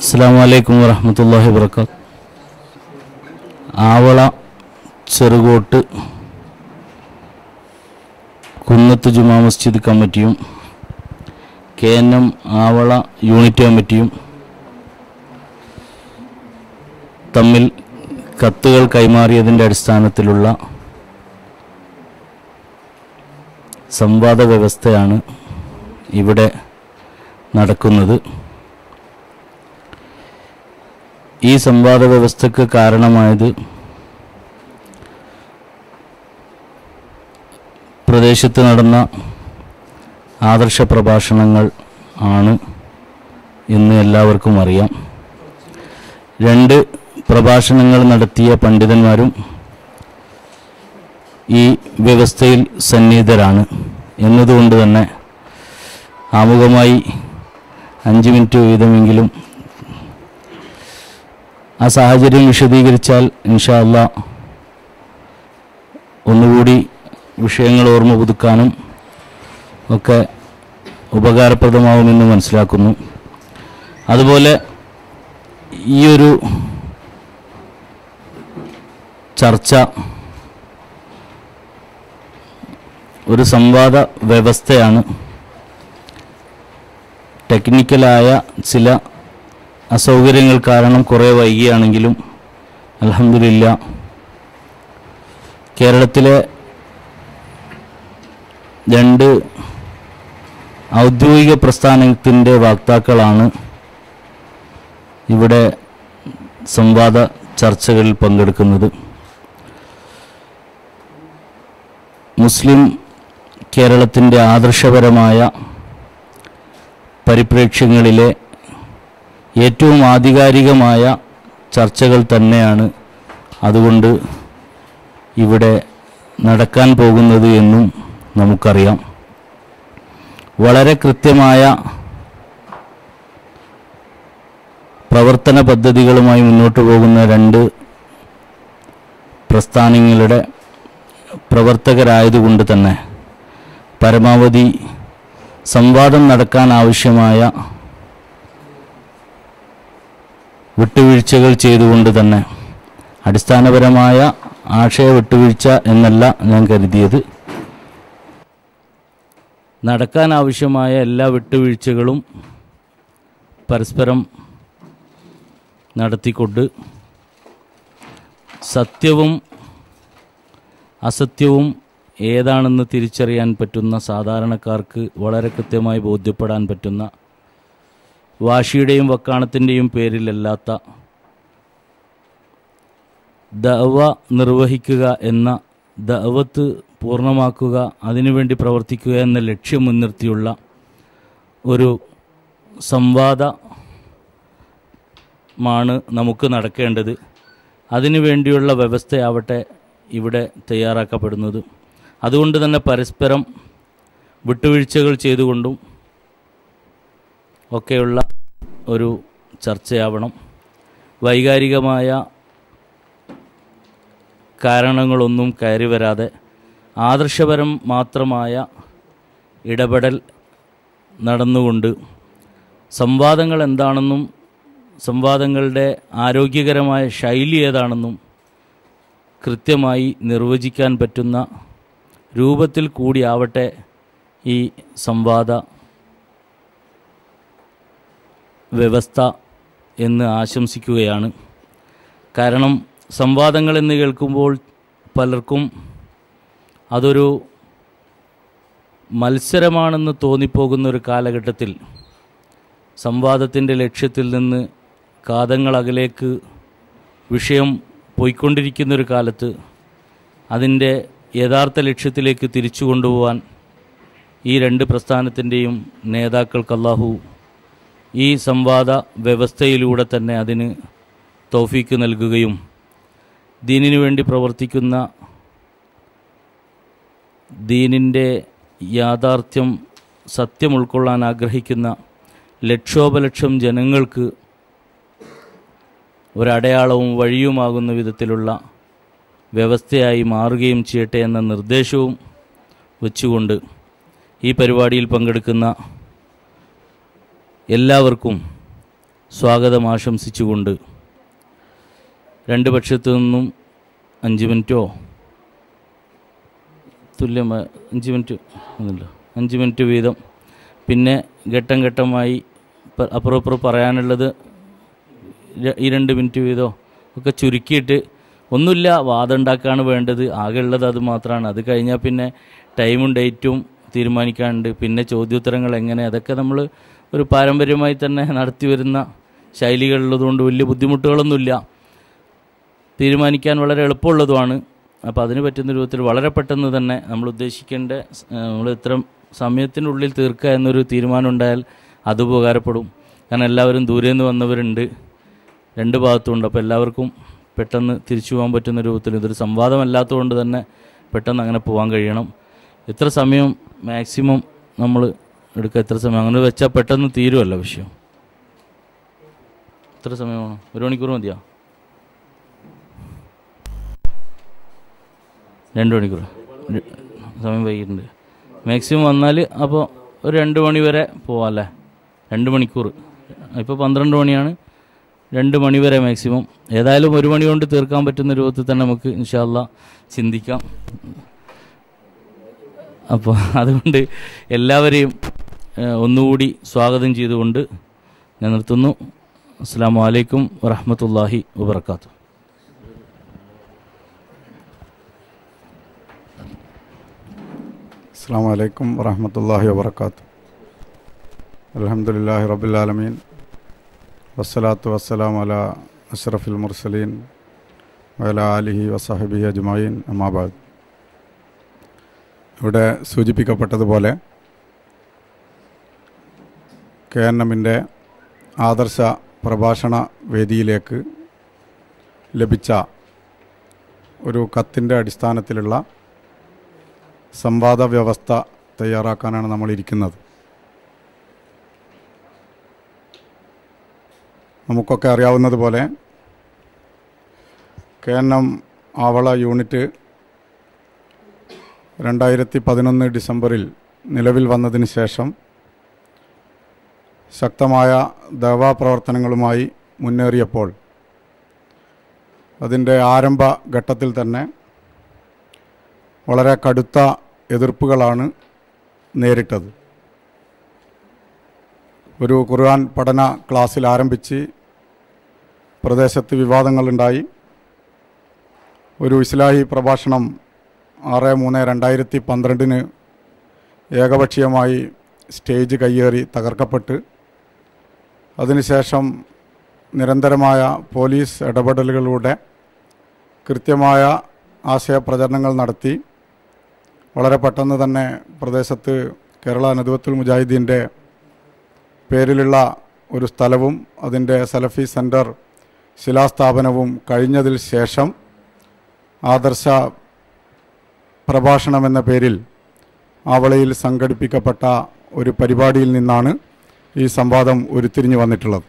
അസ്സാം വലൈക്കും വറഹമത്തല്ലാഹി വർക്കാത്ത് ആവള ചെറുകോട്ട് കുന്നത്ത് ജുമാ മസ്ജിദ് കമ്മിറ്റിയും K N M Avala unit കമ്മിറ്റിയും തമ്മിൽ കത്തുകൾ കൈമാറിയതിൻ്റെ അടിസ്ഥാനത്തിലുള്ള സംവാദ വ്യവസ്ഥയാണ് ഇവിടെ നടക്കുന്നത് ഈ സംവാദ വ്യവസ്ഥക്ക് കാരണമായത് പ്രദേശത്ത് നടന്ന ആദർശ പ്രഭാഷണങ്ങൾ ആണ് എന്ന് എല്ലാവർക്കും അറിയാം രണ്ട് പ്രഭാഷണങ്ങൾ നടത്തിയ പണ്ഡിതന്മാരും ഈ വ്യവസ്ഥയിൽ സന്നിഹിതരാണ് എന്നതുകൊണ്ട് തന്നെ ആമുഖമായി അഞ്ച് മിനിറ്റ് വീതമെങ്കിലും ആ സാഹചര്യം വിശദീകരിച്ചാൽ ഇൻഷാ അല്ലാ ഒന്നുകൂടി വിഷയങ്ങൾ ഓർമ്മ പുതുക്കാനും ഒക്കെ ഉപകാരപ്രദമാവുമെന്ന് മനസ്സിലാക്കുന്നു അതുപോലെ ഈ ഒരു ചർച്ച ഒരു സംവാദ വ്യവസ്ഥയാണ് ടെക്നിക്കലായ ചില അസൗകര്യങ്ങൾ കാരണം കുറേ വൈകിയാണെങ്കിലും അലഹമില്ല കേരളത്തിലെ രണ്ട് ഔദ്യോഗിക പ്രസ്ഥാനത്തിൻ്റെ വാക്താക്കളാണ് ഇവിടെ സംവാദ ചർച്ചകളിൽ പങ്കെടുക്കുന്നത് മുസ്ലിം കേരളത്തിൻ്റെ ആദർശപരമായ പരിപ്രേക്ഷ്യങ്ങളിലെ ഏറ്റവും ആധികാരികമായ ചർച്ചകൾ തന്നെയാണ് അതുകൊണ്ട് ഇവിടെ നടക്കാൻ പോകുന്നത് എന്നും നമുക്കറിയാം വളരെ കൃത്യമായ പ്രവർത്തന പദ്ധതികളുമായി മുന്നോട്ട് പോകുന്ന രണ്ട് പ്രസ്ഥാനങ്ങളുടെ പ്രവർത്തകരായതുകൊണ്ട് തന്നെ പരമാവധി സംവാദം നടക്കാൻ ആവശ്യമായ വിട്ടുവീഴ്ചകൾ ചെയ്തുകൊണ്ട് തന്നെ അടിസ്ഥാനപരമായ ആശയ വിട്ടുവീഴ്ച എന്നല്ല ഞാൻ കരുതിയത് നടക്കാൻ ആവശ്യമായ എല്ലാ വിട്ടുവീഴ്ചകളും പരസ്പരം നടത്തിക്കൊണ്ട് സത്യവും അസത്യവും ഏതാണെന്ന് തിരിച്ചറിയാൻ പറ്റുന്ന സാധാരണക്കാർക്ക് വളരെ കൃത്യമായി ബോധ്യപ്പെടാൻ പറ്റുന്ന വാശിയുടെയും വക്കാണത്തിൻ്റെയും പേരിലല്ലാത്ത ദവ നിർവഹിക്കുക എന്ന ദവത്ത് പൂർണ്ണമാക്കുക അതിനുവേണ്ടി പ്രവർത്തിക്കുക എന്ന ലക്ഷ്യം മുൻനിർത്തിയുള്ള ഒരു സംവാദമാണ് നമുക്ക് നടക്കേണ്ടത് അതിനു വേണ്ടിയുള്ള വ്യവസ്ഥയാവട്ടെ ഇവിടെ തയ്യാറാക്കപ്പെടുന്നത് അതുകൊണ്ട് തന്നെ പരസ്പരം വിട്ടുവീഴ്ചകൾ ചെയ്തുകൊണ്ടും ഒക്കെയുള്ള ഒരു ചർച്ചയാവണം വൈകാരികമായ കാരണങ്ങളൊന്നും കയറി വരാതെ ആദർശപരം മാത്രമായ ഇടപെടൽ നടന്നുകൊണ്ട് സംവാദങ്ങൾ എന്താണെന്നും സംവാദങ്ങളുടെ ആരോഗ്യകരമായ ശൈലി ഏതാണെന്നും കൃത്യമായി നിർവചിക്കാൻ പറ്റുന്ന രൂപത്തിൽ കൂടിയാവട്ടെ ഈ സംവാദ വ്യവസ്ഥ എന്ന് ആശംസിക്കുകയാണ് കാരണം സംവാദങ്ങൾ എന്ന് കേൾക്കുമ്പോൾ പലർക്കും അതൊരു മത്സരമാണെന്ന് തോന്നിപ്പോകുന്ന ഒരു കാലഘട്ടത്തിൽ സംവാദത്തിൻ്റെ ലക്ഷ്യത്തിൽ നിന്ന് കാതങ്ങളകലേക്ക് വിഷയം പോയിക്കൊണ്ടിരിക്കുന്ന ഒരു കാലത്ത് അതിൻ്റെ യഥാർത്ഥ ലക്ഷ്യത്തിലേക്ക് തിരിച്ചു കൊണ്ടുപോകാൻ ഈ രണ്ട് പ്രസ്ഥാനത്തിൻ്റെയും നേതാക്കൾക്ക് അല്ലാഹു ഈ സംവാദ വ്യവസ്ഥയിലൂടെ തന്നെ അതിന് തൗഫീക്ക് നൽകുകയും ദീനിനു വേണ്ടി പ്രവർത്തിക്കുന്ന ദീനിൻ്റെ യാഥാർത്ഥ്യം സത്യം ഉൾക്കൊള്ളാൻ ആഗ്രഹിക്കുന്ന ലക്ഷോപലക്ഷം ജനങ്ങൾക്ക് ഒരടയാളവും വഴിയുമാകുന്ന വിധത്തിലുള്ള വ്യവസ്ഥയായി മാറുകയും ചെയ്യട്ടെ എന്ന നിർദ്ദേശവും വെച്ചുകൊണ്ട് ഈ പരിപാടിയിൽ പങ്കെടുക്കുന്ന എല്ലാവർക്കും സ്വാഗതം ആശംസിച്ചുകൊണ്ട് രണ്ട് പക്ഷത്തു നിന്നും അഞ്ച് മിനിറ്റോ തുല്യമായ അഞ്ച് മിനിറ്റ് ഒന്നുമില്ല അഞ്ച് മിനിറ്റ് വീതം പിന്നെ ഘട്ടം ഘട്ടമായി പ- അപ്പുറം ഇപ്പുറം പറയാനുള്ളത് ര- ഈ രണ്ട് മിനിറ്റ് വീതമോ ഒക്കെ ചുരുക്കിയിട്ട് ഒന്നുമില്ല വാദം ഉണ്ടാക്കുകയാണ് വേണ്ടത് ആകെ ഉള്ളത് അത് മാത്രമാണ് അത് കഴിഞ്ഞാൽ പിന്നെ ടൈമും ഡേറ്റും തീരുമാനിക്കാനുണ്ട് പിന്നെ ചോദ്യോത്തരങ്ങൾ എങ്ങനെ അതൊക്കെ നമ്മൾ ഒരു പാരമ്പര്യമായി തന്നെ നടത്തി വരുന്ന ശൈലികളുള്ളതുകൊണ്ട് വലിയ ബുദ്ധിമുട്ടുകളൊന്നുമില്ല തീരുമാനിക്കാൻ വളരെ എളുപ്പമുള്ളതുമാണ് അപ്പോൾ അതിന് പറ്റുന്ന രൂപത്തിൽ വളരെ പെട്ടെന്ന് തന്നെ നമ്മൾ ഉദ്ദേശിക്കേണ്ട നമ്മൾ ഇത്ര സമയത്തിനുള്ളിൽ തീർക്കുക എന്നൊരു തീരുമാനം ഉണ്ടായാൽ അത് ഉപകാരപ്പെടും കാരണം എല്ലാവരും ദൂരെ നിന്ന് വന്നവരുണ്ട് രണ്ട് ഭാഗത്തുമുണ്ട് അപ്പോൾ എല്ലാവർക്കും പെട്ടെന്ന് തിരിച്ചു പോകാൻ പറ്റുന്ന രൂപത്തിൽ ഇതൊരു സംവാദമല്ലാത്തതുകൊണ്ട് തന്നെ പെട്ടെന്ന് അങ്ങനെ പോകാൻ കഴിയണം എത്ര സമയം മാക്സിമം നമ്മൾ എടുക്കുക എത്ര സമയം അങ്ങനെ വെച്ചാൽ പെട്ടെന്ന് തീരുമല്ലോ വിഷയം എത്ര സമയമാണ് ഒരു മണിക്കൂർ മതിയോ രണ്ട് മണിക്കൂർ ര- സമയം വൈകിട്ടുണ്ട് മാക്സിമം വന്നാൽ അപ്പോൾ ഒരു രണ്ട് മണി വരെ പോവാം അല്ലേ രണ്ട് മണിക്കൂർ ഇപ്പോൾ പന്ത്രണ്ട് മണിയാണ് രണ്ട് മണി വരെ മാക്സിമം ഏതായാലും ഒരു മണി കൊണ്ട് തീർക്കാൻ പറ്റുന്ന രൂപത്തിൽ തന്നെ നമുക്ക് ഇൻഷാല്ല ചിന്തിക്കാം അപ്പോൾ അതുകൊണ്ട് എല്ലാവരെയും ഏഹ്, ഒന്നുകൂടി സ്വാഗതം ചെയ്തുകൊണ്ട് ഞാൻ നിർത്തുന്നു അസ്സാം വലൈക്കും വറഹമത്തല്ലാഹി വബർക്കാത്തു അസ്സാം വലൈക്കും വറഹമത്തല്ലാഹി വാബർക്കാത്തു അലഹമുല്ലാഹി റബുലാലമീൻ വസ്സലാത്തു വസ്സലാം അല അഷ്റഫുൽ മുർസലീൻ വല അലിഹി വസഹബി അജ്മീൻ അമാബാദ് ഇവിടെ സൂചിപ്പിക്കപ്പെട്ടതുപോലെ കെ എൻ എമ്മിൻ്റെ ആദർശ പ്രഭാഷണ വേദിയിലേക്ക് ലഭിച്ച ഒരു കത്തിൻ്റെ അടിസ്ഥാനത്തിലുള്ള സംവാദ വ്യവസ്ഥ തയ്യാറാക്കാനാണ് നമ്മൾ ഇരിക്കുന്നത് നമുക്കൊക്കെ അറിയാവുന്നതുപോലെ K N M Avala unit രണ്ടായിരത്തി പതിനൊന്ന് ഡിസംബറിൽ നിലവിൽ വന്നതിന് ശേഷം ശക്തമായ ദവാ പ്രവർത്തനങ്ങളുമായി മുന്നേറിയപ്പോൾ അതിൻ്റെ ആരംഭ ഘട്ടത്തിൽ തന്നെ വളരെ കടുത്ത എതിർപ്പുകളാണ് നേരിട്ടത് ഒരു ഖുർആൻ പഠന ക്ലാസ്സിൽ ആരംഭിച്ച് പ്രദേശത്ത് വിവാദങ്ങളുണ്ടായി ഒരു ഇസ്ലാഹി പ്രഭാഷണം ആറ് മൂന്ന് രണ്ടായിരത്തി പന്ത്രണ്ടിന് ഏകപക്ഷീയമായി സ്റ്റേജ് കയ്യേറി തകർക്കപ്പെട്ട് അതിനുശേഷം നിരന്തരമായ പോലീസ് ഇടപെടലുകളിലൂടെ കൃത്യമായ ആശയപ്രചരണങ്ങൾ നടത്തി വളരെ പെട്ടെന്ന് തന്നെ പ്രദേശത്ത് കേരള നദുവത്തുൽ മുജാഹിദീൻ്റെ പേരിലുള്ള ഒരു സ്ഥലവും അതിൻ്റെ സലഫി സെൻറ്റർ ശിലാസ്ഥാപനവും കഴിഞ്ഞതിൽ ശേഷം ആദർശ പ്രഭാഷണം എന്ന പേരിൽ ആവളയിൽ സംഘടിപ്പിക്കപ്പെട്ട ഒരു പരിപാടിയിൽ നിന്നാണ് ഈ സംവാദം ഉരുത്തിരിഞ്ഞു വന്നിട്ടുള്ളത്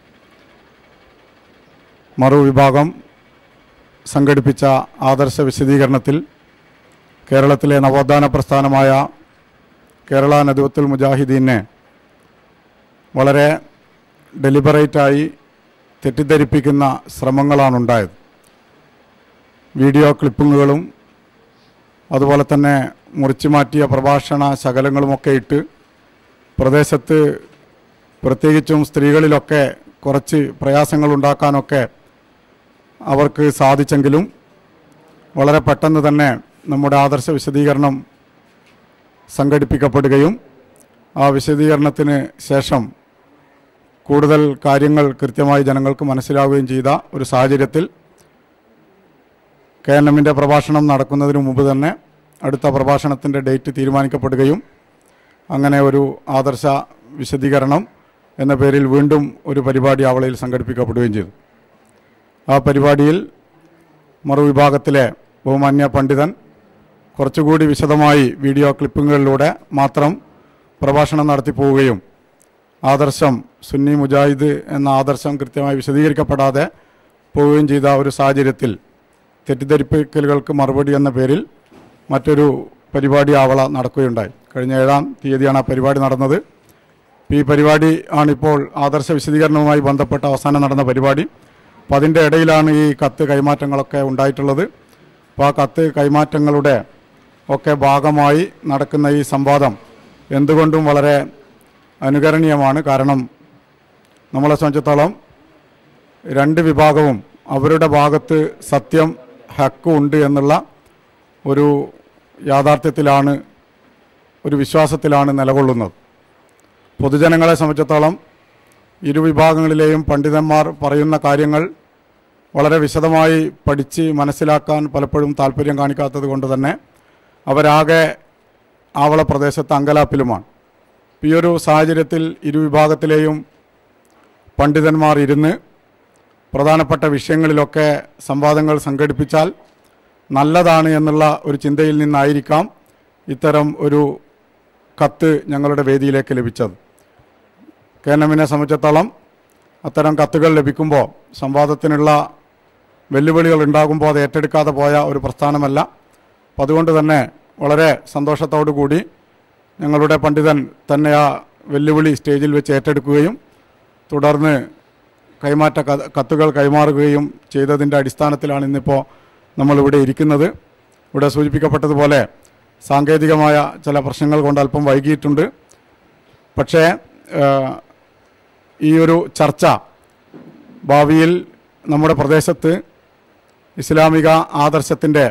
മറുവിഭാഗം സംഘടിപ്പിച്ച ആദർശ വിശദീകരണത്തിൽ കേരളത്തിലെ നവോത്ഥാന പ്രസ്ഥാനമായ കേരള നദുവത്തുൽ മുജാഹിദീനെ വളരെ ഡെലിബറേറ്റായി തെറ്റിദ്ധരിപ്പിക്കുന്ന ശ്രമങ്ങളാണ് ഉണ്ടായത് വീഡിയോ ക്ലിപ്പിങ്ങുകളും അതുപോലെ തന്നെ മുറിച്ചു മാറ്റിയ പ്രഭാഷണ ശകലങ്ങളുമൊക്കെ ഇട്ട് പ്രദേശത്ത് പ്രത്യേകിച്ചും സ്ത്രീകളിലൊക്കെ കുറച്ച് പ്രയാസങ്ങൾ ഉണ്ടാക്കാനൊക്കെ അവർക്ക് സാധിച്ചെങ്കിലും വളരെ പെട്ടെന്ന് തന്നെ നമ്മുടെ ആദർശ വിശദീകരണം സംഘടിപ്പിക്കപ്പെടുകയും ആ വിശദീകരണത്തിന് ശേഷം കൂടുതൽ കാര്യങ്ങൾ കൃത്യമായി ജനങ്ങൾക്ക് മനസ്സിലാവുകയും ചെയ്ത ഒരു സാഹചര്യത്തിൽ കെ എൻ എമ്മിൻ്റെ പ്രഭാഷണം നടക്കുന്നതിന് മുമ്പ് തന്നെ അടുത്ത പ്രഭാഷണത്തിൻ്റെ ഡേറ്റ് തീരുമാനിക്കപ്പെടുകയും അങ്ങനെ ഒരു ആദർശ വിശദീകരണം എന്ന പേരിൽ വീണ്ടും ഒരു പരിപാടി ആവളയിൽ സംഘടിപ്പിക്കപ്പെടുകയും ചെയ്തു ആ പരിപാടിയിൽ മറുവിഭാഗത്തിലെ ബഹുമാന്യ പണ്ഡിതൻ കുറച്ചുകൂടി വിശദമായി വീഡിയോ ക്ലിപ്പിങ്ങുകളിലൂടെ മാത്രം പ്രഭാഷണം നടത്തി പോവുകയും ആദർശം സുന്നി മുജാഹിദ് എന്ന ആദർശം കൃത്യമായി വിശദീകരിക്കപ്പെടാതെ പോവുകയും ചെയ്ത ഒരു സാഹചര്യത്തിൽ തെറ്റിദ്ധരിപ്പിക്കലുകൾക്ക് മറുപടി എന്ന പേരിൽ മറ്റൊരു പരിപാടി ആവള നടക്കുകയുണ്ടായി കഴിഞ്ഞ ഏഴാം തീയതിയാണ് ആ പരിപാടി നടന്നത് ഈ പരിപാടി ആണിപ്പോൾ ആദർശ വിശദീകരണവുമായി ബന്ധപ്പെട്ട അവസാനം നടന്ന പരിപാടി അപ്പോൾ അതിൻ്റെ ഇടയിലാണ് ഈ കത്ത് കൈമാറ്റങ്ങളൊക്കെ ഉണ്ടായിട്ടുള്ളത് അപ്പോൾ ആ കത്ത് കൈമാറ്റങ്ങളുടെ ഒക്കെ ഭാഗമായി നടക്കുന്ന ഈ സംവാദം എന്തുകൊണ്ടും വളരെ അനുകരണീയമാണ് കാരണം നമ്മളെ സംബന്ധിച്ചിടത്തോളം രണ്ട് വിഭാഗവും അവരുടെ ഭാഗത്ത് സത്യം ഹക്ക് ഉണ്ട് എന്നുള്ള ഒരു യാഥാർത്ഥ്യത്തിലാണ് ഒരു വിശ്വാസത്തിലാണ് നിലകൊള്ളുന്നത് പൊതുജനങ്ങളെ സംബന്ധിച്ചിടത്തോളം ഇരുവിഭാഗങ്ങളിലെയും പണ്ഡിതന്മാർ പറയുന്ന കാര്യങ്ങൾ വളരെ വിശദമായി പഠിച്ച് മനസ്സിലാക്കാൻ പലപ്പോഴും താല്പര്യം കാണിക്കാത്തത് കൊണ്ട് തന്നെ അവരാകെ ആവള പ്രദേശത്ത് അങ്കലാപ്പിലുമാണ് ഈ ഒരു സാഹചര്യത്തിൽ ഇരുവിഭാഗത്തിലെയും പണ്ഡിതന്മാർ ഇരുന്ന് പ്രധാനപ്പെട്ട വിഷയങ്ങളിലൊക്കെ സംവാദങ്ങൾ സംഘടിപ്പിച്ചാൽ നല്ലതാണ് എന്നുള്ള ഒരു ചിന്തയിൽ നിന്നായിരിക്കാം ഇത്തരം ഒരു കത്ത് ഞങ്ങളുടെ വേദിയിലേക്ക് ലഭിച്ചത് കെ എൻ എമ്മിനെ സംബന്ധിച്ചിടത്തോളം അത്തരം കത്തുകൾ ലഭിക്കുമ്പോൾ സംവാദത്തിനുള്ള വെല്ലുവിളികൾ ഉണ്ടാകുമ്പോൾ അത് ഏറ്റെടുക്കാതെ പോയ ഒരു പ്രസ്ഥാനമല്ല അപ്പം അതുകൊണ്ട് തന്നെ വളരെ സന്തോഷത്തോടു കൂടി ഞങ്ങളുടെ പണ്ഡിതൻ തന്നെ ആ വെല്ലുവിളി സ്റ്റേജിൽ വെച്ച് ഏറ്റെടുക്കുകയും തുടർന്ന് കൈമാറ്റ ക- കത്തുകൾ കൈമാറുകയും ചെയ്തതിൻ്റെ അടിസ്ഥാനത്തിലാണ് ഇന്നിപ്പോൾ നമ്മളിവിടെ ഇരിക്കുന്നത് ഇവിടെ സൂചിപ്പിക്കപ്പെട്ടതുപോലെ സാങ്കേതികമായ ചില പ്രശ്നങ്ങൾ കൊണ്ട് അല്പം വൈകിയിട്ടുണ്ട് പക്ഷേ ഏഹ്, ഈ ഒരു ചർച്ച ഭാവിയിൽ നമ്മുടെ പ്രദേശത്ത് ഇസ്ലാമിക ആദർശത്തിൻ്റെ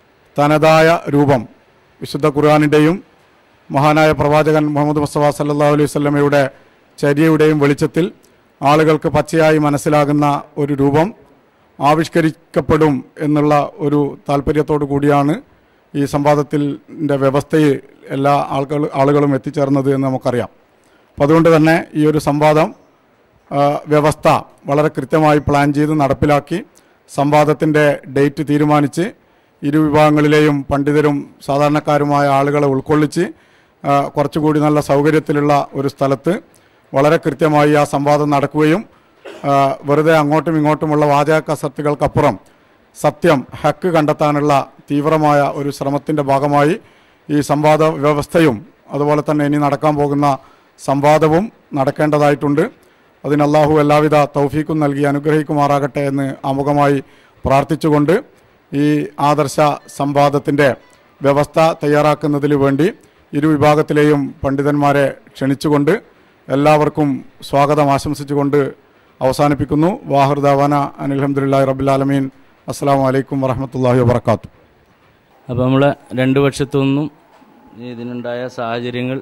തനതായ രൂപം വിശുദ്ധ ഖുർആാനിൻ്റെയും മഹാനായ പ്രവാചകൻ മുഹമ്മദ് മുസ്തഫ സല്ലാ അലൈഹി വല്ലമയുടെ ചര്യയുടെയും വെളിച്ചത്തിൽ ആളുകൾക്ക് പച്ചയായി മനസ്സിലാകുന്ന ഒരു രൂപം ആവിഷ്കരിക്കപ്പെടും എന്നുള്ള ഒരു താല്പര്യത്തോടു കൂടിയാണ് ഈ സംവാദത്തിൻ്റെ വ്യവസ്ഥയിൽ എല്ലാ ആളുകൾ ആളുകളും എത്തിച്ചേർന്നത് എന്ന് നമുക്കറിയാം അപ്പം അതുകൊണ്ട് തന്നെ ഈ ഒരു സംവാദം ആ, വ്യവസ്ഥ വളരെ കൃത്യമായി പ്ലാൻ ചെയ്ത് നടപ്പിലാക്കി സംവാദത്തിൻ്റെ ഡേറ്റ് തീരുമാനിച്ച് ഇരു വിഭാഗങ്ങളിലെയും പണ്ഡിതരും സാധാരണക്കാരുമായ ആളുകളെ ഉൾക്കൊള്ളിച്ച് ആ, കുറച്ചുകൂടി നല്ല സൗകര്യത്തിലുള്ള ഒരു സ്ഥലത്ത് വളരെ കൃത്യമായി ആ സംവാദം നടക്കുകയും ആ, വെറുതെ അങ്ങോട്ടും ഇങ്ങോട്ടുമുള്ള വാചക കസർത്തുകൾക്കപ്പുറം സത്യം ഹക്ക് കണ്ടെത്താനുള്ള തീവ്രമായ ഒരു ശ്രമത്തിൻ്റെ ഭാഗമായി ഈ സംവാദ വ്യവസ്ഥയും അതുപോലെ തന്നെ ഇനി നടക്കാൻ പോകുന്ന സംവാദവും നടക്കേണ്ടതായിട്ടുണ്ട് അതിന് അള്ളാഹു എല്ലാവിധ തൗഫീക്കും നൽകി അനുഗ്രഹിക്കുമാറാകട്ടെ എന്ന് ആമുഖമായി പ്രാർത്ഥിച്ചുകൊണ്ട് ഈ ആദർശ സംവാദത്തിൻ്റെ വ്യവസ്ഥ തയ്യാറാക്കുന്നതിന് വേണ്ടി ഇരു വിഭാഗത്തിലെയും പണ്ഡിതന്മാരെ ക്ഷണിച്ചുകൊണ്ട് എല്ലാവർക്കും സ്വാഗതം ആശംസിച്ചുകൊണ്ട് അവസാനിപ്പിക്കുന്നു വാഹൃദാവാന അനിൽഹമ്മദില്ലാ റബുലാലമീൻ അസ്സാം വലൈക്കും വറഹമത്തല്ലാഹി വാബർക്കാത്തു അപ്പോൾ നമ്മൾ രണ്ട് പക്ഷത്തു നിന്നും ഇതിനുണ്ടായ സാഹചര്യങ്ങൾ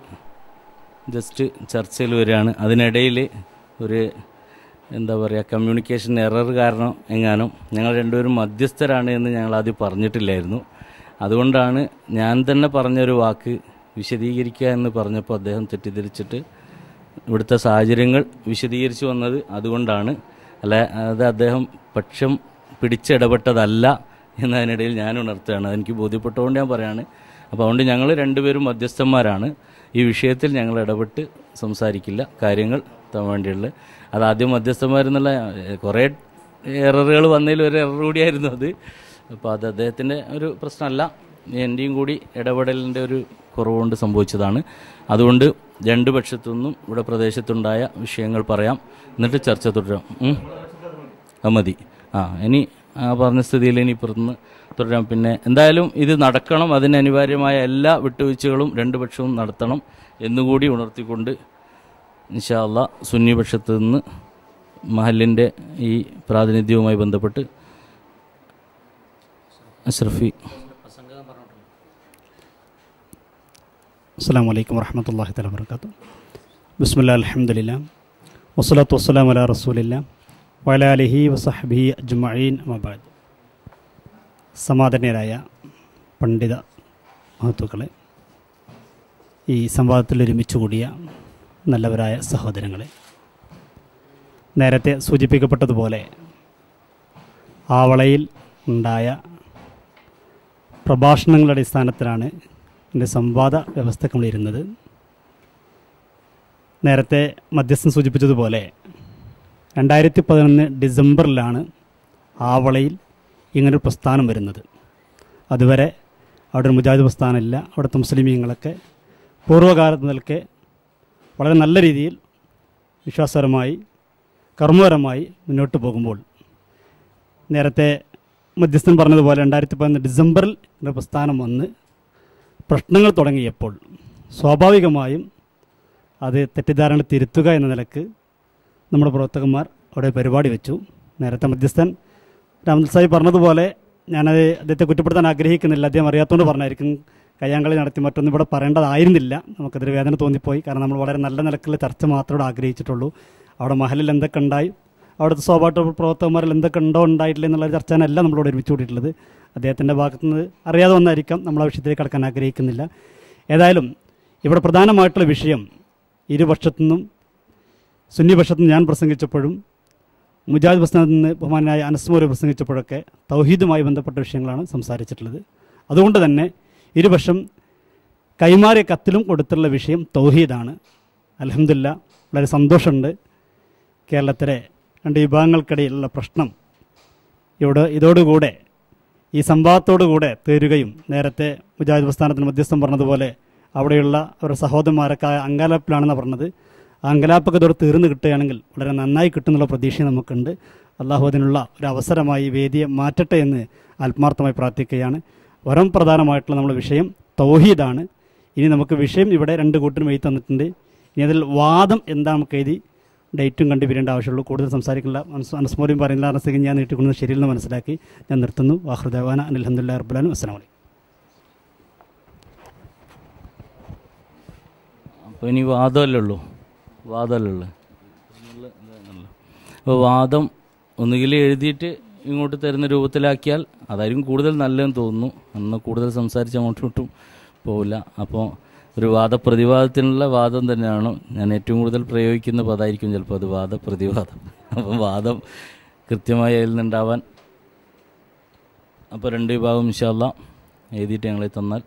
ജസ്റ്റ് ചർച്ചയിൽ വരികയാണ് അതിനിടയിൽ ഒരു എന്താ പറയുക കമ്മ്യൂണിക്കേഷൻ എറർ കാരണം എങ്ങാനും ഞങ്ങൾ രണ്ടുപേരും മധ്യസ്ഥരാണ് എന്ന് ഞങ്ങൾ ആദ്യം പറഞ്ഞിട്ടില്ലായിരുന്നു അതുകൊണ്ടാണ് ഞാൻ തന്നെ പറഞ്ഞൊരു വാക്ക് വിശദീകരിക്കുക എന്ന് പറഞ്ഞപ്പോൾ അദ്ദേഹം തെറ്റിദ്ധരിച്ചിട്ട് ഇവിടുത്തെ സാഹചര്യങ്ങൾ വിശദീകരിച്ചു വന്നത് അതുകൊണ്ടാണ് അല്ല അത് അദ്ദേഹം പക്ഷം പിടിച്ചിടപെട്ടതല്ല എന്നതിനിടയിൽ ഞാൻ ഉണർത്തുകയാണ് അതെനിക്ക് ബോധ്യപ്പെട്ടതുകൊണ്ട് ഞാൻ പറയാണ് അപ്പോൾ അതുകൊണ്ട് ഞങ്ങൾ രണ്ടുപേരും മധ്യസ്ഥന്മാരാണ് ഈ വിഷയത്തിൽ ഞങ്ങൾ ഇടപെട്ട് സംസാരിക്കില്ല കാര്യങ്ങൾ എത്താൻ വേണ്ടിയുള്ള അത് ആദ്യം മധ്യസ്ഥന്മാരെന്നുള്ള ഏഹ്, കുറേ എററുകൾ വന്നതിൽ ഒരു എറർ കൂടിയായിരുന്നു അത് അപ്പോൾ അത് അദ്ദേഹത്തിൻ്റെ ഒരു പ്രശ്നമല്ല എൻ്റെയും കൂടി ഇടപെടലിൻ്റെ ഒരു കുറവുകൊണ്ട് സംഭവിച്ചതാണ് അതുകൊണ്ട് രണ്ട് പക്ഷത്തു നിന്നും ഇവിടെ പ്രദേശത്തുണ്ടായ വിഷയങ്ങൾ പറയാം എന്നിട്ട് ചർച്ച തുടരാം ഉം? അത് മതി ആ ഇനി ആ പറഞ്ഞ സ്ഥിതിയിൽ ഇനി പുറത്തുനിന്ന് തുടരാം പിന്നെ എന്തായാലും ഇത് നടക്കണം അതിന് അനിവാര്യമായ എല്ലാ വിട്ടുവീഴ്ചകളും രണ്ട് പക്ഷവും നടത്തണം എന്നുകൂടി ഉണർത്തിക്കൊണ്ട് ഇൻഷാല്ല സുന്നി പക്ഷത്ത് നിന്ന് മഹലിൻ്റെ ഈ പ്രാതിനിധ്യവുമായി ബന്ധപ്പെട്ട് അഷ്റഫി അസ്സാം വലൈക്കും വർഹമത്തല്ലാഹി തല വർക്കാത്തു ബിസ്മില്ല അലഹമുല്ല വസ്സലാത്തു വസ്സലാം അല റസൂലില്ല വലാലിഹി വസഹബി അജ്മഈൻ മബാദ് സമാദരണീയരായ പണ്ഡിത മഹത്തുക്കളെ ഈ സംവാദത്തിൽ ഒരുമിച്ച് കൂടിയ നല്ലവരായ സഹോദരങ്ങളെ നേരത്തെ സൂചിപ്പിക്കപ്പെട്ടതുപോലെ ആവളയിൽ ഉണ്ടായ പ്രഭാഷണങ്ങളുടെ അടിസ്ഥാനത്തിലാണ് എൻ്റെ സംവാദ വ്യവസ്ഥക്ക് നമ്മൾ ഇരുന്നത് നേരത്തെ മധ്യസ്ഥൻ സൂചിപ്പിച്ചതുപോലെ രണ്ടായിരത്തി പതിനൊന്ന് ഡിസംബറിലാണ് ആവളയിൽ ഇങ്ങനൊരു പ്രസ്ഥാനം വരുന്നത് അതുവരെ അവിടെ ഒരു മുജാഹിദ് പ്രസ്ഥാനമില്ല അവിടുത്തെ മുസ്ലിമീങ്ങളൊക്കെ പൂർവ്വകാലത്ത് നിൽക്കെ വളരെ നല്ല രീതിയിൽ വിശ്വാസപരമായി കർമ്മപരമായി മുന്നോട്ട് പോകുമ്പോൾ നേരത്തെ മധ്യസ്ഥൻ പറഞ്ഞതുപോലെ രണ്ടായിരത്തി പതിനൊന്ന് ഡിസംബറിൽ ഒരു പ്രസ്ഥാനം വന്ന് പ്രശ്നങ്ങൾ തുടങ്ങിയപ്പോൾ സ്വാഭാവികമായും അത് തെറ്റിദ്ധാരണ തിരുത്തുക എന്ന നിലക്ക് നമ്മുടെ പ്രവർത്തകന്മാർ അവിടെ പരിപാടി വെച്ചു നേരത്തെ മധ്യസ്ഥൻ രാമദാസ് സാഹിബ് പറഞ്ഞതുപോലെ ഞാനത് അദ്ദേഹത്തെ കുറ്റപ്പെടുത്താൻ ആഗ്രഹിക്കുന്നില്ല അദ്ദേഹം അറിയാത്തതുകൊണ്ട് പറഞ്ഞായിരിക്കും കയ്യാങ്കളി നടത്തി മറ്റൊന്നും ഇവിടെ പറയേണ്ടതായിരുന്നില്ല നമുക്കതൊരു വേദന തോന്നിപ്പോയി കാരണം നമ്മൾ വളരെ നല്ല നിലക്കുള്ള ചർച്ച മാത്രമേ ഇവിടെ ആഗ്രഹിച്ചിട്ടുള്ളൂ അവിടെ മഹലിൽ എന്തൊക്കെ ഉണ്ടായി അവിടുത്തെ സ്വാഭാവിക പ്രവർത്തകന്മാരിൽ എന്തൊക്കെ ഉണ്ടോ ഉണ്ടായിട്ടില്ല എന്നുള്ള ചർച്ചനല്ല നമ്മളോട് ഒരുമിച്ച് കൂട്ടിയിട്ടുള്ളത് അദ്ദേഹത്തിൻ്റെ ഭാഗത്തുനിന്ന് അറിയാതെ വന്നായിരിക്കാം നമ്മൾ ആ വിഷയത്തിലേക്ക് കടക്കാൻ ആഗ്രഹിക്കുന്നില്ല ഏതായാലും ഇവിടെ പ്രധാനമായിട്ടുള്ള വിഷയം ഇരുപക്ഷത്തു നിന്നും സുന്നി പക്ഷത്തു നിന്ന് ഞാൻ പ്രസംഗിച്ചപ്പോഴും മുജാഹിദ് പ്രസ്ഥാനത്ത് നിന്ന് ബഹുമാനായ അനസ്മോര് പ്രസംഗിച്ചപ്പോഴൊക്കെ തൗഹീദുമായി ബന്ധപ്പെട്ട വിഷയങ്ങളാണ് സംസാരിച്ചിട്ടുള്ളത് അതുകൊണ്ട് തന്നെ ഇരുപക്ഷം കൈമാറിയ കത്തിലും കൊടുത്തുള്ള വിഷയം തൗഹീദാണ് അലഹമില്ല വളരെ സന്തോഷമുണ്ട് കേരളത്തിലെ രണ്ട് വിഭാഗങ്ങൾക്കിടയിലുള്ള പ്രശ്നം ഇവിടെ ഇതോടുകൂടെ ഈ സംഭവത്തോടുകൂടെ തീരുകയും നേരത്തെ മുജാഹിദ് പ്രസ്ഥാനത്തിന് മധ്യസ്ഥം പറഞ്ഞതുപോലെ അവിടെയുള്ള അവരുടെ സഹോദരന്മാരൊക്കെ അങ്കലാപ്പിലാണെന്ന് പറഞ്ഞത് ആ അങ്കലാപ്പൊക്കെ ഇതോടെ തീർന്നു കിട്ടുകയാണെങ്കിൽ വളരെ നന്നായി കിട്ടുന്നുള്ള പ്രതീക്ഷ നമുക്കുണ്ട് അള്ളാഹു അതിനുള്ള ഒരു അവസരമായി ഈ വേദിയെ മാറ്റട്ടെ എന്ന് ആത്മാർത്ഥമായി പ്രാർത്ഥിക്കുകയാണ് വരം പ്രധാനമായിട്ടുള്ള നമ്മുടെ വിഷയം തൗഹീദാണ് ഇനി നമുക്ക് വിഷയം ഇവിടെ രണ്ട് കൂട്ടരും എഴുതി തന്നിട്ടുണ്ട് ഇനി അതിൽ വാദം എന്താ നമുക്ക് എഴുതി ഡേറ്റും കണ്ടു വരേണ്ട ആവശ്യമുള്ളൂ കൂടുതൽ സംസാരിക്കില്ല അനസ്മോലും പറയുന്നില്ല അനസ്തേക്ക് ഞാൻ നീട്ടിക്കൊണ്ടത് ശരിയെന്ന് മനസ്സിലാക്കി ഞാൻ നിർത്തുന്നു വാഹൃദാന അലഹമുല്ലാ റബ്ബുലാനും അസ്സാം വലൈക്കും അപ്പോൾ ഇനി വാദമല്ലേ ഉള്ളൂ വാദമല്ലേ ഉള്ളൂ അപ്പോൾ വാദം ഒന്നുകിൽ എഴുതിയിട്ട് ഇങ്ങോട്ട് തരുന്ന രൂപത്തിലാക്കിയാൽ അതായിരിക്കും കൂടുതൽ നല്ലതെന്ന് തോന്നുന്നു എന്നാൽ കൂടുതൽ സംസാരിച്ച് അങ്ങോട്ടും ഇങ്ങോട്ടും പോവില്ല അപ്പോൾ ഒരു വാദപ്രതിവാദത്തിനുള്ള വാദം തന്നെയാണ് ഞാൻ ഏറ്റവും കൂടുതൽ പ്രയോഗിക്കുന്ന പദമായിരിക്കും ചിലപ്പോൾ അത് വാദപ്രതിവാദം അപ്പം വാദം കൃത്യമായി അതിൽ നിന്നുണ്ടാവാൻ അപ്പോൾ രണ്ട് വിഭാഗം ഇൻഷാല്ല എഴുതിയിട്ട് ഞങ്ങളെ തന്നാൽ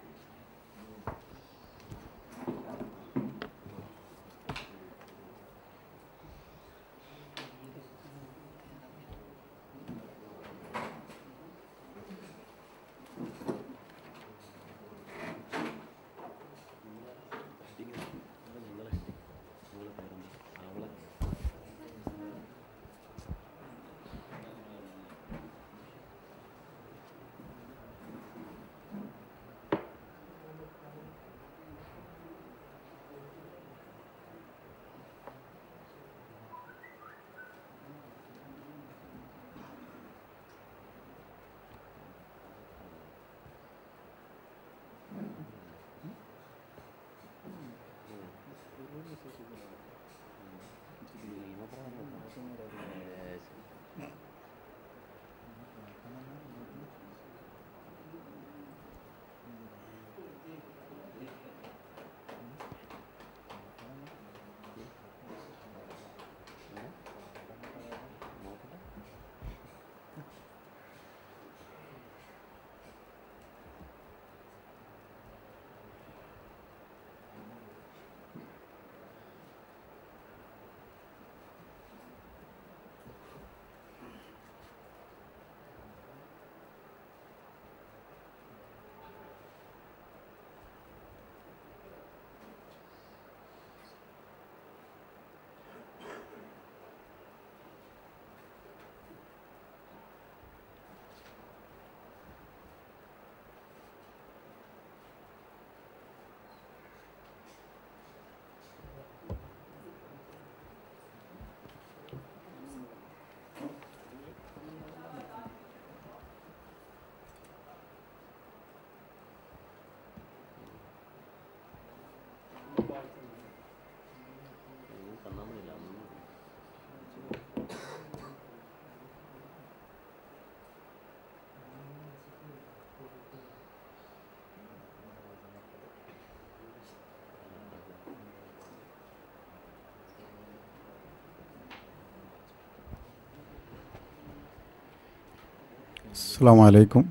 അസ്സാം വലൈക്കും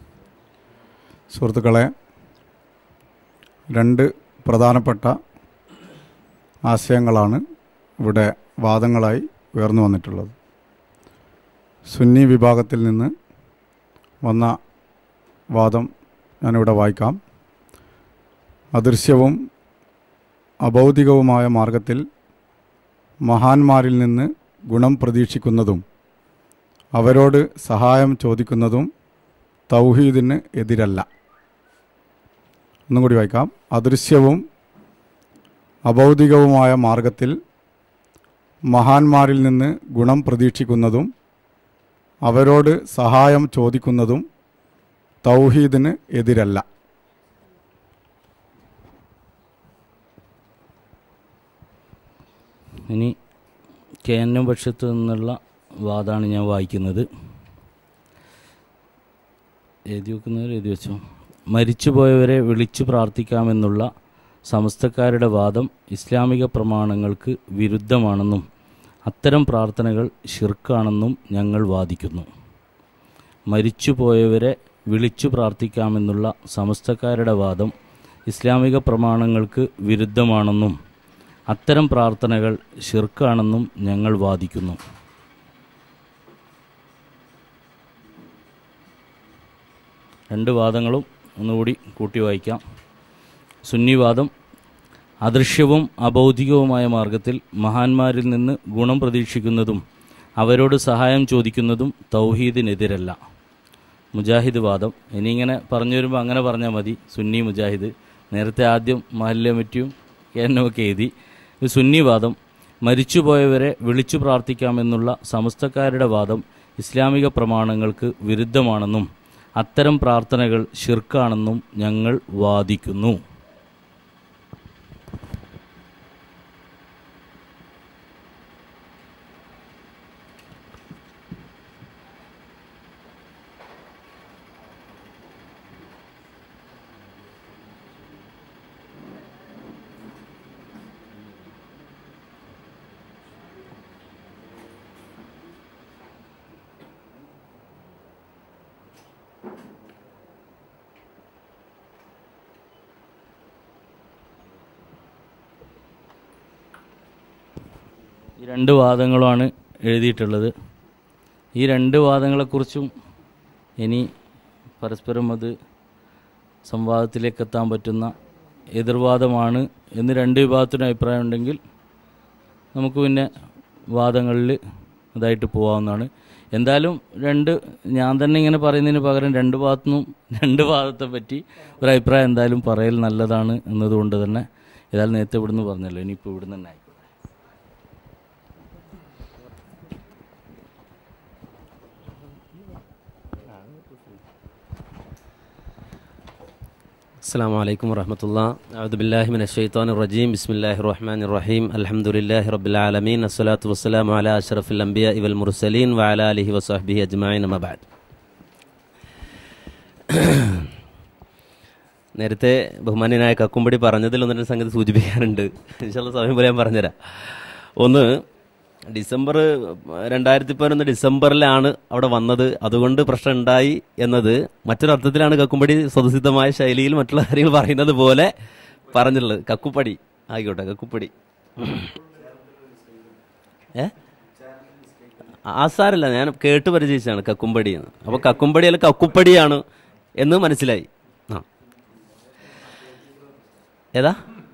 സുഹൃത്തുക്കളെ രണ്ട് പ്രധാനപ്പെട്ട ആശയങ്ങളാണ് ഇവിടെ വാദങ്ങളായി ഉയർന്നു വന്നിട്ടുള്ളത് സുന്നി വിഭാഗത്തിൽ നിന്ന് വന്ന വാദം ഞാനിവിടെ വായിക്കാം അദൃശ്യവും അഭൗതികവുമായ മാർഗത്തിൽ മഹാന്മാരിൽ നിന്ന് ഗുണം പ്രതീക്ഷിക്കുന്നതും അവരോട് സഹായം ചോദിക്കുന്നതും തൗഹീദിന് എതിരല്ല ഒന്നും കൂടി വായിക്കാം അദൃശ്യവും അഭൗതികവുമായ മാർഗത്തിൽ മഹാന്മാരിൽ നിന്ന് ഗുണം പ്രതീക്ഷിക്കുന്നതും അവരോട് സഹായം ചോദിക്കുന്നതും തൗഹീദിന് എതിരല്ല ഇനി കെ എൻ എം പക്ഷത്ത് നിന്നുള്ള വാദമാണ് ഞാൻ വായിക്കുന്നത് എഴുതി വെക്കുന്നവർ എഴുതി വെച്ചോ മരിച്ചുപോയവരെ വിളിച്ചു പ്രാർത്ഥിക്കാമെന്നുള്ള സമസ്തക്കാരുടെ വാദം ഇസ്ലാമിക പ്രമാണങ്ങൾക്ക് വിരുദ്ധമാണെന്നും അത്തരം പ്രാർത്ഥനകൾ ഷിർക്കാണെന്നും ഞങ്ങൾ വാദിക്കുന്നു മരിച്ചുപോയവരെ വിളിച്ചു പ്രാർത്ഥിക്കാമെന്നുള്ള സമസ്തക്കാരുടെ വാദം ഇസ്ലാമിക പ്രമാണങ്ങൾക്ക് വിരുദ്ധമാണെന്നും അത്തരം പ്രാർത്ഥനകൾ ഷിർക്കാണെന്നും ഞങ്ങൾ വാദിക്കുന്നു രണ്ട് വാദങ്ങളും ഒന്നുകൂടി കൂട്ടി വായിക്കാം സുന്നിവാദം അദൃശ്യവും അബൗദ്ധികവുമായ മാർഗത്തിൽ മഹാന്മാരിൽ നിന്ന് ഗുണം പ്രതീക്ഷിക്കുന്നതും അവരോട് സഹായം ചോദിക്കുന്നതും തൗഹീദിനെതിരല്ല മുജാഹിദ് വാദം ഇനി ഇങ്ങനെ പറഞ്ഞു വരുമ്പോൾ അങ്ങനെ പറഞ്ഞാൽ മതി സുന്നി മുജാഹിദ് നേരത്തെ ആദ്യം മഹല്ലമറ്റിയും എന്നൊക്കെ എഴുതി ഇത് സുന്നി വാദം മരിച്ചുപോയവരെ വിളിച്ചു പ്രാർത്ഥിക്കാമെന്നുള്ള സമസ്തക്കാരുടെ വാദം ഇസ്ലാമിക പ്രമാണങ്ങൾക്ക് വിരുദ്ധമാണെന്നും അത്തരം പ്രാർത്ഥനകൾ ഷിർക്കാണെന്നും ഞങ്ങൾ വാദിക്കുന്നു ഈ രണ്ട് വാദങ്ങളുമാണ് എഴുതിയിട്ടുള്ളത് ഈ രണ്ട് വാദങ്ങളെക്കുറിച്ചും ഇനി പരസ്പരം അത് സംവാദത്തിലേക്ക് എത്താൻ പറ്റുന്ന എതിർവാദമാണ് എന്ന് രണ്ട് വിഭാഗത്തിനും അഭിപ്രായം ഉണ്ടെങ്കിൽ നമുക്ക് പിന്നെ വാദങ്ങളിൽ ഇതായിട്ട് പോകാവുന്നതാണ് എന്തായാലും രണ്ട് ഞാൻ തന്നെ ഇങ്ങനെ പറയുന്നതിന് പകരം രണ്ട് ഭാഗത്തുനിന്നും രണ്ട് ഭാഗത്തെ പറ്റി ഒരു അഭിപ്രായം എന്തായാലും പറയൽ നല്ലതാണ് എന്നതുകൊണ്ട് തന്നെ ഏതായാലും നേരത്തെ ഇവിടുന്ന് പറഞ്ഞല്ലോ ഇനിയിപ്പോൾ ഇവിടുന്ന് തന്നെ ആയിക്കോട്ടെ السلام عليكم ورحمة الله أعوذ بالله من الشيطان الرجيم بسم الله الرحمن الرحيم الحمد لله رب العالمين الصلاة والسلام على أشرف الأنبياء والمرسلين وعلى آله وصحبه أجمعين ما بعد നേരത്തെ ബഹുമാന്യനായ കക്കുംപടി പറഞ്ഞതിൽ ഒന്ന് രണ്ട് സംഗതി സൂചിപ്പിക്കാറുണ്ട് ഇൻഷാല്ല സമയം പോലെ ഞാൻ പറഞ്ഞുതരാം ഒന്ന് ഡിസംബർ രണ്ടായിരത്തി പതിനൊന്ന് ഡിസംബറിലാണ് അവിടെ വന്നത് അതുകൊണ്ട് പ്രശ്നം ഉണ്ടായി എന്നത് മറ്റൊരർത്ഥത്തിലാണ് കക്കുംപടി സ്വതസിദ്ധമായ ശൈലിയിൽ മറ്റുള്ള കാര്യങ്ങൾ പറയുന്നത് പോലെ പറഞ്ഞിട്ടുള്ളത് കക്കുപ്പടി ആയിക്കോട്ടെ കക്കുപ്പടി ഏ ആസാരല്ല ഞാൻ കേട്ട് പരിചയിച്ചാണ് കക്കുംപടി എന്ന് അപ്പോൾ കക്കുംപടി അല്ല കക്കുപ്പടിയാണ് എന്ന് മനസ്സിലായി ആ ഏതാ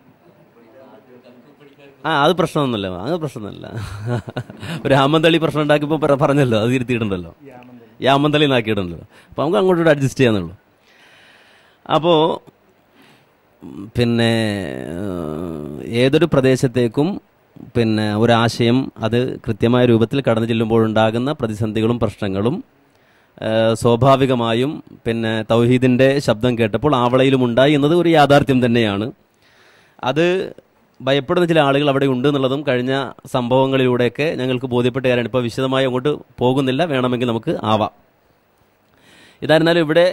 ആ അത് പ്രശ്നമൊന്നുമില്ല അത് പ്രശ്നമൊന്നുമില്ല ഒരു ആമന്തളി പ്രശ്നം ഉണ്ടാക്കിയപ്പോൾ പറ- പറഞ്ഞല്ലോ അത് തിരുത്തിയിട്ടുണ്ടല്ലോ ഈ ആമന്തളി നാക്കിയിട്ടുണ്ടല്ലോ അപ്പോൾ നമുക്ക് അങ്ങോട്ടും അഡ്ജസ്റ്റ് ചെയ്യാന്നുള്ളൂ അപ്പോൾ പിന്നെ ഏഹ്, ഏതൊരു പ്രദേശത്തേക്കും പിന്നെ ഒരാശയം അത് കൃത്യമായ രൂപത്തിൽ കടന്നു ചെല്ലുമ്പോഴുണ്ടാകുന്ന പ്രതിസന്ധികളും പ്രശ്നങ്ങളും ഏഹ്, സ്വാഭാവികമായും പിന്നെ തൗഹീദിൻ്റെ ശബ്ദം കേട്ടപ്പോൾ ആവളയിലും ഉണ്ടായി എന്നത് ഒരു യാഥാർത്ഥ്യം തന്നെയാണ് അത് ഭയപ്പെടുന്ന ചില ആളുകൾ അവിടെ ഉണ്ട് എന്നുള്ളതും കഴിഞ്ഞ സംഭവങ്ങളിലൂടെയൊക്കെ ഞങ്ങൾക്ക് ബോധ്യപ്പെട്ട കാര്യമാണ് ഇപ്പോൾ വിശദമായി അങ്ങോട്ട് പോകുന്നില്ല വേണമെങ്കിൽ നമുക്ക് ആവാം ഇതായിരുന്നാലും ഇവിടെ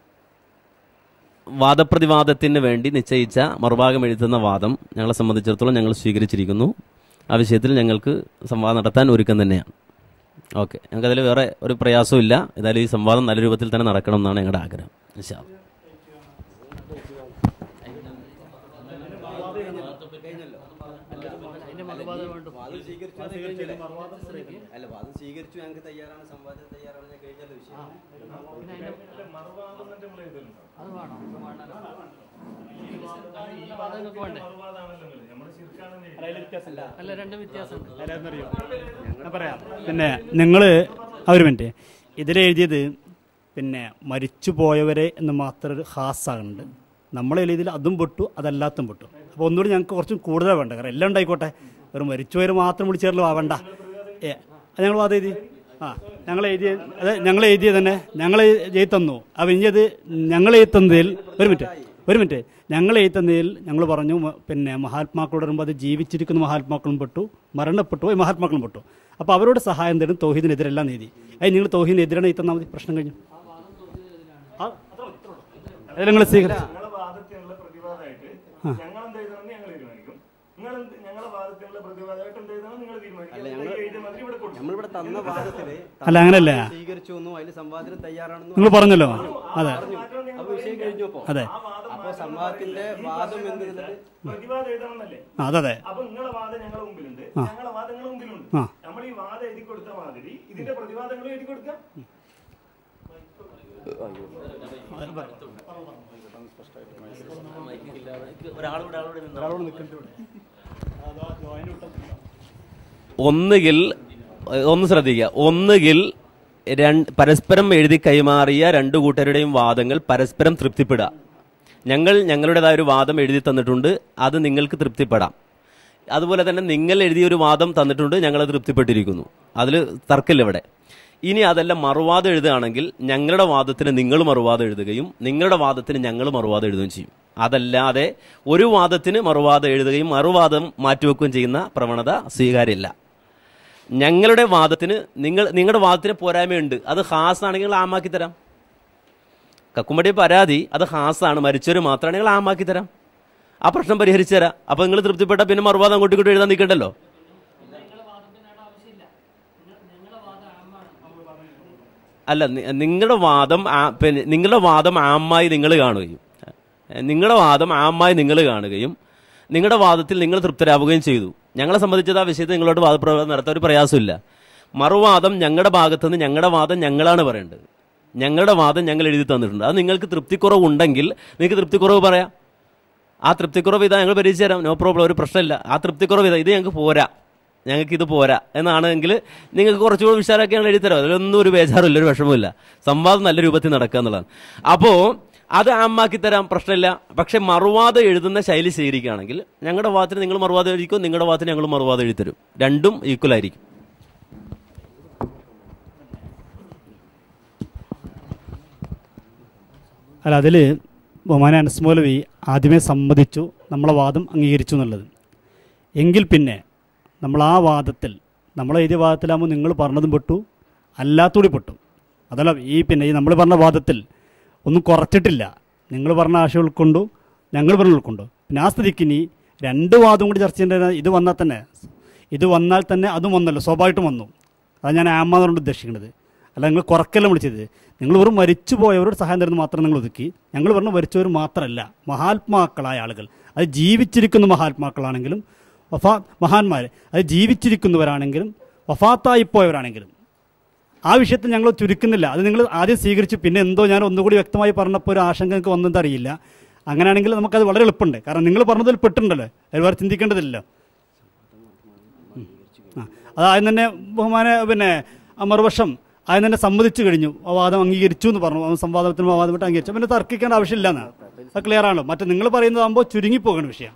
വാദപ്രതിവാദത്തിന് വേണ്ടി നിശ്ചയിച്ച മറുഭാഗം എഴുതുന്ന വാദം ഞങ്ങളെ സംബന്ധിച്ചിടത്തോളം ഞങ്ങൾ സ്വീകരിച്ചിരിക്കുന്നു ആ വിഷയത്തിൽ ഞങ്ങൾക്ക് സംവാദം നടത്താൻ ഒരുക്കം തന്നെയാണ് ഓക്കെ ഞങ്ങൾക്കതിൽ വേറെ ഒരു പ്രയാസവും ഇല്ല ഏതായാലും ഈ സംവാദം നല്ല രൂപത്തിൽ തന്നെ നടക്കണം എന്നാണ് ഞങ്ങളുടെ ആഗ്രഹം ഇൻഷാ അല്ലാ. സ്വീകരിച്ചു ഞങ്ങൾക്ക് തയ്യാറാണ് സംവാദത്തിന് തയ്യാറാണ് ഞാൻ കഴിഞ്ഞ വിഷയം അത് വേണം ഈ വാദം നിങ്ങൾക്ക് വേണ്ടേ അല്ല രണ്ട് വ്യത്യാസമുണ്ട് അറിയോ ഞാൻ പറയാം പിന്നെ നിങ്ങൾ ഒരു മിനിറ്റ് ഇതിലെഴുതിയത് പിന്നെ മരിച്ചു പോയവരെ എന്ന് മാത്രം ഒരു ഹാസാകുന്നുണ്ട് നമ്മളെ എഴുതിയതിൽ അതും പൊട്ടു അതല്ലാത്തും പൊട്ടു അപ്പോൾ ഒന്നുകൂടി ഞങ്ങൾക്ക് കുറച്ചും കൂടുതലാണ് വേണ്ട കാരണം എല്ലാം ഉണ്ടായിക്കോട്ടെ ഒരു മരിച്ചുപോയവർ മാത്രം വിളിച്ചേരലോ ആവണ്ട ഏ അത് ഞങ്ങൾ വാദം എഴുതി ആ ഞങ്ങൾ എഴുതിയ അതെ ഞങ്ങൾ എഴുതിയ തന്നെ ഞങ്ങൾ എഴുതി തന്നു അപ്പം ഇനിയത് ഞങ്ങൾ എഴുതി തന്നതിൽ ഒരു മിനിറ്റ് ഒരു മിനിറ്റ് ഞങ്ങൾ എഴുതി തന്നതിൽ ഞങ്ങൾ പറഞ്ഞു മ- പിന്നെ മഹാത്മാക്കളോട് വരുമ്പോൾ അത് ജീവിച്ചിരിക്കുന്ന മഹാത്മാക്കളും പെട്ടു മരണപ്പെട്ടു പോയി മഹാത്മാക്കളും പെട്ടു അപ്പോൾ അവരോട് സഹായം തരും തോഹീദിനെതിരെല്ലാം നീതി അത് നിങ്ങൾ തോഹീദിനെതിരാണ് എഴുതി തന്നാൽ മതി പ്രശ്നം കഴിഞ്ഞു ആ, അത് നിങ്ങൾ സ്വീകരിച്ചു ഞങ്ങളെ വാദത്തിനുള്ള പ്രതിവാദമായിട്ട് ഞങ്ങൾ എന്ത് എഴുതണമെന്ന് ഞങ്ങൾ തീരുമാനിക്കും നിങ്ങൾ എന്ത് ഞങ്ങളെ വാദത്തിനുള്ള പ്രതിവാദമായിട്ട് എന്ത് എഴുതണം നിങ്ങൾ തീരുമാനിക്കും അല്ല, നിങ്ങൾ ഞങ്ങൾ- എഴുതിയ മാതിരി ഇവിടെ കൊടുക്കും നമ്മളിവിടെ തന്ന വാദത്തില് അല്ല, അങ്ങനല്ല. സ്വീകരിച്ചു എന്നും അതിൽ സംവാദത്തിന് തയ്യാറാണെന്നും നിങ്ങൾ പറഞ്ഞല്ലോ അതെ പറഞ്ഞു അപ്പൊ വിഷയം കഴിഞ്ഞു അപ്പോ അതെ അപ്പൊ സംവാദത്തിന്റെ വാദം എന്നുള്ളത് പ്രതിവാദം എഴുതണമെന്നല്ലേ ആ, അതെ അതെ അപ്പൊ നിങ്ങളെ വാദം ഞങ്ങളെ മുമ്പിലുണ്ട് ഞങ്ങളെ വാദം നിങ്ങളെ മുമ്പിലുണ്ട് ആ. നമ്മൾ ഈ വാദം എഴുതി കൊടുത്ത മാതിരി ഇതിന്റെ പ്രതിവാദങ്ങളും എഴുതി കൊടുക്കാം ഒരാളോട് ഒരാളോട് ഒന്നുകിൽ ഏഹ്, ഒന്ന് ശ്രദ്ധിക്കുക ഒന്നുകിൽ രണ്ട് പരസ്പരം എഴുതി കൈമാറിയ രണ്ടു കൂട്ടരുടെയും വാദങ്ങൾ പരസ്പരം തൃപ്തിപ്പെടുക ഞങ്ങൾ ഞങ്ങളുടേതായ ഒരു വാദം എഴുതി തന്നിട്ടുണ്ട് അത് നിങ്ങൾക്ക് തൃപ്തിപ്പെടാം അതുപോലെ തന്നെ നിങ്ങൾ എഴുതിയ ഒരു വാദം തന്നിട്ടുണ്ട് ഞങ്ങൾ തൃപ്തിപ്പെട്ടിരിക്കുന്നു അതിൽ തർക്കമില്ല ഇവിടെ ഇനി അതെല്ലാം മറുവാദം എഴുതുകയാണെങ്കിൽ ഞങ്ങളുടെ വാദത്തിന് നിങ്ങൾ മറുവാദം എഴുതുകയും നിങ്ങളുടെ വാദത്തിന് ഞങ്ങൾ മറുവാദം എഴുതുകയും ചെയ്യും അതല്ലാതെ ഒരു വാദത്തിന് മറുവാദം എഴുതുകയും മറുവാദം മാറ്റിവെക്കുകയും ചെയ്യുന്ന പ്രവണത സ്വീകാര്യമില്ല ഞങ്ങളുടെ വാദത്തിന് നിങ്ങൾ നിങ്ങളുടെ വാദത്തിന് പോരായ്മയുണ്ട് അത് ഹാസ് ആണെങ്കിൽ ആമാക്കി തരാം കക്കുമ്പടി പരാതി അത് ഹാസാണ് മരിച്ചവർ മാത്രമാണ് നിങ്ങൾ ആമാക്കി തരാം ആ പ്രശ്നം പരിഹരിച്ചു തരാം അപ്പൊ നിങ്ങൾ തൃപ്തിപ്പെട്ട പിന്നെ മറുവാദം അങ്ങോട്ടും ഇങ്ങോട്ടും എഴുതാൻ നിൽക്കണ്ടല്ലോ അല്ല നി- നിങ്ങളുടെ വാദം ആ- പിന്നെ നിങ്ങളുടെ വാദം ആമായി നിങ്ങൾ കാണുകയും ഏ, നിങ്ങളുടെ വാദം ആമായി നിങ്ങൾ കാണുകയും നിങ്ങളുടെ വാദത്തിൽ നിങ്ങൾ തൃപ്തരാവുകയും ചെയ്തു ഞങ്ങളെ സംബന്ധിച്ചത് ആ വിഷയത്തിൽ നിങ്ങളോട് വാദപ്രവാദം നടത്താൻ ഒരു പ്രയാസമില്ല മറുവാദം ഞങ്ങളുടെ ഭാഗത്തുനിന്ന് ഞങ്ങളുടെ വാദം ഞങ്ങളാണ് പറയേണ്ടത് ഞങ്ങളുടെ വാദം ഞങ്ങൾ എഴുതി തന്നിട്ടുണ്ട് അത് നിങ്ങൾക്ക് തൃപ്തിക്കുറവുണ്ടെങ്കിൽ നിങ്ങൾക്ക് തൃപ്തിക്കുറവ് പറയാം ആ തൃപ്തിക്കുറവ് ഇതാ ഞങ്ങൾ പരിഹരിച്ചു തരാം നോ പ്രോബ്ലം ഒരു പ്രശ്നമില്ല ആ തൃപ്തിക്കുറവ് ഇതാ ഇത് ഞങ്ങൾക്ക് പോരാ ഞങ്ങൾക്ക് ഇത് പോരാ എന്നാണെങ്കിൽ നിങ്ങൾക്ക് കുറച്ചുകൂടി വിശാലമൊക്കെ ഞങ്ങൾ എഴുതി തരാം അതിലൊന്നും ഒരു ബേജാറില്ല ഒരു വിഷമമില്ല സംവാദം നല്ല രൂപത്തിൽ നടക്കുക എന്നുള്ളതാണ് അപ്പോൾ അത് ആമാക്കി തരാം പ്രശ്നമില്ല പക്ഷെ മറുവാദം എഴുതുന്ന ശൈലി സ്വീകരിക്കുകയാണെങ്കിൽ ഞങ്ങളുടെ വാദത്തിന് നിങ്ങൾ മറുവാദം എഴുതിക്കും നിങ്ങളുടെ വാദത്തിന് ഞങ്ങൾ മറുവാദം എഴുതി തരും രണ്ടും ഈക്വൽ ആയിരിക്കും അല്ല അതിൽ ബഹുമാന അനസ് മൗലവി ആദ്യമേ സമ്മതിച്ചു നമ്മളെ വാദം അംഗീകരിച്ചു എന്നുള്ളത് എങ്കിൽ പിന്നെ നമ്മൾ ആ വാദത്തിൽ നമ്മൾ എഴുതിയ വാദത്തിലാകുമ്പോൾ നിങ്ങൾ പറഞ്ഞതും പെട്ടു അല്ലാത്തൂടി പെട്ടു അതല്ല ഈ പിന്നെ ഈ നമ്മൾ പറഞ്ഞ വാദത്തിൽ ഒന്നും കുറച്ചിട്ടില്ല നിങ്ങൾ പറഞ്ഞ ആശയം ഉൾക്കൊണ്ടു ഞങ്ങൾ പറഞ്ഞ ഉൾക്കൊണ്ടു പിന്നെ ആ സ്ഥിതിക്ക് ഇനി രണ്ട് വാദം കൂടി ചർച്ച ചെയ്യേണ്ട ഇത് വന്നാൽ തന്നെ ഇത് വന്നാൽ തന്നെ അതും വന്നല്ലോ സ്വാഭാവികമായിട്ടും വന്നു അതാണ് ഞാൻ ആമാതുകൊണ്ട് ഉദ്ദേശിക്കുന്നത് അല്ല നിങ്ങൾ കുറക്കല്ല വിളിച്ചത് നിങ്ങൾ വെറും മരിച്ചു പോയവരോട് സഹായം തരുന്നത് മാത്രം നിങ്ങൾ ഒതുക്കി ഞങ്ങൾ പറഞ്ഞ മരിച്ചവർ മാത്രമല്ല മഹാത്മാക്കളായ ആളുകൾ അത് ജീവിച്ചിരിക്കുന്ന മഹാത്മാക്കളാണെങ്കിലും വഫാ മഹാന്മാർ അത് ജീവിച്ചിരിക്കുന്നവരാണെങ്കിലും വഫാത്തായി പോയവരാണെങ്കിലും ആ വിഷയത്തിൽ ഞങ്ങൾ ചുരുക്കുന്നില്ല അത് നിങ്ങൾ ആദ്യം സ്വീകരിച്ചു പിന്നെ എന്തോ ഞാൻ ഒന്നുകൂടി വ്യക്തമായി പറഞ്ഞപ്പോൾ ഒരു ആശങ്ക നിങ്ങൾക്ക് വന്നെന്താ അറിയില്ല അങ്ങനെയാണെങ്കിൽ നമുക്കത് വളരെ എളുപ്പമുണ്ട് കാരണം നിങ്ങൾ പറഞ്ഞതിൽ പെട്ടിട്ടുണ്ടല്ലോ അത് വേറെ ചിന്തിക്കേണ്ടതില്ലല്ലോ ഉം. ആ അത് ആദ്യം തന്നെ ബഹുമാന പിന്നെ ആ മറുപക്ഷം ആദ്യം തന്നെ സമ്മതിച്ചു കഴിഞ്ഞു ആ വാദം അംഗീകരിച്ചു എന്ന് പറഞ്ഞു ആ സംവാദത്തിന് വാദം വിട്ട് അംഗീകരിച്ചു പിന്നെ തർക്കിക്കേണ്ട ആവശ്യമില്ല എന്നാണ് അത് ക്ലിയർ ആണല്ലോ മറ്റേ നിങ്ങൾ പറയുന്നതാകുമ്പോൾ ചുരുങ്ങിപ്പോകുന്ന വിഷയം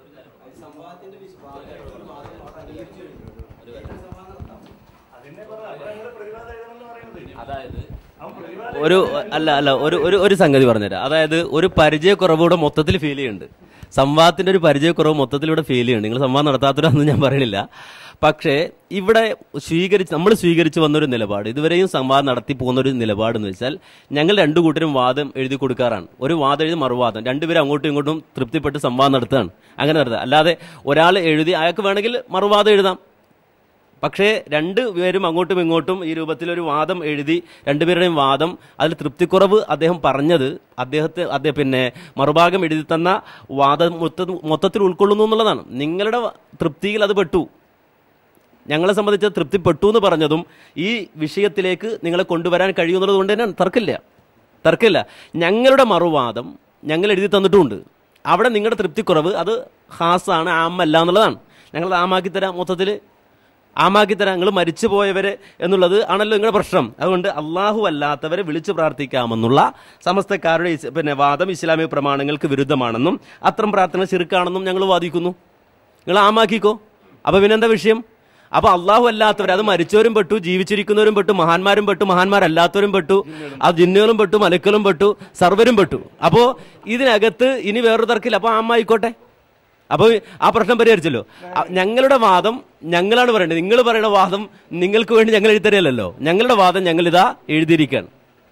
ഒരു അല്ല അല്ല ഒരു ഒരു ഒരു സംഗതി പറഞ്ഞുതരാം അതായത് ഒരു പരിചയക്കുറവ് ഇവിടെ മൊത്തത്തിൽ ഫീൽ ചെയ്യുന്നുണ്ട് സംവാദത്തിന്റെ ഒരു പരിചയക്കുറവ് മൊത്തത്തിൽ ഇവിടെ ഫീൽ ചെയ്യുന്നുണ്ട് നിങ്ങൾ സംവാദം നടത്താത്തവരാണെന്ന് ഞാൻ പറയണില്ല പക്ഷേ ഇവിടെ സ്വീകരിച്ച് നമ്മൾ സ്വീകരിച്ച് വന്നൊരു നിലപാട് ഇതുവരെയും സംവാദം നടത്തി പോകുന്ന ഒരു നിലപാട് എന്ന് വെച്ചാൽ ഞങ്ങൾ രണ്ടു കൂട്ടരും വാദം എഴുതി കൊടുക്കാറാണ് ഒരു വാദം എഴുതി മറുവാദം രണ്ടുപേരും അങ്ങോട്ടും ഇങ്ങോട്ടും തൃപ്തിപ്പെട്ട് സംവാദം നടത്തുകയാണ് അങ്ങനെ നടത്തുക അല്ലാതെ ഒരാൾ എഴുതി അയാൾക്ക് വേണമെങ്കിൽ മറുവാദം എഴുതാം പക്ഷേ രണ്ട് പേരും അങ്ങോട്ടും ഇങ്ങോട്ടും ഈ രൂപത്തിലൊരു വാദം എഴുതി രണ്ടുപേരുടെയും വാദം അതിൽ തൃപ്തിക്കുറവ് അദ്ദേഹം പറഞ്ഞത് അദ്ദേഹത്തെ അദ്ദേഹം പിന്നെ മറുഭാഗം എഴുതി തന്ന വാദം മൊത്ത മൊത്തത്തിൽ ഉൾക്കൊള്ളുന്നു എന്നുള്ളതാണ് നിങ്ങളുടെ വ- തൃപ്തിയിൽ അത് പെട്ടു ഞങ്ങളെ സംബന്ധിച്ച് തൃപ്തിപ്പെട്ടു എന്ന് പറഞ്ഞതും ഈ വിഷയത്തിലേക്ക് നിങ്ങളെ കൊണ്ടുവരാൻ കഴിയുന്നത് കൊണ്ട് തന്നെ തർക്കമില്ല തർക്കമില്ല ഞങ്ങളുടെ മറുവാദം ഞങ്ങൾ എഴുതി തന്നിട്ടുമുണ്ട് അവിടെ നിങ്ങളുടെ തൃപ്തിക്കുറവ് അത് ഹാസാണ് ആമല്ല എന്നുള്ളതാണ് ഞങ്ങൾ ആമാക്കി തരാം മൊത്തത്തിൽ ആമാക്കി തരാം നിങ്ങൾ മരിച്ചു പോയവരെ എന്നുള്ളത് ആണല്ലോ നിങ്ങളുടെ പ്രശ്നം അതുകൊണ്ട് അള്ളാഹു അല്ലാത്തവരെ വിളിച്ചു പ്രാർത്ഥിക്കാമെന്നുള്ള സമസ്തക്കാരുടെ ഇസ്- പിന്നെ വാദം ഇസ്ലാമിക പ്രമാണങ്ങൾക്ക് വിരുദ്ധമാണെന്നും അത്തരം പ്രാർത്ഥന ചെറുക്കാണെന്നും ഞങ്ങൾ വാദിക്കുന്നു നിങ്ങൾ ആമാക്കിക്കോ അപ്പൊ പിന്നെന്താ വിഷയം അപ്പൊ അള്ളാഹു അല്ലാത്തവർ അത് മരിച്ചവരും പെട്ടു ജീവിച്ചിരിക്കുന്നവരും പെട്ടു മഹാന്മാരും പെട്ടു മഹാന്മാരല്ലാത്തവരും പെട്ടു ആ ജിന്നുകളും പെട്ടു മലക്കലും പെട്ടു സർവരും പെട്ടു അപ്പോ ഇതിനകത്ത് ഇനി വേറൊരു തർക്കില്ല അപ്പൊ ആമായിക്കോട്ടെ അപ്പൊ ആ പ്രശ്നം പരിഹരിച്ചല്ലോ അ- ഞങ്ങളുടെ വാദം ഞങ്ങളാണ് പറയേണ്ടത് നിങ്ങൾ പറയുന്ന വാദം നിങ്ങൾക്ക് വേണ്ടി ഞങ്ങൾ എഴുതരല്ലോ ഞങ്ങളുടെ വാദം ഞങ്ങൾ ഇതാ എഴുതിയിരിക്കുകയാണ്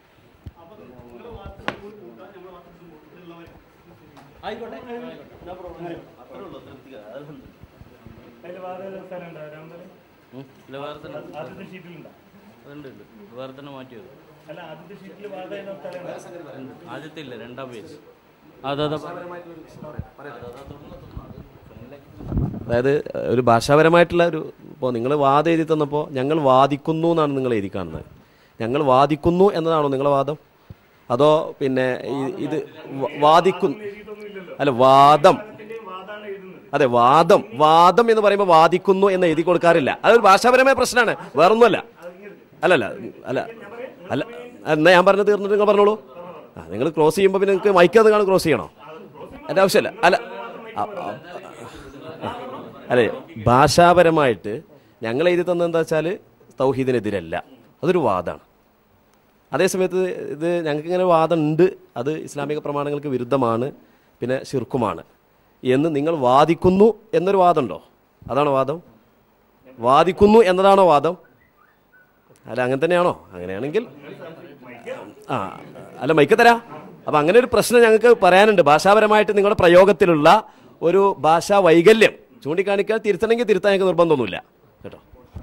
അതിൽ വാതക സ്ഥലം ഉണ്ടോ രാമന്തരം ആദ്യത്തെ ഷീറ്റിലുണ്ടോ വേറെ തന്നെ മാറ്റിയത് അല്ല ആദ്യത്തെ ഷീറ്റിൽ വാതക സ്ഥലം ഉണ്ടോ ആദ്യത്തെ ഇല്ല രണ്ടാം പേജ് അതെ അതെ അതായത് ഒരു ഭാഷാപരമായിട്ടുള്ള ഒരു ഇപ്പോൾ നിങ്ങൾ വാദം എഴുതി തന്നപ്പോൾ ഞങ്ങൾ വാദിക്കുന്നു എന്നാണ് നിങ്ങൾ എഴുതി കാണുന്നത് ഞങ്ങൾ വാദിക്കുന്നു എന്നതാണോ നിങ്ങളെ വാദം അതോ പിന്നെ ഈ- ഇത് വ- വാദിക്കുന്നു അല്ല വാദം വാദാണ് എഴുതുന്നത് അതെ വാദം വാദം എന്ന് പറയുമ്പോൾ വാദിക്കുന്നു എന്ന് എഴുതി കൊടുക്കാറില്ല അതൊരു ഭാഷാപരമായ പ്രശ്നമാണ് വേറൊന്നുമല്ല അല്ലല്ല അല്ല അല്ല എന്നാ ഞാൻ പറഞ്ഞത് തീർന്നിട്ട് നിങ്ങൾ പറഞ്ഞോളൂ ആ നിങ്ങൾ ക്രോസ് ചെയ്യുമ്പോൾ പിന്നെ നിങ്ങൾക്ക് മൈക്കത് കാണും ക്രോസ് ചെയ്യണോ എൻ്റെ ആവശ്യമില്ല അല്ല ആ, ആ, അല്ലെ ഭാഷാപരമായിട്ട് ഞങ്ങൾ എഴുതി തന്നത് എന്താ വെച്ചാൽ തൗഹീദിനെതിരല്ല അതൊരു വാദമാണ് അതേസമയത്ത് ഇത് ഞങ്ങൾക്ക് ഇങ്ങനെ വാദം ഉണ്ട് അത് ഇസ്ലാമിക പ്രമാണങ്ങൾക്ക് വിരുദ്ധമാണ് പിന്നെ ശിർക്കുമാണ് എന്ന് നിങ്ങൾ വാദിക്കുന്നു എന്നൊരു വാദമുണ്ടോ അതാണോ വാദം വാദിക്കുന്നു എന്നതാണോ വാദം അല്ല അങ്ങനെ തന്നെയാണോ അങ്ങനെയാണെങ്കിൽ ആ അല്ല മൈക്ക് തരാം അപ്പം അങ്ങനെ ഒരു പ്രശ്നം ഞങ്ങൾക്ക് പറയാനുണ്ട് ഭാഷാപരമായിട്ട് നിങ്ങളുടെ പ്രയോഗത്തിലുള്ള ഒരു ഭാഷാ വൈകല്യം ചൂണ്ടിക്കാണിക്കാൻ തിരുത്തണമെങ്കിൽ തിരുത്താൻ ഞങ്ങൾക്ക് നിർബന്ധമൊന്നുമില്ല കേട്ടോ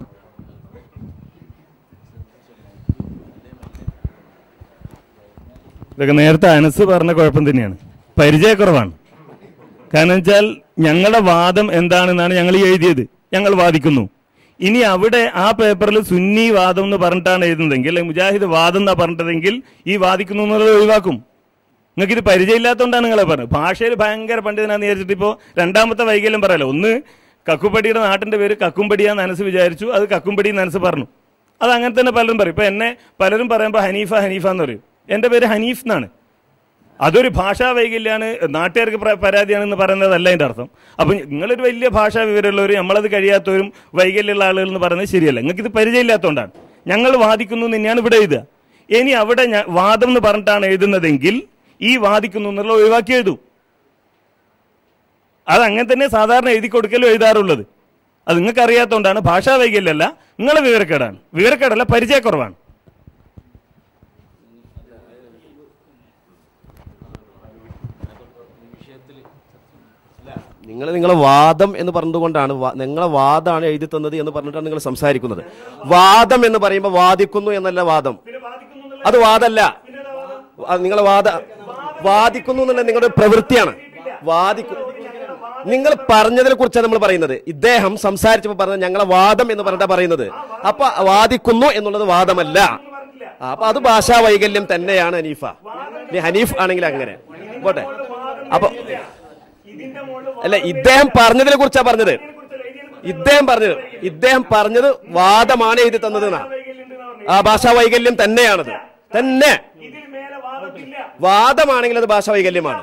ഇതൊക്കെ നേരത്തെ അനസ് പറഞ്ഞ കുഴപ്പം തന്നെയാണ് പരിചയക്കുറവാണ് കാരണം വെച്ചാൽ ഞങ്ങളുടെ വാദം എന്താണെന്നാണ് ഞങ്ങൾ ഈ എഴുതിയത് ഞങ്ങൾ വാദിക്കുന്നു ഇനി അവിടെ ആ പേപ്പറിൽ സുന്നി വാദം എന്ന് പറഞ്ഞിട്ടാണ് എഴുതുന്നതെങ്കിൽ അല്ലെങ്കിൽ മുജാഹിദ് വാദം എന്നാ പറഞ്ഞതെങ്കിൽ ഈ വാദിക്കുന്നു എന്നുള്ളത് ഒഴിവാക്കും നിങ്ങൾക്ക് ഇത് പരിചയമില്ലാത്തതുകൊണ്ടാണ് നിങ്ങളെ പറഞ്ഞത് ഭാഷയിൽ ഭയങ്കര പണ്ഡിതനാന്ന് വിചാരിച്ചിട്ട് ഇപ്പോൾ രണ്ടാമത്തെ വൈകല്യം പറയാലോ ഒന്ന് കക്കുംപടിയുടെ നാട്ടിന്റെ പേര് കക്കുംപടിയാന്ന് അനസ് വിചാരിച്ചു അത് കക്കുംപടി എന്ന് അനസ് പറഞ്ഞു അത് അങ്ങനെ തന്നെ പലരും പറയും ഇപ്പൊ എന്നെ പലരും പറയുമ്പോൾ ഹനീഫ ഹനീഫ എന്ന് പറയും എന്റെ പേര് ഹനീഫ് എന്നാണ് അതൊരു ഭാഷാ വൈകല്യമാണ് നാട്ടുകാർക്ക് പ്ര- പരാതിയാണെന്ന് പറയുന്നതല്ല അതിന്റെ അർത്ഥം അപ്പൊ നിങ്ങളൊരു വലിയ ഭാഷാ വിവരമുള്ളവരും നമ്മളത് കഴിയാത്തവരും വൈകല്യമുള്ള ആളുകൾ എന്ന് പറയുന്നത് ശരിയല്ല നിങ്ങൾക്ക് ഇത് പരിചയമില്ലാത്തതുകൊണ്ടാണ് ഞങ്ങൾ വാദിക്കുന്നു എന്ന് തന്നെയാണ് ഇവിടെ എഴുതുക ഇനി അവിടെ ഞാൻ വാദം എന്ന് പറഞ്ഞിട്ടാണ് എഴുതുന്നതെങ്കിൽ ഈ വാദിക്കുന്നു എന്നുള്ള ഒഴിവാക്കി എഴുതും അത് അങ്ങനെ തന്നെ സാധാരണ എഴുതി കൊടുക്കലും എഴുതാറുള്ളത് അത് നിങ്ങൾക്ക് അറിയാത്തതുകൊണ്ടാണ് ഭാഷാ വൈകല്യമല്ല നിങ്ങളെ വിവരക്കേടാണ് വിവരക്കേടല്ല പരിചയക്കുറവാണ് നിങ്ങൾ നിങ്ങളെ വാദം എന്ന് പറഞ്ഞുകൊണ്ടാണ് വാ- നിങ്ങളെ വാദമാണ് എഴുതി തന്നത് എന്ന് പറഞ്ഞിട്ടാണ് നിങ്ങൾ സംസാരിക്കുന്നത് വാദം എന്ന് പറയുമ്പോൾ വാദിക്കുന്നു എന്നല്ല വാദം അത് വാദമല്ല അത് നിങ്ങളെ വാദ വാദിക്കുന്നു എന്നുള്ള നിങ്ങളുടെ പ്രവൃത്തിയാണ് വാദിക്കു നിങ്ങൾ പറഞ്ഞതിനെ കുറിച്ചാണ് നമ്മൾ പറയുന്നത് ഇദ്ദേഹം സംസാരിച്ചപ്പോൾ പറഞ്ഞത് ഞങ്ങളെ വാദം എന്ന് പറഞ്ഞിട്ടാ പറയുന്നത് അപ്പൊ വാദിക്കുന്നു എന്നുള്ളത് വാദമല്ല ആ, അപ്പൊ അത് ഭാഷാ വൈകല്യം തന്നെയാണ് ഹനീഫ ഇനി ഹനീഫ് ആണെങ്കിൽ അങ്ങനെ പോട്ടെ അപ്പൊ അല്ല ഇദ്ദേഹം പറഞ്ഞതിനെ കുറിച്ചാ പറഞ്ഞത് ഇദ്ദേഹം പറഞ്ഞത് ഇദ്ദേഹം പറഞ്ഞത് വാദമാണ് എഴുതി തന്നത് എന്നാ ആ ഭാഷാ വൈകല്യം തന്നെയാണത് തന്നെ വാദമാണെങ്കിൽ അത് ഭാഷാ വൈകല്യമാണ്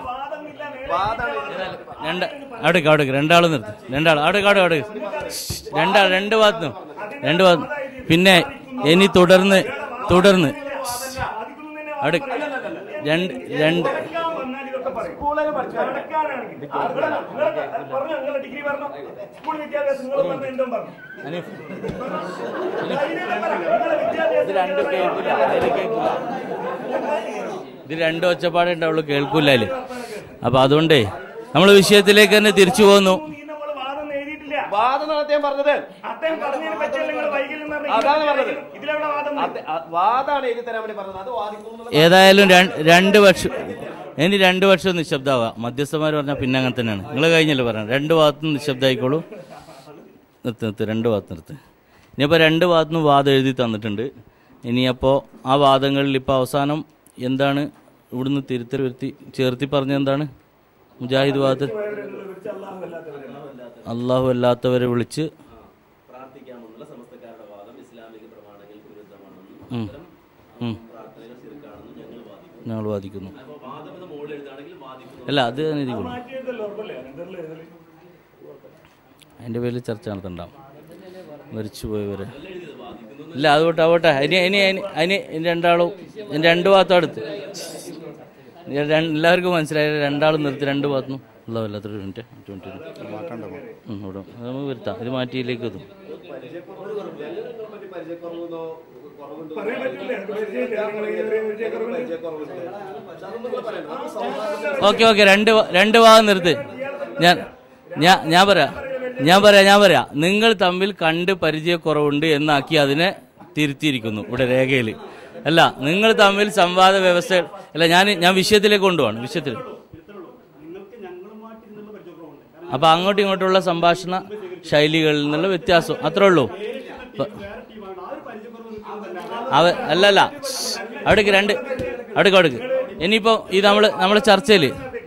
രണ്ട് അവിടേക്ക് അവിടേക്ക് രണ്ടാൾ നിർത്ത് രണ്ടാൾ അവിടേക്ക് അവിടെ അവിടെ രണ്ടാൾ രണ്ട് ഭാഗത്തും രണ്ട് ഭാഗത്തും പിന്നെ ഇനി തുടർന്ന് തുടർന്ന് അവിടെ രണ്ട് രണ്ട് ഇത് രണ്ട് കേൾക്കില്ല അതില് കേൾക്കില്ല ഇത് രണ്ട് ഒച്ചപ്പാടേ ഉണ്ടാവുള്ളൂ കേൾക്കൂല അതില് അപ്പൊ അതുകൊണ്ടേ നമ്മൾ വിഷയത്തിലേക്ക് തന്നെ തിരിച്ചു പോകുന്നു വാദം അദ്ദേഹം പറഞ്ഞത് അതാണ് പറഞ്ഞത് അതെ, ആ, വാദമാണ് എഴുതി തരാൻ വേണ്ടി പറഞ്ഞത് അത് വാദിക്കുന്നു ഏതായാലും രണ്ട് രണ്ട് വർഷം ഇനി രണ്ട് വർഷം നിശബ്ദമാവുക മധ്യസ്ഥന്മാർ പറഞ്ഞാൽ പിന്നെ അങ്ങനെ തന്നെയാണ് നിങ്ങൾ കഴിഞ്ഞല്ലോ പറയാം രണ്ട് ഭാഗത്തും നിശബ്ദമായിക്കോളൂ നിർത്ത് നിർത്ത് രണ്ട് ഭാഗത്ത് നിർത്ത് ഇനിയിപ്പോൾ രണ്ട് ഭാഗത്തുനിന്ന് വാദം എഴുതി തന്നിട്ടുണ്ട് ഇനിയപ്പോൾ ആ വാദങ്ങളിൽ ഇപ്പോൾ അവസാനം എന്താണ് ഇവിടുന്ന് തിരുത്തൽ വരുത്തി ചേർത്തി പറഞ്ഞ എന്താണ് മുജാഹിദ് വാദത്തിൽ അള്ളാഹു അല്ലാത്തവരെ വിളിച്ച് പ്രാർത്ഥിക്കാമെന്നുള്ള സമസ്തക്കാരുടെ വാദം ഇസ്ലാമിക പ്രമാണങ്ങൾക്ക് വിരുദ്ധമാണെന്നും ഉം, ഉം, പ്രാർത്ഥനകൾ ശിർക്കാണെന്നും ഞങ്ങൾ വാദിക്കുന്നു ഞങ്ങൾ വാദിക്കുന്നു അപ്പോൾ വാദം എന്ന് മുകളിൽ എഴുതുകയാണെങ്കിൽ വാദിക്കുന്നു അല്ല അത് എഴുതിക്കൊള്ളു അതിൻ്റെ പേരിൽ ചർച്ച നടത്തണ്ടാവും മരിച്ചു പോയവരെ ഇല്ല അത് പോട്ടെ പോട്ടെ ഇനി ഇനി ഇനി- അതിന് ഇനി രണ്ടാളും ഇനി രണ്ട് ഭാഗത്തും അടുത്ത് ഇനി രണ്ട് എല്ലാവർക്കും മനസ്സിലായി രണ്ടാളും നിർത്തി രണ്ട് ഭാഗത്തും ഉള്ള വല്ലാത്തൊരു മിനിറ്റ് ഒറ്റ മിനിറ്റ് ഉം, ഇവിടെ അത് നമുക്ക് വരുത്താം ഇത് മാറ്റിയിലേക്ക് എത്തും ഓക്കെ ഓക്കെ രണ്ട് ഭാ- രണ്ട് ഭാഗം നിർത്ത് ഞാൻ ഞാൻ ഞാൻ പറയാം ഞാൻ പറയാം ഞാൻ പറയാം നിങ്ങൾ തമ്മിൽ കണ്ട് പരിചയക്കുറവുണ്ട് എന്നാക്കി അതിനെ തിരുത്തിയിരിക്കുന്നു ഇവിടെ രേഖയിൽ അല്ല നിങ്ങൾ തമ്മിൽ സംവാദ വ്യവസ്ഥ അല്ല ഞാൻ ഞാൻ വിഷയത്തിലേക്ക് കൊണ്ടുപോവാണ് വിഷയത്തിൽ അപ്പൊ അങ്ങോട്ടും ഇങ്ങോട്ടുള്ള സംഭാഷണ ശൈലികളിൽ നിന്നുള്ള വ്യത്യാസം അത്രേ ഉള്ളൂ ഇപ്പൊ- അവ അല്ലല്ല അവിടേക്ക് രണ്ട് അവിടേക്ക് അവിടേക്ക് ഇനിയിപ്പോ ഇത് നമ്മള് നമ്മളെ ചർച്ചയില്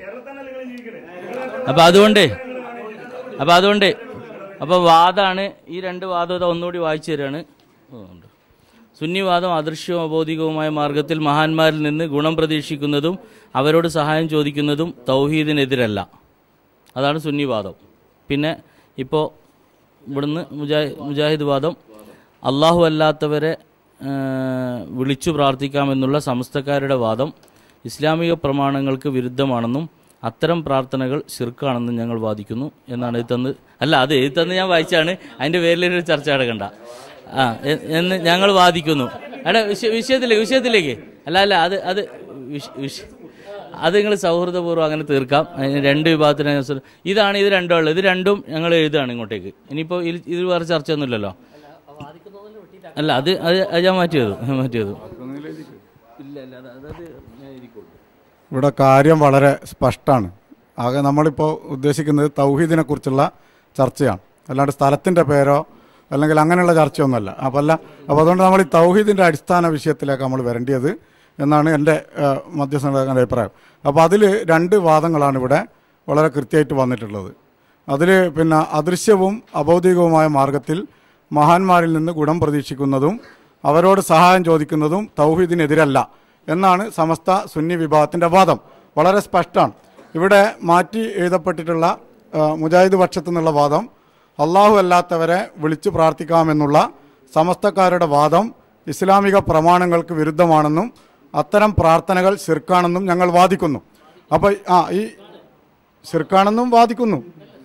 അപ്പൊ അതുകൊണ്ട് അപ്പൊ അതുകൊണ്ട് അപ്പൊ വാദാണ് ഈ രണ്ട് വാദം ഇതാ ഒന്നുകൂടി വായിച്ചു തരാണ് അതുകൊണ്ട്. സുന്നിവാദം അദൃശ്യവും അബോധികവുമായ മാർഗത്തിൽ മഹാന്മാരിൽ നിന്ന് ഗുണം പ്രതീക്ഷിക്കുന്നതും അവരോട് സഹായം ചോദിക്കുന്നതും തൗഹീദിനെതിരല്ല അതാണ് സുന്നിവാദം പിന്നെ ഇപ്പോൾ ഇവിടുന്ന് മുജാഹി മുജാഹിദ് വാദം അള്ളാഹു അല്ലാത്തവരെ ആ, വിളിച്ചു പ്രാർത്ഥിക്കാമെന്നുള്ള സമസ്തക്കാരുടെ വാദം ഇസ്ലാമിക പ്രമാണങ്ങൾക്ക് വിരുദ്ധമാണെന്നും അത്തരം പ്രാർത്ഥനകൾ ശിർക്കാണെന്നും ഞങ്ങൾ വാദിക്കുന്നു എന്നാണ് എഴുതി തന്ന് അല്ല അത് എഴുതി തന്ന് ഞാൻ വായിച്ചാണ് അതിൻ്റെ പേരിലൊരു ചർച്ച നടക്കണ്ട ആ എ- എന്ന് ഞങ്ങൾ വാദിക്കുന്നു എടാ വിഷയ വിഷയത്തിലേക്ക് വിഷയത്തിലേക്ക് അല്ല അല്ല അത് അത് വിഷ വിഷ അത് നിങ്ങൾ സൗഹൃദപൂർവ്വം അങ്ങനെ തീർക്കാം അതിന് രണ്ട് വിഭാഗത്തിന് അനുസരിച്ച് ഇതാണ് ഇത് രണ്ടും ഉള്ളത് ഇത് രണ്ടും ഞങ്ങൾ എഴുതുകയാണ് ഇങ്ങോട്ടേക്ക് ഇനിയിപ്പോൾ ഇത് ഇത് വേറെ ചർച്ചയൊന്നുമില്ലല്ലോ അല്ല അത് അത് അത് ഞാൻ മാറ്റി ചെയ്തു മാറ്റി ചെയ്തു ഇല്ല ഇല്ല അത് അതായത് ഞാൻ എഴുതിക്കോളൂ ഇവിടെ കാര്യം വളരെ സ്പഷ്ടമാണ് ആകെ നമ്മളിപ്പോൾ ഉദ്ദേശിക്കുന്നത് തൗഹീദിനെ കുറിച്ചുള്ള ചർച്ചയാണ് അല്ലാണ്ട് സ്ഥലത്തിൻ്റെ പേരോ അല്ലെങ്കിൽ അങ്ങനെയുള്ള ചർച്ചയൊന്നുമല്ല അപ്പോൾ അല്ല അപ്പോൾ അതുകൊണ്ട് നമ്മൾ ഈ തൗഹീദിൻ്റെ അടിസ്ഥാന വിഷയത്തിലേക്ക് നമ്മൾ വരേണ്ടത് എന്നാണ് എൻ്റെ മധ്യസ്ഥൻ്റെ അഭിപ്രായം അപ്പോൾ അതിൽ രണ്ട് വാദങ്ങളാണ് ഇവിടെ വളരെ കൃത്യമായിട്ട് വന്നിട്ടുള്ളത് അതിൽ പിന്നെ അദൃശ്യവും അബൗദ്ധികവുമായ മാർഗത്തിൽ മഹാന്മാരിൽ നിന്ന് ഗുണം പ്രതീക്ഷിക്കുന്നതും അവരോട് സഹായം ചോദിക്കുന്നതും തൗഹീദിനെതിരല്ല എന്നാണ് സമസ്ത സുന്നി വിഭാഗത്തിൻ്റെ വാദം വളരെ സ്പഷ്ടമാണ് ഇവിടെ മാറ്റി എഴുതപ്പെട്ടിട്ടുള്ള ആ, മുജാഹിദ് പക്ഷത്തു നിന്നുള്ള വാദം അള്ളാഹു അല്ലാത്തവരെ വിളിച്ചു പ്രാർത്ഥിക്കാമെന്നുള്ള സമസ്തക്കാരുടെ വാദം ഇസ്ലാമിക പ്രമാണങ്ങൾക്ക് വിരുദ്ധമാണെന്നും അത്തരം പ്രാർത്ഥനകൾ ശിർക്കാണെന്നും ഞങ്ങൾ വാദിക്കുന്നു അപ്പോൾ ആ ഈ ശിർക്കാണെന്നും വാദിക്കുന്നു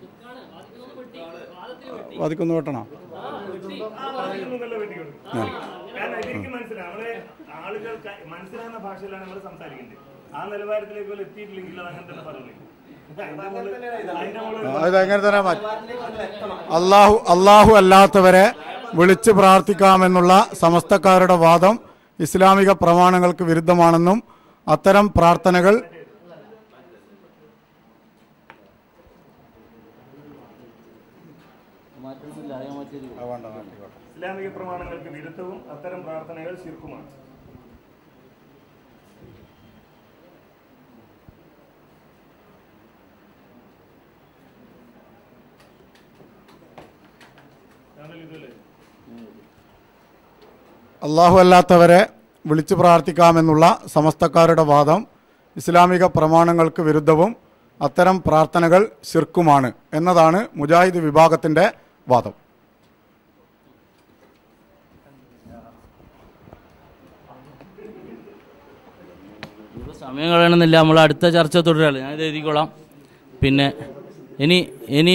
വാദിക്കുന്നു കേട്ടണോ കാരണം എനിക്ക് മനസ്സിലായി നമ്മളെ ആളുകൾക്ക് മനസ്സിലാകുന്ന ഭാഷയിലാണ് നമ്മൾ സംസാരിക്കുന്നത് ആ നിലവാരത്തിലേക്ക് പോലും എത്തിയിട്ടില്ലെങ്കിൽ അത് അങ്ങനെ തന്നെ പറഞ്ഞു അതിന്റെ മുകളിൽ- അതിന്റെ മുകളിൽ അത് എങ്ങനെ തന്നെ മാറ്റി അള്ളാഹു അള്ളാഹു അല്ലാത്തവരെ വിളിച്ച് പ്രാർത്ഥിക്കാമെന്നുള്ള സമസ്തക്കാരുടെ വാദം ഇസ്ലാമിക പ്രമാണങ്ങൾക്ക് വിരുദ്ധമാണെന്നും അത്തരം പ്രാർത്ഥനകൾ ഇസ്ലാമിക പ്രമാണങ്ങൾക്ക് വിരുദ്ധവും അത്തരം പ്രാർത്ഥനകൾ ശിർക്കുമാണ് താങ്കൾ ഇതല്ലേ അള്ളാഹു അല്ലാത്തവരെ വിളിച്ചു പ്രാർത്ഥിക്കാമെന്നുള്ള സമസ്തക്കാരുടെ വാദം ഇസ്ലാമിക പ്രമാണങ്ങൾക്ക് വിരുദ്ധവും അത്തരം പ്രാർത്ഥനകൾ ശിർക്കുമാണ് എന്നതാണ് മുജാഹിദ് വിഭാഗത്തിൻ്റെ വാദം ഇപ്പോൾ സമയം കളയണമെന്നില്ല നമ്മൾ അടുത്ത ചർച്ച തുടരാറ് ഞാനിത് എഴുതിക്കോളാം പിന്നെ ഇനി ഇനി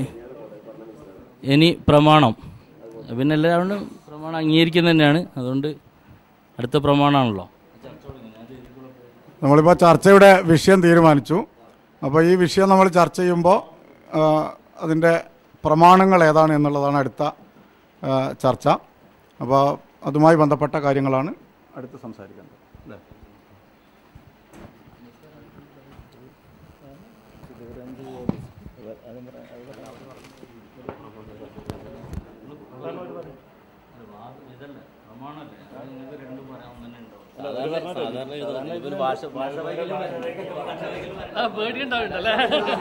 ഇനി പ്രമാണം പിന്നെ എല്ലാവരും പ്രമാണം അംഗീകരിക്കുന്നത് തന്നെയാണ് അതുകൊണ്ട് അടുത്ത പ്രമാണമാണല്ലോ നമ്മളിപ്പോൾ ചർച്ചയുടെ വിഷയം തീരുമാനിച്ചു അപ്പോൾ ഈ വിഷയം നമ്മൾ ചർച്ച ചെയ്യുമ്പോൾ ആ, അതിൻ്റെ പ്രമാണങ്ങൾ ഏതാണ് എന്നുള്ളതാണ് അടുത്ത ആ, ചർച്ച അപ്പോൾ അതുമായി ബന്ധപ്പെട്ട കാര്യങ്ങളാണ് അടുത്ത് സംസാരിക്കുന്നത് അല്ലേ ആ പേടിയുണ്ടാവുണ്ടല്ലേ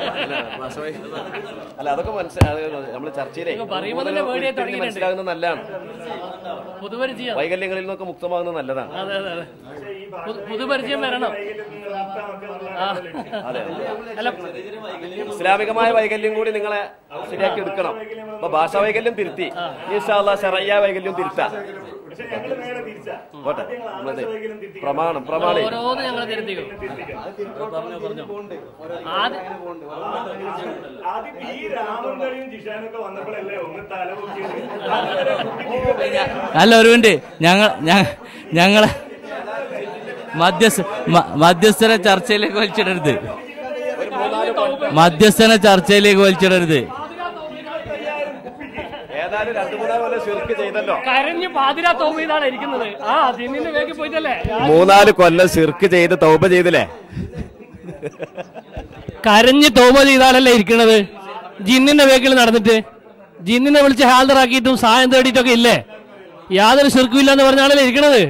അല്ല അതൊക്കെ മനസ്സിലായി നമ്മൾ ചർച്ചയിലേ ഇതൊക്കെ പറയുമ്പോൾ തന്നെ പേടിയായി തുടങ്ങിയിട്ടുണ്ട്. മനസ്സിലാകുന്നത് നല്ലതാണ് പുതുപരിചയം വൈകല്യങ്ങളിൽ നിന്നൊക്കെ മുക്തമാകുന്നത് നല്ലതാണ് അതെ അതെ അതെ പുതു- പുതുപരിചയം വരണം ആ. അതെ അല്ല ഇസ്ലാമികമായ വൈകല്യം കൂടി നിങ്ങളെ ശരിയാക്കി എടുക്കണം അപ്പൊ ഭാഷാ വൈകല്യം തിരുത്തി ഇൻഷാല്ല ശറയ്യ വൈകല്യം തിരുത്താം പോട്ടെ നമ്മളത് പ്രമാണം പ്രമാണം ഓരോന്ന് ഞങ്ങൾ തിരുത്തിക്കും ആദ്യം അല്ല ഒരു മിനിറ്റ് ഞങ്ങൾ ഞ- ഞങ്ങളെ മധ്യസ്ഥ മ- മധ്യസ്ഥനെ ചർച്ചയിലേക്ക് വലിച്ചിടരുത് മധ്യസ്ഥനെ ചർച്ചയിലേക്ക് വലിച്ചിടരുത് ഏതായാലും രണ്ടു മൂന്നാല് കൊല്ലം ശിർക്ക് ചെയ്തല്ലോ കരഞ്ഞ് പാതിരാ തോന്നിയതാണ് ഇരിക്കുന്നത് ആ ജിന്നിന്റെ വേഗം പോയിട്ടല്ലേ മൂന്നാല് കൊല്ലം ശിർക്ക് ചെയ്ത് തൗബ ചെയ്തില്ലേ കരഞ്ഞ് തോമ ചെയ്താലല്ലേ ഇരിക്കണത് ജിന്നിന്റെ വേക്കിൽ നടന്നിട്ട് ജിന്നിനെ വിളിച്ച് ഹാജരാക്കിയിട്ടും സഹായം തേടിയിട്ടൊക്കെ ഇല്ലേ യാതൊരു ശിർക്കും ഇല്ലെന്ന് പറഞ്ഞാണല്ലേ ഇരിക്കണത്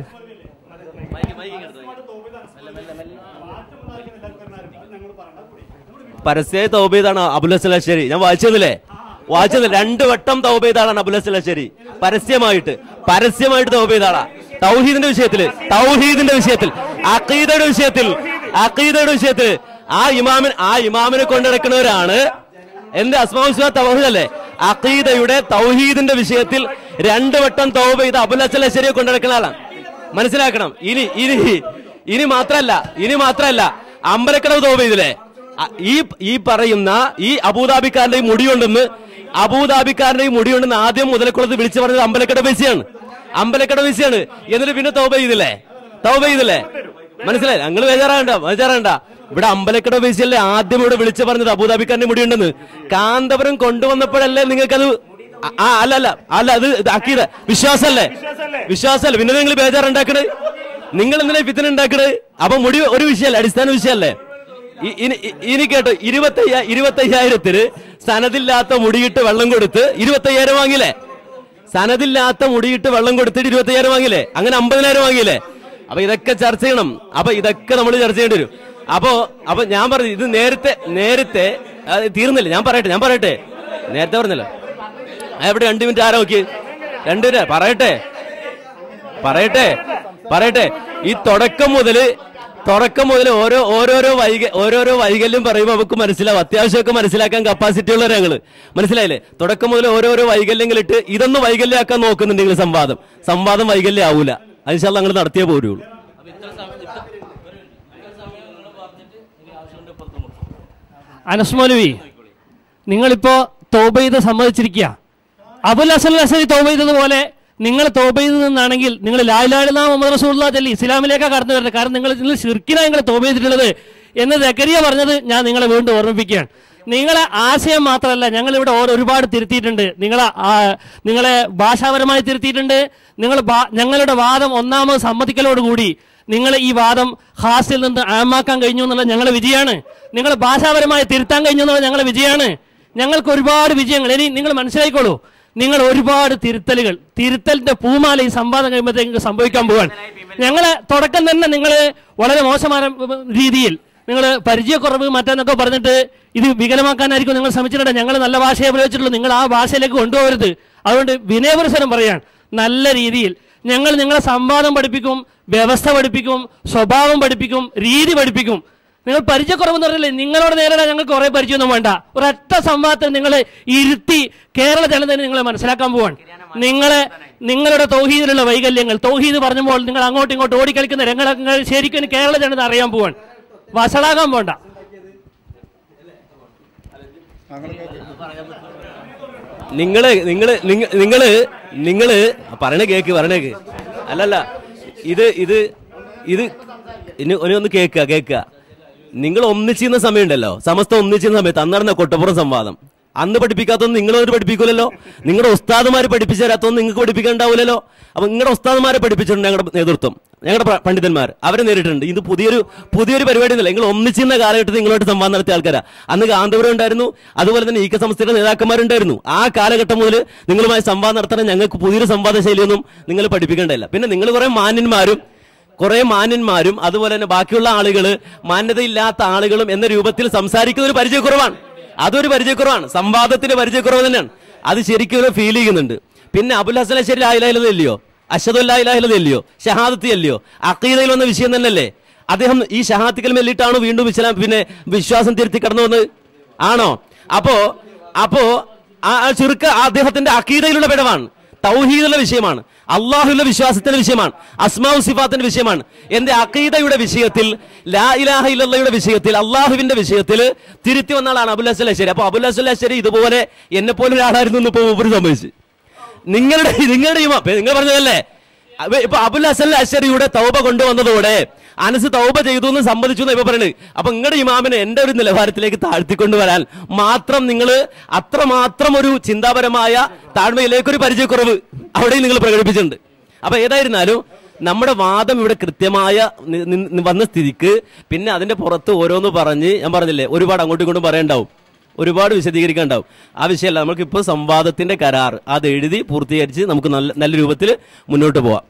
പരസ്യമായി തൗബ ചെയ്താണ് അബുൽ ഹസൻ അശ്ശേരി ഞാൻ വായിച്ചതില്ലേ വായിച്ചത് രണ്ട് വട്ടം തൗബ ചെയ്താണ് അബുൽ ഹസൻ അശ്ശേരി പരസ്യമായിട്ട് പരസ്യമായിട്ട് തൗബ ചെയ്താളാ തൗഹീദിന്റെ വിഷയത്തിൽ തൗഹീദിന്റെ വിഷയത്തിൽ അഖീദയുടെ വിഷയത്തിൽ അഖീദയുടെ വിഷയത്തിൽ ആ ഇമാമിൻ ആ ഇമാമിനെ കൊണ്ടിടക്കുന്നവരാണ് എന്റെ അസ്മാവുസ്വ തൗഹീദല്ലേ അഖീദയുടെ തൗഹീദിന്റെ വിഷയത്തിൽ രണ്ട് വട്ടം തൗബ ചെയ്ത് അബുൽ ഹസൻ അശ്ശേരിയെ കൊണ്ടിടക്കുന്ന ആളാണ് മനസ്സിലാക്കണം ഇനി ഇനി ഇനി മാത്രല്ല ഇനി മാത്രല്ല അമ്പലക്കടവ് തൗബ ചെയ്തില്ലേ അ- ഈ ഈ പറയുന്ന ഈ അബൂദാബിക്കാരന്റെ ഈ മുടിയുണ്ടെന്ന് അബൂദാബിക്കാരന്റെ ഈ മുടിയുണ്ടെന്ന് ആദ്യം മുതലക്കുളത്ത് വിളിച്ചു പറഞ്ഞത് അമ്പലക്കട പൈസയാണ് അമ്പലക്കട പൈസയാണ് എന്നിട്ട് പിന്നെ തൗബ ചെയ്തില്ലേ തൗബ ചെയ്തില്ലേ മനസ്സിലായി ഞങ്ങൾ ബേജാറാകണ്ട ബേജാറാകണ്ട ഇവിടെ അമ്പലക്കട പൈസയല്ലേ ആദ്യം ഇവിടെ വിളിച്ചു പറഞ്ഞത് അബൂദാബിക്കാരന്റെ മുടിയുണ്ടെന്ന് കാന്തപുരം കൊണ്ടുവന്നപ്പോഴല്ലേ നിങ്ങൾക്കത് അ- ആ അല്ല അല്ല അല്ല അത് ഇത് അക്കീത വിശ്വാസല്ലേ വിശ്വാസല്ലേ പിന്നെ നിങ്ങൾ ബേജാറുണ്ടാക്കണത് നിങ്ങൾ എന്തിനാ ഫിത്തന ഉണ്ടാക്കണത് അപ്പൊ മുടി ഒരു വിഷയമല്ലേ അടിസ്ഥാന വിഷയമല്ലേ ഇ- ഇനി ഇ- ഇനി കേട്ടോ ഇരുപത്തയ്യ ഇരുപത്തയ്യായിരത്തിന് സനദില്ലാത്ത മുടിയിട്ട് വെള്ളം കൊടുത്ത് ഇരുപത്തയ്യായിരം വാങ്ങിയില്ലേ സനദില്ലാത്ത മുടിയിട്ട് വെള്ളം കൊടുത്തിട്ട് ഇരുപത്തയ്യായിരം വാങ്ങിയില്ലേ അങ്ങനെ അമ്പതിനായിരം വാങ്ങിയില്ലേ അപ്പൊ ഇതൊക്കെ ചർച്ച ചെയ്യണം അപ്പൊ ഇതൊക്കെ നമ്മൾ ചർച്ച ചെയ്യേണ്ടി വരും അപ്പോ അപ്പൊ ഞാൻ പറഞ്ഞു ഇത് നേരത്തെ നേരത്തെ അത് തീർന്നില്ല ഞാൻ പറയട്ടെ ഞാൻ പറയട്ടെ നേരത്തെ പറഞ്ഞല്ലോ ആ, എവിടെ രണ്ട് മിനിറ്റ് ആരാ നോക്കി രണ്ട് മിനിറ്റ് പറയട്ടെ പറയട്ടെ പറയട്ടെ ഈ തുടക്കം മുതല് തുടക്കം മുതൽ ഓരോ ഓരോരോ വൈക ഓരോരോ വൈകല്യം പറയുമ്പോൾ നമുക്ക് മനസ്സിലാവും അത്യാവശ്യമൊക്കെ മനസ്സിലാക്കാൻ കപ്പാസിറ്റി ഉള്ള ഞങ്ങള് മനസ്സിലായില്ലേ തുടക്കം മുതൽ ഓരോരോ വൈകല്യങ്ങളിട്ട് ഇതൊന്നും വൈകല്യമാക്കാൻ നോക്കുന്നുണ്ടെങ്കിൽ സംവാദം സംവാദം വൈകല്യം ആവൂല അതിനുള്ള ഞങ്ങൾ നടത്തിയേ പോരുള്ളൂ അനസ്മോലവി നിങ്ങളിപ്പോ തോബ ചെയ്ത് സമ്മതിച്ചിരിക്കുക അബുൽ ഹസൻ ഹസനി തോബ ചെയ്തതുപോലെ നിങ്ങൾ തോബ ചെയ്ത് നിന്നാണെങ്കിൽ നിങ്ങൾ ലായിലാടുന്ന മുഹമ്മദ് റസൂള്ള ചൊല്ലി ഇസ്ലാമിലേക്കാണ് കടന്നു വരുന്നത് കാരണം നിങ്ങൾ നിങ്ങൾ ഷിർക്കിനാണ് നിങ്ങൾ തോബ ചെയ്തിട്ടുള്ളത് എന്ന് ദക്കരിയ പറഞ്ഞത് ഞാൻ നിങ്ങളെ വീണ്ടും ഓർമ്മിപ്പിക്കുകയാണ് നിങ്ങളെ ആശയം മാത്രമല്ല ഞങ്ങൾ ഇവിടെ ഓരോ ഒരുപാട് തിരുത്തിയിട്ടുണ്ട് നിങ്ങളെ ആ, നിങ്ങളെ ഭാഷാപരമായി തിരുത്തിയിട്ടുണ്ട് നിങ്ങൾ ബാ- ഞങ്ങളുടെ വാദം ഒന്നാമത് സമ്മതിക്കലോടുകൂടി നിങ്ങൾ ഈ വാദം ഹാസിൽ നിന്ന് ആമാക്കാൻ കഴിഞ്ഞു എന്നുള്ള ഞങ്ങളുടെ വിജയമാണ് നിങ്ങൾ ഭാഷാപരമായി തിരുത്താൻ കഴിഞ്ഞു എന്നുള്ള ഞങ്ങളുടെ വിജയമാണ് ഞങ്ങൾക്ക് ഒരുപാട് വിജയങ്ങൾ ഇനി നിങ്ങൾ മനസ്സിലാക്കിക്കോളൂ നിങ്ങൾ ഒരുപാട് തിരുത്തലുകൾ തിരുത്തലിന്റെ പൂമാല ഈ സംവാദം കഴിയുമ്പോഴത്തേക്ക് സംഭവിക്കാൻ പോവാണ് ഞങ്ങളെ തുടക്കം തന്നെ നിങ്ങൾ വളരെ മോശമായ രീതിയിൽ നിങ്ങൾ പരിചയക്കുറവ് മറ്റെന്നൊക്കെ പറഞ്ഞിട്ട് ഇത് വികലമാക്കാനായിരിക്കും നിങ്ങൾ ശ്രമിച്ചിട്ടുണ്ട് ഞങ്ങൾ നല്ല ഭാഷയെ പ്രയോഗിച്ചിട്ടുള്ളൂ നിങ്ങൾ ആ ഭാഷയിലേക്ക് കൊണ്ടുപോകരുത് അതുകൊണ്ട് വിനയപുരസരം പറയാൻ നല്ല രീതിയിൽ ഞങ്ങൾ നിങ്ങളെ സംവാദം പഠിപ്പിക്കും വ്യവസ്ഥ പഠിപ്പിക്കും സ്വഭാവം പഠിപ്പിക്കും രീതി പഠിപ്പിക്കും നിങ്ങൾ പരിചയക്കുറവെന്ന് പറഞ്ഞില്ലേ നിങ്ങളോട് നേരിടാൻ ഞങ്ങൾക്ക് കുറെ പരിചയമൊന്നും വേണ്ട ഒരൊറ്റ സംവാദത്തിൽ നിങ്ങൾ ഇരുത്തി കേരള ജനതയെ നിങ്ങളെ മനസ്സിലാക്കാൻ പോവാണ് നിങ്ങളെ നിങ്ങളുടെ തൗഹീദിലുള്ള വൈകല്യങ്ങൾ തൗഹീദ് പറഞ്ഞപ്പോൾ നിങ്ങൾ അങ്ങോട്ടും ഇങ്ങോട്ടും ഓടിക്കളിക്കുന്ന രംഗങ്ങൾ ശരിക്കും ഇനി കേരള ജനത അറിയാൻ പോവാണ് വഷളാകാൻ പോണ്ട നിങ്ങള് നിങ്ങള് നിങ്ങ- നിങ്ങള് നിങ്ങള് പറയണ കേക്ക് പറയണ കേക്ക് അല്ലല്ല ഇത് ഇത് ഇത് ഇനി ഇനി ഒന്ന് കേക്കുക കേക്കുക നിങ്ങൾ ഒന്നിച്ചിരുന്ന സമയമുണ്ടല്ലോ സമസ്ത ഒന്നിച്ചിരുന്ന സമയത്ത് അന്ന് നടന്ന കൊട്ടപ്പുറം സംവാദം അന്ന് പഠിപ്പിക്കാത്തൊന്നും നിങ്ങൾ വന്നിട്ട് പഠിപ്പിക്കൂലല്ലോ നിങ്ങളുടെ ഉസ്താദുമാർ പഠിപ്പിച്ചു തരാത്തൊന്നും നിങ്ങൾക്ക് പഠിപ്പിക്കാണ്ടാവില്ലല്ലോ അപ്പൊ നിങ്ങളുടെ ഉസ്താദുമാരെ പഠിപ്പിച്ചിട്ടുണ്ട് ഞങ്ങളുടെ നേതൃത്വം ഞങ്ങളുടെ പ- പണ്ഡിതന്മാർ അവരെ നേരിട്ടുണ്ട് ഇത് പുതിയൊരു പുതിയൊരു പരിപാടി ഒന്നുമില്ല നിങ്ങൾ ഒന്നിച്ചിരുന്ന കാലഘട്ടത്തിൽ നിങ്ങളോട്ട് സംവാദം നടത്തിയ ആൾക്കാരാ അന്ന് കാന്തപുരം ഉണ്ടായിരുന്നു അതുപോലെ തന്നെ ഈക്ക സംസ്ഥയുടെ നേതാക്കന്മാരുണ്ടായിരുന്നു ആ കാലഘട്ടം മുതൽ നിങ്ങളുമായി സംവാദം നടത്താൻ ഞങ്ങൾക്ക് പുതിയൊരു സംവാദ ശൈലിയൊന്നും നിങ്ങൾ പഠിപ്പിക്കേണ്ടതില്ല പിന്നെ നിങ്ങൾ കുറെ മാന്യന്മാരും കുറെ മാന്യന്മാരും അതുപോലെ തന്നെ ബാക്കിയുള്ള ആളുകൾ മാന്യതയില്ലാത്ത ആളുകളും എന്ന രൂപത്തിൽ സംസാരിക്കുന്ന ഒരു പരിചയക്കുറവാണ് അതൊരു പരിചയക്കുറവാണ് സംവാദത്തിന്റെ പരിചയക്കുറവ് തന്നെയാണ് അത് ശരിക്കും ഫീൽ ചെയ്യുന്നുണ്ട് പിന്നെ അബുൽ ഹസൻ അശ്ശേരി ലായിലായില്ലയോ അഷദുല്ലായില്ലയോ ഷഹാദത്തി അല്ലയോ അക്കീതയിൽ വന്ന വിഷയം തന്നെയല്ലേ അദ്ദേഹം ഈ ഷഹാത്തിക്കൽ മെല്ലിട്ടാണോ വീണ്ടും ഇസ്ലാം പിന്നെ വിശ്വാസം തിരുത്തി കടന്നു വന്നത് ആണോ അപ്പോ അപ്പോ ആ ആ ചുരുക്ക അദ്ദേഹത്തിന്റെ അക്കീതയിലുള്ള പിഴവാണ് തൗഹീദുള്ള വിഷയമാണ് അള്ളാഹുള്ള വിശ്വാസത്തിന്റെ വിഷയമാണ് അസ്മാഉ സിഫാത്തിന്റെ വിഷയമാണ് എന്റെ അക്കീദയുടെ വിഷയത്തിൽ ലാ ഇലാഹ ഇല്ലയുടെ വിഷയത്തിൽ അള്ളാഹുവിന്റെ വിഷയത്തിൽ തിരുത്തി വന്ന ആളാണ് അബുൽ ഹസൻ അശ്ശേരി അപ്പൊ അബുൽ ഹസൻ അശ്ശേരി ഇതുപോലെ എന്നെ പോലെ ഒരാളായിരുന്നു എന്ന് ഇപ്പൊ ഉപരി സംഭവിച്ചു നിങ്ങളുടെ നിങ്ങളുടെ ഇമാം ഇപ്പൊ നിങ്ങൾ പറഞ്ഞതല്ലേ അപ്പൊ ഇപ്പൊ അബുൽ ഹസൻ അശ്ശരിയുടെ തൗബ കൊണ്ടുവന്നതോടെ അനസ് തൗബ ചെയ്തു എന്ന് സമ്മതിച്ചു എന്ന് ഇപ്പൊ പറയുന്നത് അപ്പൊ നിങ്ങളുടെ ഇമാമിനെ എന്റെ ഒരു നിലവാരത്തിലേക്ക് താഴ്ത്തിക്കൊണ്ടുവരാൻ മാത്രം നിങ്ങൾ അത്രമാത്രം ഒരു ചിന്താപരമായ താഴ്മയിലേക്കൊരു പരിചയക്കുറവ് അവിടെയും നിങ്ങൾ പ്രകടിപ്പിച്ചിട്ടുണ്ട് അപ്പൊ ഏതായിരുന്നാലും നമ്മുടെ വാദം ഇവിടെ കൃത്യമായ നി- നി- വന്ന സ്ഥിതിക്ക് പിന്നെ അതിന്റെ പുറത്ത് ഓരോന്ന് പറഞ്ഞ് ഞാൻ പറഞ്ഞില്ലേ ഒരുപാട് അങ്ങോട്ടും ഇങ്ങോട്ടും പറയണ്ടാവും ഒരുപാട് വിശദീകരിക്കാണ്ടാവും ആ വിഷയമല്ല നമുക്ക് ഇപ്പോൾ സംവാദത്തിന്റെ കരാർ അത് എഴുതി പൂർത്തീകരിച്ച് നമുക്ക് നല്ല നല്ല രൂപത്തിൽ മുന്നോട്ട് പോവാം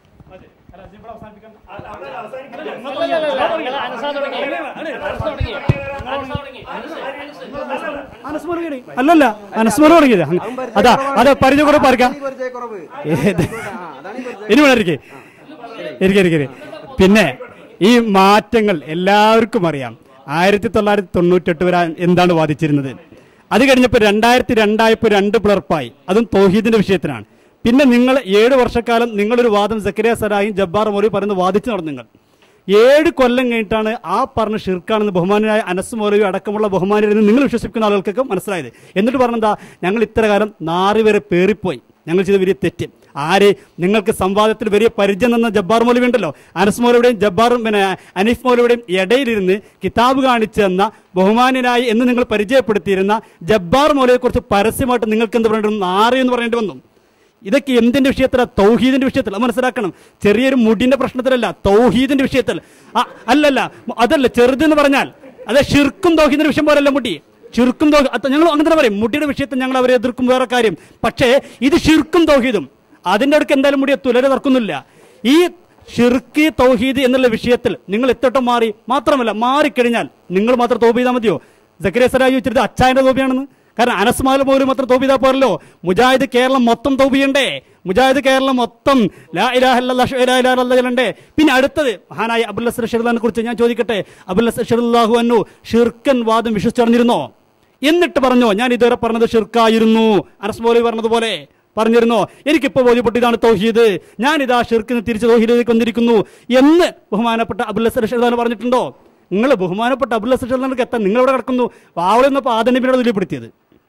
അല്ലല്ല അനസ്മർ തുടങ്ങിയത് അങ്ങ് അതാ അതാ പരിചയക്കുറവ് പാർക്കാം പരിചയക്കുറവ് ഏത്? ആ, അതാണ് ഈ പരിചയ- ഇനി വേണം ഇരിക്കെ ഇരിക്കെ ഇരിക്കെ പിന്നെ ഈ മാറ്റങ്ങൾ എല്ലാവർക്കും അറിയാം ആയിരത്തി തൊള്ളായിരത്തി തൊണ്ണൂറ്റെട്ട് വരെ എന്താണ് വാദിച്ചിരുന്നത് അത് കഴിഞ്ഞപ്പോൾ രണ്ടായിരത്തി രണ്ടായപ്പോൾ രണ്ട് പിളർപ്പായി അതും തോഹീദിന്റെ വിഷയത്തിനാണ് പിന്നെ നിങ്ങൾ ഏഴ് വർഷക്കാലം നിങ്ങളൊരു വാദം സക്കരിയ സലായും ജബ്ബാർ മൗലവി പറയുന്നത് വാദിച്ചു നടന്നു നിങ്ങൾ ഏഴ് കൊല്ലം കഴിഞ്ഞിട്ടാണ് ആ പറഞ്ഞ ഷിർക്കാണെന്ന് ബഹുമാനായ അനസ് മൗലവി അടക്കമുള്ള ബഹുമാനിയെന്ന് നിങ്ങൾ വിശ്വസിക്കുന്ന ആളുകൾക്കൊക്കെ മനസ്സിലായത് എന്നിട്ട് പറഞ്ഞെന്താ ഞങ്ങൾ ഇത്ര കാലം നാറി വരെ പേറിപ്പോയി ഞങ്ങൾ ചെയ്ത വലിയ തെറ്റ് ആര് നിങ്ങൾക്ക് സംവാദത്തിൽ വലിയ പരിചയം തന്ന ജബ്ബാർ മൗലവി ഉണ്ടല്ലോ അനസ് മൗലവിയുടെയും ജബ്ബാറും പിന്നെ അനീഫ് മൗലവിയുടെയും ഇടയിലിരുന്ന് കിതാബ് കാണിച്ചു തന്ന ബഹുമാന്യനായി എന്ന് നിങ്ങൾ പരിചയപ്പെടുത്തിയിരുന്ന ജബ്ബാർ മൗലവിയെ കുറിച്ച് പരസ്യമായിട്ട് നിങ്ങൾക്ക് എന്ത് പറയേണ്ടി വന്നു നാറി എന്ന് പറയേണ്ടി വന്നു ഇതൊക്കെ എന്തിന്റെ വിഷയത്തിലാണ് തൗഹീദിന്റെ വിഷയത്തിൽ അത് മനസ്സിലാക്കണം ചെറിയൊരു മുടിന്റെ പ്രശ്നത്തിലല്ല തൗഹീദിന്റെ വിഷയത്തിൽ ആ, അല്ലല്ല അതല്ല ചെറുതെന്ന് പറഞ്ഞാൽ അത് ഷിർക്കും തൗഹീദിന്റെ വിഷയം പോലല്ല മുടി ഷിർക്കും തൗഹീദ് അത് ഞങ്ങൾ അങ്ങനെ തന്നെ പറയും മുടിയുടെ വിഷയത്തിൽ ഞങ്ങൾ അവരെ എതിർക്കും വേറെ കാര്യം പക്ഷേ ഇത് ഷിർക്കും തൗഹീദും അതിന്റെ അടുക്ക് എന്തായാലും മുടി തുലരെ തർക്കുന്നില്ല ഈ ഷിർക്ക് തൗഹീദ് എന്നുള്ള വിഷയത്തിൽ നിങ്ങൾ എത്തോട്ടം മാറി മാത്രമല്ല മാറിക്കഴിഞ്ഞാൽ നിങ്ങൾ മാത്രം തോപ് ചെയ്താൽ മതിയോ സക്കരിയ സരാജ് വെച്ചിട്ട് അച്ചായന്റെ തോപിയാണെന്ന് കാരണം അനസ്മാല പോലും മാത്രം തോപ് ചെയ്താൽ പോരല്ലോ മുജാഹിദ് കേരളം മൊത്തം തോപ് ചെയ്യണ്ടേ മുജാഹിദ് കേരളം മൊത്തം ലാ ഇലാഹ ഇല്ലല്ലാഹ് ഷു ഇലാഹ ഇല്ലല്ലാഹ് ചൊല്ലണ്ടേ പിന്നെ അടുത്തത് മഹാനായ അബുൽ ഹസൻ ഷിർലാനെ കുറിച്ച് ഞാൻ ചോദിക്കട്ടെ അബുൽ ഹസൻ ഷിർലാഹു അന്നു ഷിർക്കൻ വാദം വിശ്വസിച്ചറിഞ്ഞിരുന്നോ എന്നിട്ട് പറഞ്ഞോ ഞാൻ ഇതുവരെ പറഞ്ഞത് ഷിർക്കായിരുന്നു അനസ് മൗലവി പറഞ്ഞതുപോലെ പറഞ്ഞിരുന്നോ എനിക്കിപ്പോ ബോധ്യപ്പെട്ടു ഇതാണ് തൗഹീദ് ഞാൻ ഇതാ ഷിർക്കിന് തിരിച്ച് തൗഹീദിലേക്ക് വന്നിരിക്കുന്നു എന്ന് ബഹുമാനപ്പെട്ട അബുൽ ഹസൻ ഷിർലാൻ പറഞ്ഞിട്ടുണ്ടോ നിങ്ങൾ ബഹുമാനപ്പെട്ട അബുൽ ഹസൻ ഷിർലാനൊക്കെ എത്താൻ നിങ്ങൾ എവിടെ കിടക്കുന്നു വാവളെന്നപ്പോൾ ആദനബിനോട് തുല്യപ്പെടുത്തിയത്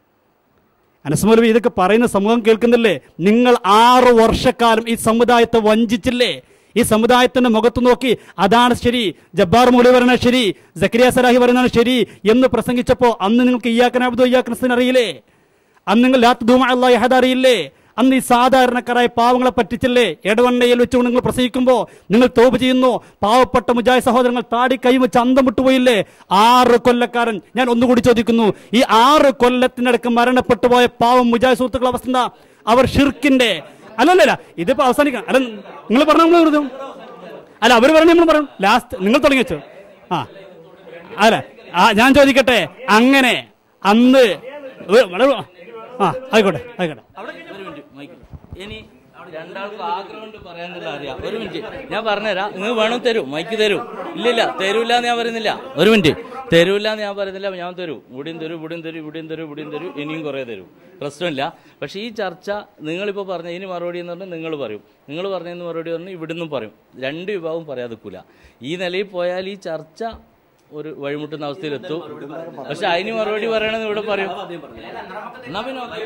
അനസ്മൗലവി ഇതൊക്കെ പറയുന്ന സമൂഹം കേൾക്കുന്നില്ലേ നിങ്ങൾ ആറ് വർഷക്കാലം ഈ സമുദായത്തെ വഞ്ചിച്ചില്ലേ ഈ സമുദായത്തിന്റെ മുഖത്ത് നോക്കി അതാണ് ശരി ജബ്ബാർ മൗലവി പറയുന്നത് ശരി സക്കരിയ സലാഹി പറയുന്നതാണ് ശരി എന്ന് പ്രസംഗിച്ചപ്പോൾ അന്ന് നിങ്ങൾക്ക് ഇയാക്കനാബുദോ ഇയാക്കനസ്തിന് അറിയില്ലേ അന്ന് നിങ്ങൾ ലാത്ത് ധൂമ അള്ളാഹി അഹദ് അറിയില്ലേ അന്ന് ഈ സാധാരണക്കാരായ പാവങ്ങളെ പറ്റിച്ചില്ലേ ഇടവണ്ണയിൽ വെച്ചുകൊണ്ട് നിങ്ങൾ പ്രസംഗിക്കുമ്പോൾ നിങ്ങൾ തോപ് ചെയ്യുന്നു പാവപ്പെട്ട മുജായ സഹോദരങ്ങൾ താടി കൈവച്ച് അന്തം വിട്ടുപോയില്ലേ ആറ് കൊല്ലക്കാരൻ ഞാൻ ഒന്നുകൂടി ചോദിക്കുന്നു ഈ ആറ് കൊല്ലത്തിനടക്ക് മരണപ്പെട്ടു പോയ പാവം മുജായ സുഹൃത്തുക്കളെ അവസ്ഥ എന്താ അവർ ഷിർക്കിന്റെ അല്ലല്ല ഇതിപ്പോ അവസാനിക്കണം അല്ല നിങ്ങൾ പറഞ്ഞ നമ്മൾ വെറുതെ അല്ല അവർ പറഞ്ഞ നമ്മൾ പറഞ്ഞു ലാസ്റ്റ് നിങ്ങൾ തുടങ്ങി വെച്ചു ആ അല്ല ആ ഞാൻ ചോദിക്കട്ടെ അങ്ങനെ അന്ന് ഒരു- വളരെ- ആ ആയിക്കോട്ടെ ആയിക്കോട്ടെ ഒരു മിനിറ്റ് മൈക്ക് ഇനി രണ്ടാൾക്കും ആഗ്രഹം കൊണ്ട് പറയാനുള്ള അറിയാം ഒരു മിനിറ്റ് ഞാൻ പറഞ്ഞുതരാം നിങ്ങൾ വേണം തരും മൈക്ക് തരും ഇല്ലില്ല തരൂല്ല എന്ന് ഞാൻ പറയുന്നില്ല ഒരു മിനിറ്റ് തരൂല്ല എന്ന് ഞാൻ പറയുന്നില്ല ഞാൻ തരും ഇവിടെയും തരും ഇവിടെയും തരും ഇവിടെയും തരും ഇവിടെയും തരും ഇനിയും കുറേ തരും പ്രശ്നമില്ല പക്ഷേ ഈ ചർച്ച നിങ്ങളിപ്പോൾ പറഞ്ഞ ഇനി മറുപടി എന്ന് പറഞ്ഞാൽ നിങ്ങൾ പറയും നിങ്ങൾ പറഞ്ഞതിന് മറുപടി പറഞ്ഞാൽ ഇവിടുന്നും പറയും രണ്ട് വിഭാഗവും പറയാതിരിക്കില്ല ഈ നിലയിൽ പോയാൽ ഈ ചർച്ച ഒരു വഴിമുട്ടുന്ന അവസ്ഥയിലെത്തും പക്ഷെ അതിന് മറുപടി പറയണമെന്ന് ഇവിടെ പറയും എന്നാ പിന്നെ ഓക്കേ.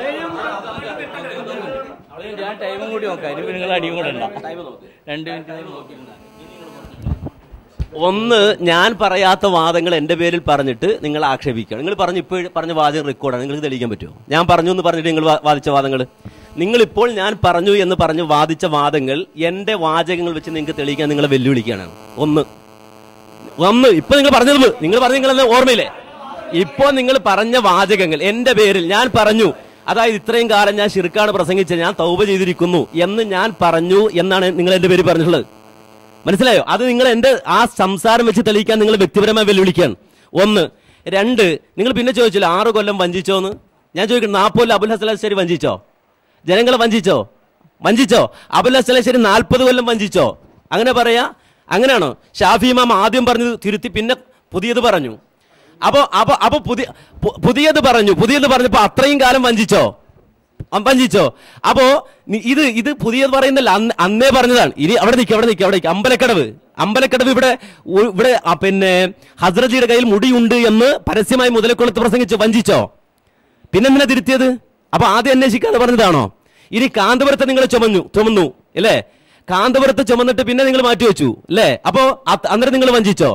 അത് ഞാൻ ടൈമും കൂടി നോക്കാം ഇനി നിങ്ങൾ അടിയും കൂടെ ഉണ്ടോ രണ്ട് മിനിറ്റ് കൂടി നോക്കിയിരുന്നാ. ഒന്ന് ഞാൻ പറയാത്ത വാദങ്ങൾ എന്റെ പേരിൽ പറഞ്ഞിട്ട് നിങ്ങൾ ആക്ഷേപിക്കുക നിങ്ങൾ പറഞ്ഞ ഇപ്പോൾ പറഞ്ഞ വാചകം റെക്കോർഡാണ് നിങ്ങൾക്ക് തെളിയിക്കാൻ പറ്റുമോ ഞാൻ പറഞ്ഞു എന്ന് പറഞ്ഞിട്ട് നിങ്ങൾ വാ- വാദിച്ച വാദങ്ങൾ നിങ്ങൾ ഇപ്പോൾ ഞാൻ പറഞ്ഞു എന്ന് പറഞ്ഞ് വാദിച്ച വാദങ്ങൾ എന്റെ വാചകങ്ങൾ വെച്ച് നിങ്ങൾക്ക് തെളിയിക്കാൻ നിങ്ങളെ വെല്ലുവിളിക്കുകയാണ് ഒന്ന് ഒന്ന് ഇപ്പൊ നിങ്ങൾ പറഞ്ഞത് നിങ്ങൾ പറഞ്ഞ നിങ്ങൾ ഓർമ്മയില്ലേ ഇപ്പൊ നിങ്ങൾ പറഞ്ഞ വാചകങ്ങൾ എന്റെ പേരിൽ ഞാൻ പറഞ്ഞു അതായത് ഇത്രയും കാലം ഞാൻ ശിർക്കാണ് പ്രസംഗിച്ചത് ഞാൻ തൗബ ചെയ്തിരിക്കുന്നു എന്ന് ഞാൻ പറഞ്ഞു എന്നാണ് നിങ്ങൾ എന്റെ പേര് പറഞ്ഞിട്ടുള്ളത് മനസ്സിലായോ അത് നിങ്ങൾ എന്റെ ആ സംസാരം വെച്ച് തെളിയിക്കാൻ നിങ്ങൾ വ്യക്തിപരമായി വെല്ലുവിളിക്കുകയാണ് ഒന്ന് രണ്ട് നിങ്ങൾ പിന്നെ ചോദിച്ചില്ല ആറ് കൊല്ലം വഞ്ചിച്ചോന്ന് ഞാൻ ചോദിക്കുന്നു നാൽപ്പത് കൊല്ലം അബുൽ ഹസലാശ്ശേരി വഞ്ചിച്ചോ ജനങ്ങളെ വഞ്ചിച്ചോ വഞ്ചിച്ചോ അബുൽ ഹസലാശ്ശേരി നാൽപ്പത് കൊല്ലം വഞ്ചിച്ചോ അങ്ങനെ പറയാ അങ്ങനെയാണോ ഷാഫി ഇമാം ആദ്യം പറഞ്ഞത് തിരുത്തി പിന്നെ പുതിയത് പറഞ്ഞു അപ്പോ അപ്പൊ അപ്പൊ പുതിയ പു- പുതിയത് പറഞ്ഞു പുതിയത് പറഞ്ഞപ്പോ അത്രയും കാലം വഞ്ചിച്ചോ അ- വഞ്ചിച്ചോ അപ്പോ നി- ഇത് ഇത് പുതിയത് പറയുന്നില്ല അന്ന് അന്നേ പറഞ്ഞതാണ് ഇനി അവിടെ നിൽക്കുക അവിടെ നിൽക്കുക അവിടെ നിൽക്കുക അമ്പലക്കടവ് അമ്പലക്കടവ് ഇവിടെ ഒ- ഇവിടെ ആ, പിന്നെ ഹസ്രജിയുടെ കയ്യിൽ മുടിയുണ്ട് എന്ന് പരസ്യമായി മുതലക്കുളത്ത് പ്രസംഗിച്ചു വഞ്ചിച്ചോ പിന്നെന്തിനാ തിരുത്തിയത് അപ്പൊ ആദ്യം അന്വേഷിക്കാതെ പറഞ്ഞതാണോ ഇനി കാന്തപുരത്തെ നിങ്ങൾ ചുമന്നു ചുമന്നു അല്ലേ കാന്തപുരത്ത് ചുമന്നിട്ട് പിന്നെ നിങ്ങൾ മാറ്റിവെച്ചു അല്ലേ അപ്പോ അത് അന്നേരം നിങ്ങൾ വഞ്ചിച്ചോ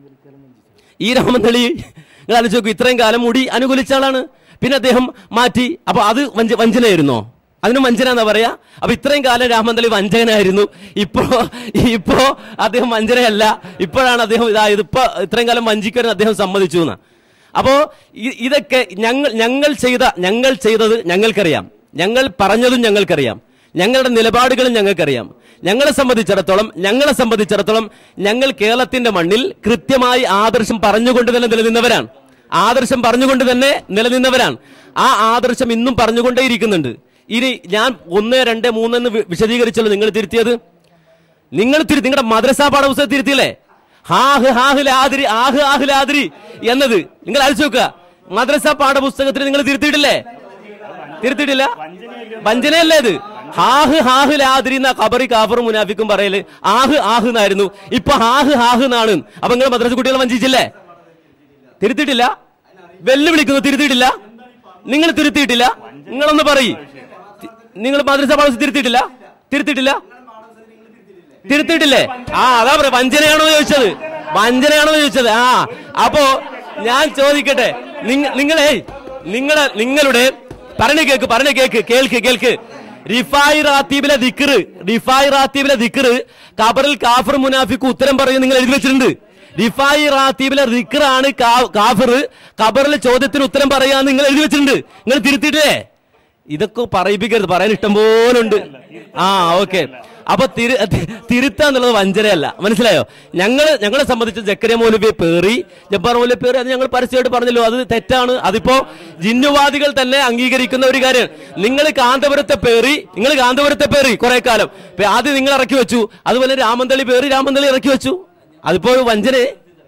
ഈ രാമന്തളി നിങ്ങൾ ആലോചിച്ച് നോക്കൂ ഇത്രയും കാലം മുടി അനുകൂലിച്ച ആളാണ് പിന്നെ അദ്ദേഹം മാറ്റി അപ്പൊ അത് വഞ്ച വഞ്ചനയായിരുന്നോ അതിന് വഞ്ചന എന്നാ പറയാ അപ്പൊ ഇത്രയും കാലം രാമന്തളി വഞ്ചകനായിരുന്നു ഇപ്പോ ഇപ്പോ അദ്ദേഹം വഞ്ചനയല്ല ഇപ്പോഴാണ് അദ്ദേഹം ഇതായത് ഇപ്പൊ ഇത്രയും കാലം വഞ്ചിക്കാൻ അദ്ദേഹം സമ്മതിച്ചു എന്ന് അപ്പോ ഇ- ഇതൊക്കെ ഞങ്ങൾ ഞങ്ങൾ ചെയ്ത ഞങ്ങൾ ചെയ്തത് ഞങ്ങൾക്കറിയാം ഞങ്ങൾ പറഞ്ഞതും ഞങ്ങൾക്കറിയാം ഞങ്ങളുടെ നിലപാടുകളും ഞങ്ങൾക്കറിയാം ഞങ്ങളെ സംബന്ധിച്ചിടത്തോളം ഞങ്ങളെ സംബന്ധിച്ചിടത്തോളം ഞങ്ങൾ കേരളത്തിന്റെ മണ്ണിൽ കൃത്യമായി ആദർശം പറഞ്ഞുകൊണ്ട് തന്നെ നിലനിന്നവരാണ് ആദർശം പറഞ്ഞുകൊണ്ട് തന്നെ നിലനിന്നവരാണ് ആ ആദർശം ഇന്നും പറഞ്ഞുകൊണ്ടേയിരിക്കുന്നുണ്ട് ഇനി ഞാൻ ഒന്ന് രണ്ട് മൂന്ന് എന്ന് വി- വിശദീകരിച്ചല്ലോ നിങ്ങൾ തിരുത്തിയത് നിങ്ങൾ തിരി നിങ്ങളുടെ മദ്രസ പാഠപുസ്തകം തിരുത്തിയില്ലേ ഹാഹ് ഹാഹ് ലാതിരി ആഹ് ആഹ് ലാതിരി എന്നത് നിങ്ങൾ അയച്ചു നോക്കുക മദ്രസ പാഠപുസ്തകത്തിൽ നിങ്ങൾ തിരുത്തിയിട്ടില്ലേ തിരുത്തിയിട്ടില്ല വഞ്ചനയല്ലേ ഇത് ഹാഹ് ഹാഹ് ലാതിരി എന്ന ഖബറി കാഫർ മുനാഫിക്കും പറയല് ആഹ് ആഹ് എന്നായിരുന്നു ഇപ്പൊ ഹാഹ് ഹാഹ് എന്നാണ് അപ്പൊ നിങ്ങൾ മദ്രസ കുട്ടികളെ വഞ്ചിച്ചില്ലേ തിരുത്തിയിട്ടില്ല വെല്ലുവിളിക്കുന്നു തിരുത്തിയിട്ടില്ല നിങ്ങൾ തിരുത്തിയിട്ടില്ല നിങ്ങളൊന്ന് പറയ് നിങ്ങൾ മദ്രസ പാഠം തിരുത്തിയിട്ടില്ല തിരുത്തിയിട്ടില്ല തിരുത്തിയിട്ടില്ലേ ആ അതാ പറയാ വഞ്ചനയാണോ ചോദിച്ചത് വഞ്ചനയാണോ ചോദിച്ചത് ആ അപ്പോ ഞാൻ ചോദിക്കട്ടെ നിങ്ങ- നിങ്ങളെ നിങ്ങളെ നിങ്ങളുടെ പറഞ്ഞ കേക്ക് പറഞ്ഞ കേക്ക് കേൾക്ക് കേൾക്ക് റിഫായി റാത്തീബിലെ ദിക്കറ് റിഫായി റാത്തീബിലെ ദിക്കറ് കബറിൽ കാഫർ മുനാഫിക്ക് ഉത്തരം പറയും നിങ്ങൾ എഴുതി വെച്ചിട്ടുണ്ട് റിഫായി റാത്തീബിലെ ദിക്കറാണ് കാഫർ കബറിലെ ചോദ്യത്തിന് ഉത്തരം പറയാന്ന് നിങ്ങൾ എഴുതി വെച്ചിട്ടുണ്ട് നിങ്ങൾ തിരുത്തിയിട്ടില്ലേ ഇതൊക്കെ പറയിപ്പിക്കരുത് പറയാൻ ഇഷ്ടം പോലെ ഉണ്ട് ആ ഓക്കെ അപ്പൊ തിരു തിരുത്തുക എന്നുള്ളത് വഞ്ചനയല്ല മനസ്സിലായോ ഞങ്ങൾ ഞങ്ങളെ സംബന്ധിച്ച് ജക്കരിയ മൗലവിയെ പേറി ജബ്ബാർ മൗലവി പേറി അത് ഞങ്ങൾ പരസ്യമായിട്ട് പറഞ്ഞല്ലോ അത് തെറ്റാണ് അതിപ്പോ ജിന്നുവാദികൾ തന്നെ അംഗീകരിക്കുന്ന ഒരു കാര്യം നിങ്ങൾ കാന്തപുരത്തെ പേറി നിങ്ങൾ കാന്തപുരത്തെ പേറി കുറെ കാലം ഇപ്പൊ ആദ്യം നിങ്ങൾ ഇറക്കി വെച്ചു അതുപോലെ രാമന്തളി പേറി രാമന്തളി ഇറക്കി വെച്ചു അതിപ്പോ വഞ്ചനേ